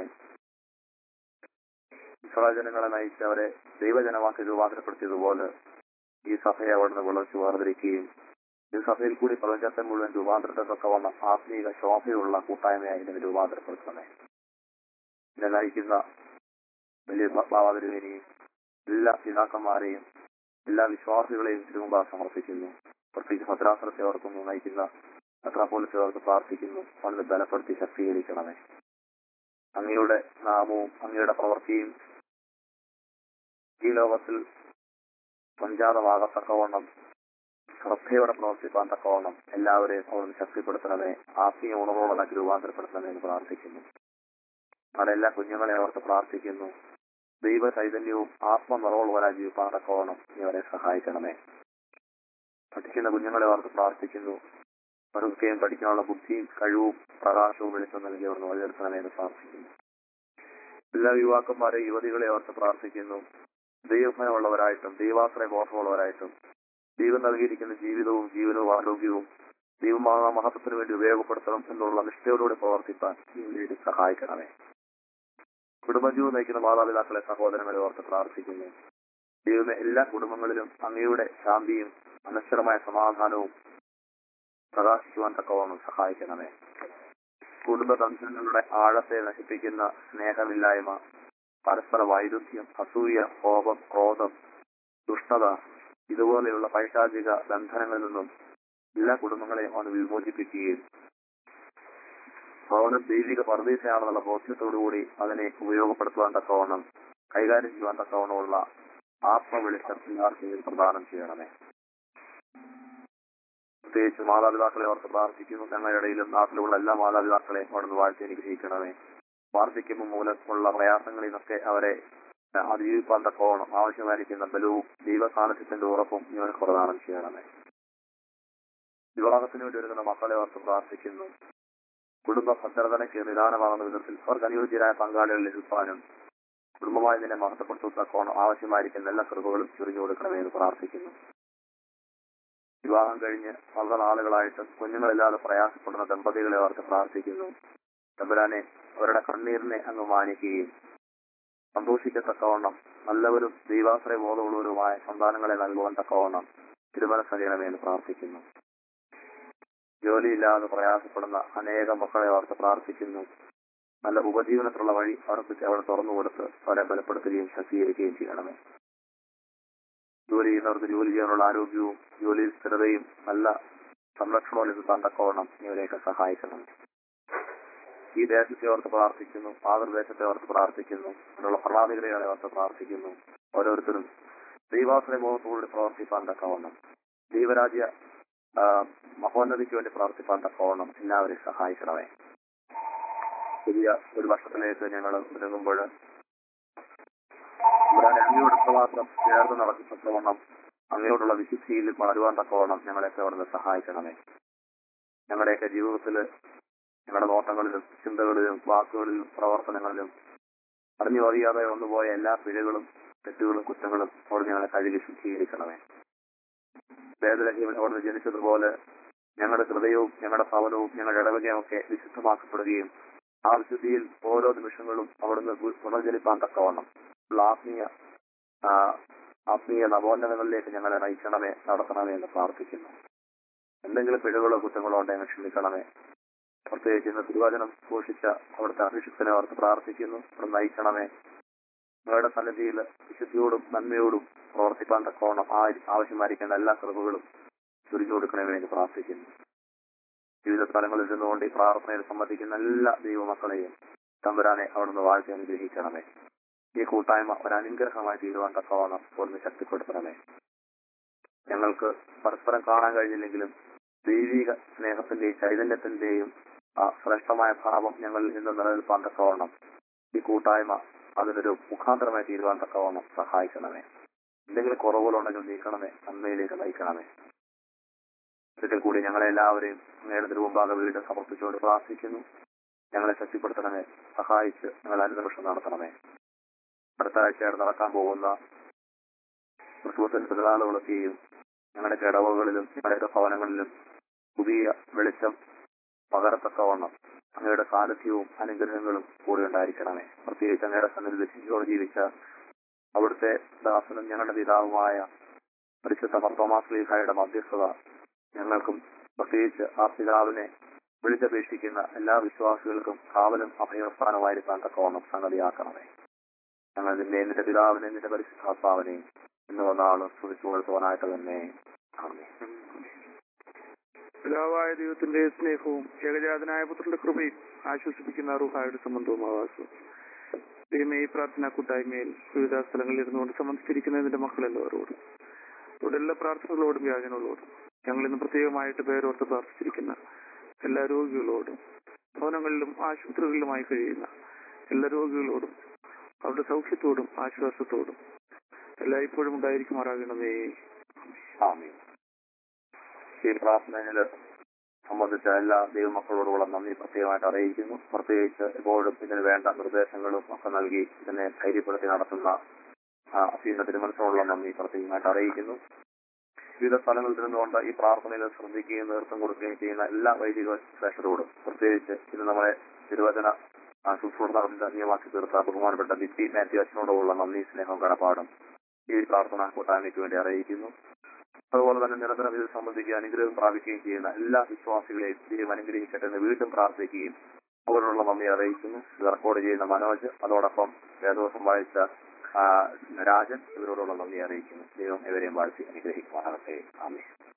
ഇസ്രായേൽ ജനങ്ങളെ നയിച്ച് അവരെ ദൈവജനമാക്കി രൂപാന്തരപ്പെടുത്തിയതുപോലെ ഈ സഭയെ അവിടുന്ന് വിളച്ചു വേർതിരിക്കുകയും ഈ സഭയിൽ കൂടി പ്രപഞ്ചത്തെ മുഴുവൻ രൂപാന്തരത്തൊക്കെ ആത്മീക ശോഭയുള്ള കൂട്ടായ്മയായി ഇതിനെ രൂപാന്തരപ്പെടുത്തണമേ ഇതിനെ നയിക്കുന്ന വലിയ ഭാവാതിരുവിനെയും എല്ലാ പിതാക്കന്മാരെയും എല്ലാ വിശ്വാസികളെയും തിരുമുമ്പാ സമർപ്പിക്കുന്നു പ്രത്യേകിച്ച് ഭദ്രാസനത്തെ ഓർക്കുന്നു നയിക്കുന്ന മെത്രാപോലിത്തെ ഓർത്ത് പ്രാർത്ഥിക്കുന്നു അവനെ ബലപ്പെടുത്തി ശക്തീകരിക്കണമേ അങ്ങയുടെ നാമവും അങ്ങയുടെ പ്രവൃത്തിയും ഈ ലോകത്തിൽ സംജാതമാകത്തക്കവണ്ണം ശ്രദ്ധയോടെ പ്രവർത്തിക്കാൻ തക്കവണ്ണം എല്ലാവരെയും അവിടുന്ന് ശക്തിപ്പെടുത്തണമേ ആത്മീയ ഉണർവോടെ രൂപാന്തരപ്പെടുത്തണമേ എന്ന് പ്രാർത്ഥിക്കുന്നു അവിടെ എല്ലാ കുഞ്ഞുങ്ങളെ ഓർത്ത് പ്രാർത്ഥിക്കുന്നു ദൈവ ചൈതന്യവും ആത്മനിറവുള്ളവരായി ജീവിക്കാൻ തക്കവണ്ണം നീ അവരെ സഹായിക്കണമേ പഠിക്കുന്ന കുഞ്ഞുങ്ങളെ ഓർത്ത് പ്രാർത്ഥിക്കുന്നു അവരൊക്കെയും പഠിക്കാനുള്ള ബുദ്ധിയും കഴിവും പ്രകാശവും വെളിച്ചം നൽകി അവിടുന്ന് വഴിയെടുക്കണമേ എന്ന് പ്രാർത്ഥിക്കുന്നു എല്ലാ യുവാക്കന്മാരെ യുവതികളെ ഓർത്ത് പ്രാർത്ഥിക്കുന്നു ദൈവഭയമുള്ളവരായിട്ടും ദൈവാശ്രയ ബോധമുള്ളവരായിട്ടും ദൈവം നൽകിയിരിക്കുന്ന ജീവിതവും ജീവനവും ആരോഗ്യവും ദൈവമാകാ മഹത്വത്തിന് വേണ്ടി ഉപയോഗപ്പെടുത്തണം എന്നുള്ള നിഷ്ഠയോടുകൂടി പ്രവർത്തിക്കാൻ വേണ്ടി സഹായിക്കണമേ കുടുംബജീവൻ നയിക്കുന്ന മാതാപിതാക്കളെ സഹോദരങ്ങളെ ഓർത്ത് പ്രാർത്ഥിക്കുന്നു ദൈവമേ എല്ലാ കുടുംബങ്ങളിലും അങ്ങയുടെ ശാന്തിയും അനശ്വരമായ സമാധാനവും പ്രകാശിക്കുവാൻ തക്കവണ്ണം സഹായിക്കണമേ കുടുംബ ബന്ധങ്ങളുടെ ആഴത്തെ നശിപ്പിക്കുന്ന സ്നേഹമില്ലായ്മ പരസ്പര വൈരുദ്ധ്യം അസൂയ കോപം ക്രോധം ദുഷ്ടത ഇതുപോലെയുള്ള പൈശാചിക ബന്ധനങ്ങളിൽ നിന്നും എല്ലാ കുടുംബങ്ങളെയും അവന് വിമോചിപ്പിക്കുകയും ഭവനം ദൈവിക പർദീസയാണെന്നുള്ള ബോധ്യത്തോടുകൂടി അതിനെ ഉപയോഗപ്പെടുത്തുവാൻ തക്കവണ്ണം കൈകാര്യം ചെയ്യുവാൻ തക്കവണ്ണമുള്ള ആത്മവെളിച്ചം എല്ലാവർക്കും പ്രദാനം ചെയ്യണമേ പ്രത്യേകിച്ച് മാതാപിതാക്കളെ ഓർത്ത് പ്രാർത്ഥിക്കുന്നു ഞങ്ങളുടെ ഇടയിലും നാട്ടിലുള്ള എല്ലാ മാതാപിതാക്കളെയും അവിടുന്ന് വാഴ്ത്തി അനുഗ്രഹിക്കണമേ വാർദ്ധക്യം മൂലമുള്ള പ്രയാസങ്ങളിൽ നിന്നൊക്കെ അവരെ അതിജീവിപ്പാൻ തക്കോണം ആവശ്യമായിരിക്കുന്ന ബലവും ദൈവസാന്നിധ്യത്തിന്റെ ഉറപ്പും ഇവർക്ക് പ്രദാനം ചെയ്യണമേ വിവാഹത്തിന് വേണ്ടി ഒരുങ്ങുന്ന മക്കളെ ഓർത്ത് പ്രാർത്ഥിക്കുന്നു കുടുംബ ഭദ്രതയ്ക്ക് നിദാനമാകുന്ന വിധത്തിൽ അവർക്ക് അനുയോജ്യരായ പങ്കാളികൾ ലഭിക്കാനും കുടുംബമായി നിന്നെ മഹത്വപ്പെടുത്തക്കോണം ആവശ്യമായിരിക്കുന്ന എല്ലാ കൃപകളും ചുരിഞ്ഞു കൊടുക്കണമേ എന്ന് പ്രാർത്ഥിക്കുന്നു വിവാഹം കഴിഞ്ഞ് വളരെ നാളുകളായിട്ടും കുഞ്ഞുങ്ങളില്ലാതെ പ്രയാസപ്പെടുന്ന ദമ്പതികളെ ഓർത്ത് പ്രാർത്ഥിക്കുന്നു തമ്പുരാനെ അവരുടെ കണ്ണീരിനെ അങ്ങ് മാനിക്കുകയും സന്തോഷിക്കത്തക്കവണ്ണം നല്ലവരും ദൈവാശ്രയ ബോധമുള്ളവരുമായ സന്താനങ്ങളെ നൽകുവാൻ തക്കവണ്ണം തിരുമനസ്സറിയണമേ എന്ന് പ്രാർത്ഥിക്കുന്നു ജോലിയില്ലാതെ പ്രയാസപ്പെടുന്ന അനേകം മക്കളെ ഓർത്ത് പ്രാർത്ഥിക്കുന്നു നല്ല ഉപജീവനത്തിലുള്ള വഴി അവർക്ക് അവിടെ തുറന്നു കൊടുത്ത് അവരെ ബലപ്പെടുത്തുകയും ശക്തീകരിക്കുകയും ചെയ്യണമേ ജോലി ചെയ്യുന്നവർക്ക് ജോലി ചെയ്യാനുള്ള ആരോഗ്യവും ജോലിയിൽ സ്ഥിരതയും നല്ല സംരക്ഷണവും ലഭിക്കാൻ തക്കവണ്ണം ഇവരെയൊക്കെ സഹായിക്കണം ഈ ദേശത്തെ ഓർത്ത് പ്രാർത്ഥിക്കുന്നു മാതൃദേശത്തെ ഓർത്ത് പ്രാർത്ഥിക്കുന്നു അതിനുള്ള ഭരണാധികാരികളെ ഓർത്ത് പ്രാർത്ഥിക്കുന്നു ഓരോരുത്തരും ദൈവാശ്രയ ബോധത്തോടുകൂടി പ്രവർത്തിപ്പാൻ തക്കവണ്ണം ദൈവരാജ്യ ആ, മഹോന്നതിക്ക് വേണ്ടി പ്രവർത്തിപ്പാൻ തക്കവണ്ണം എല്ലാവരെയും സഹായിക്കണമേ പുതിയ ഒരു വർഷത്തിലേക്ക് ഞങ്ങൾ ഒരുങ്ങുമ്പോൾ ഇവിടെ അങ്ങയോട് മാത്രം ചേർന്ന് നടക്കത്തക്കവണ്ണം അങ്ങയോടുള്ള വിശുദ്ധിയിൽ വളരുവാൻ തക്കവണ്ണം ഞങ്ങളെയൊക്കെ അവിടുന്ന് സഹായിക്കണമേ ഞങ്ങളുടെയൊക്കെ ജീവിതത്തിൽ ഞങ്ങളുടെ നോട്ടങ്ങളിലും ചിന്തകളിലും വാക്കുകളിലും പ്രവർത്തനങ്ങളിലും അറിഞ്ഞു അറിയാതെ വന്നുപോയ എല്ലാ പിഴകളും തെറ്റുകളും കുറ്റങ്ങളും അവിടെ ഞങ്ങളെ കഴുകി ശുദ്ധീകരിക്കണമേ വേദനജീവൻ അവിടുന്ന് ജനിച്ചതുപോലെ ഞങ്ങളുടെ ഹൃദയവും ഞങ്ങളുടെ ഭവനവും ഞങ്ങളുടെ ഇടവകയും ഒക്കെ വിശുദ്ധമാക്കപ്പെടുകയും ആ വിശുദ്ധിയിൽ ഓരോ നിമിഷങ്ങളും അവിടുന്ന് പുനർജനിപ്പാൻ തക്കവണ്ണം ഉള്ള ആത്മീയ ആ, ആത്മീയ നവോന്നതങ്ങളിലേക്ക് ഞങ്ങളെ നയിക്കണമേ നടത്തണമേ എന്ന് പ്രാർത്ഥിക്കുന്നു എന്തെങ്കിലും പിഴകളോ കുറ്റങ്ങളോ ഉണ്ടെങ്കിൽ ക്ഷമിക്കണമേ പ്രത്യേകിച്ച് ഇന്ന് തിരുവചനം ഘോഷിച്ച അവിടുത്തെ അഭിഷിക്തനെ ഓർത്ത് പ്രാർത്ഥിക്കുന്നു അവിടെ നയിക്കണമേ നിങ്ങളുടെ സന്നിധിയിൽ വിശുദ്ധിയോടും നന്മയോടും പ്രവർത്തിക്കാൻ തക്കോണം ആ ആവശ്യമായിരിക്കേണ്ട എല്ലാ കൃപകളും ചുരുങ്ങി കൊടുക്കണമേ എന്ന് പ്രാർത്ഥിക്കുന്നു വിവിധ സ്ഥലങ്ങളിൽ ഇരുന്നുകൊണ്ട് ഈ പ്രാർത്ഥനയിൽ സംബന്ധിക്കുന്ന എല്ലാ ദൈവമക്കളെയും തമ്പുരാനെ അവിടുന്ന് വാഴ്ത്തി അനുഗ്രഹിക്കണമേ ഈ കൂട്ടായ്മ ഒരു അനുഗ്രഹമായി തീരുവാൻ തക്കവണ്ണം ഒന്ന് ശക്തിപ്പെടുത്തണമേ ഞങ്ങൾക്ക് പരസ്പരം കാണാൻ കഴിഞ്ഞില്ലെങ്കിലും ദൈവിക സ്നേഹത്തിന്റെയും ചൈതന്യത്തിന്റെയും ആ ശ്രേഷ്ഠമായ ഭാവം ഞങ്ങളിൽ നിന്ന് നിലനിൽപ്പാൻ തക്കവണ്ണം ഈ കൂട്ടായ്മ അതിനൊരു മുഖാന്തരമായി തീരുവാൻ തക്കവണ്ണം സഹായിക്കണമേ എന്തെങ്കിലും കുറവുകളുണ്ടെങ്കിൽ നീക്കണമേ നന്മയിലേക്ക് നയിക്കണമേ ഒരിക്കൽ കൂടി ഞങ്ങളെ എല്ലാവരെയും അങ്ങയുടെ തിരുമുമ്പാകെ വീട് സമർപ്പിച്ചുകൊണ്ട് പ്രാർത്ഥിക്കുന്നു ഞങ്ങളെ ശക്തിപ്പെടുത്തണമേ സഹായിച്ച് ഞങ്ങൾ അനുനിമിഷം നടത്തണമേ അടുത്ത ആഴ്ചയായിട്ട് നടക്കാൻ പോകുന്ന ക്രിസ്മസിന്റെ പെരുന്നാളുകളൊക്കെയും ഞങ്ങളുടെ കിടവകളിലും ഞങ്ങളുടെ ഭവനങ്ങളിലും പുതിയ വെളിച്ചം പകരത്തക്കവണ്ണം അങ്ങയുടെ സാന്നിധ്യവും അനുഗ്രഹങ്ങളും കൂടെ ഉണ്ടായിരിക്കണമേ പ്രത്യേകിച്ച് അങ്ങയുടെ സന്നിധി വിശുദ്ധിയോട് ജീവിച്ച അവിടുത്തെ ദാസനും ഞങ്ങളുടെ പിതാവുമായ പരിശുദ്ധ മർത്തോമാസ്ലീഹായുടെ മധ്യസ്ഥത ഞങ്ങൾക്കും പ്രത്യേകിച്ച് ആ പിതാവിനെ വിളിച്ചപേക്ഷിക്കുന്ന എല്ലാ വിശ്വാസികൾക്കും കാവലും അഭയസ്ഥാനമായിരിക്കാൻ തക്കവണ്ണം സംഗതിയാക്കണമേ ഞങ്ങൾ നിന്നെ നിന്റെ പിതാവിനെ നിന്റെ പരിശുദ്ധാത്മാവിനെയും ഇന്ന് വന്നാളും സ്തുതിച്ചു കൊടുത്തുവാനായിട്ട് തന്നെ ആമേൻ പിതാവായ ദൈവത്തിന്റെ സ്നേഹവും ഏകജാതനായ പുത്രന്റെ കൃപയും ആശ്വസിപ്പിക്കുന്ന റുഹായുടെ സംബന്ധവും ആവാസവും ദൈവമേ ഈ പ്രാർത്ഥന കൂട്ടായ്മയിൽ വിവിധ സ്ഥലങ്ങളിൽ ഇരുന്നുകൊണ്ട് സംബന്ധിച്ചിരിക്കുന്ന നിന്റെ മക്കളെല്ലാവരോടും ഇവിടെ എല്ലാ പ്രാർത്ഥനകളോടും യാചനകളോടും ഞങ്ങൾ ഇന്ന് പ്രത്യേകമായിട്ട് പേരോർത്ത് പ്രാർത്ഥിച്ചിരിക്കുന്ന എല്ലാ രോഗികളോടും ഭവനങ്ങളിലും ആശുപത്രികളിലുമായി കഴിയുന്ന എല്ലാ രോഗികളോടും അവരുടെ സൗഖ്യത്തോടും ആശ്വാസത്തോടും എല്ലാ ഇപ്പോഴും ഉണ്ടായിരിക്കുമാറാകണമേ ആമേൻ ഈ പ്രാർത്ഥനയിൽ സംബന്ധിച്ച എല്ലാ ദൈവമക്കളോടുള്ള നന്ദി പ്രത്യേകമായിട്ട് അറിയിക്കുന്നു പ്രത്യേകിച്ച് എപ്പോഴും ഇതിന് വേണ്ട നിർദ്ദേശങ്ങളും ഒക്കെ നൽകി ഇതിനെ ധൈര്യപ്പെടുത്തി നടത്തുന്ന ആ, അസീന തിരുമനസിനോടുള്ള നന്ദി പ്രത്യേകമായിട്ട് അറിയിക്കുന്നു വിവിധ സ്ഥലങ്ങളിൽ നിന്നുകൊണ്ട് ഈ പ്രാർത്ഥനയിൽ ശ്രദ്ധിക്കുകയും നേതൃത്വം കൊടുക്കുകയും ചെയ്യുന്ന എല്ലാ വൈദിക ശ്രേഷ്ഠരോടും പ്രത്യേകിച്ച് ഇത് നമ്മളെ തിരുവചന ആ, ശുശ്രൂഷ ധന്യമാക്കി തീർത്ത ബഹുമാനപ്പെട്ട ബിറ്റി മാത്യു അച്ഛനോടുള്ള നന്ദി സ്നേഹവും കടപ്പാടും ഈ പ്രാർത്ഥന കൂട്ടായ്മയ്ക്ക് വേണ്ടി അറിയിക്കുന്നു അതുപോലെ തന്നെ നിരന്തരം ഇത് സംബന്ധിച്ച് അനുഗ്രഹം പ്രാപിക്കുകയും ചെയ്യുന്ന എല്ലാ വിശ്വാസികളെയും ദൈവം അനുഗ്രഹിക്കട്ടെ എന്ന് വീണ്ടും പ്രാർത്ഥിക്കുകയും അവരോടുള്ള നന്ദി അറിയിക്കുന്നു ഇത് റെക്കോർഡ് ചെയ്യുന്ന മനോജ് അതോടൊപ്പം വേദോസം വായിച്ച ആ, രാജൻ ഇവരോടുള്ള നന്ദി അറിയിക്കുന്നു ദൈവം ഇവരെയും വാഴ്ത്തി അനുഗ്രഹിക്കുവാനാകട്ടെ ആമേ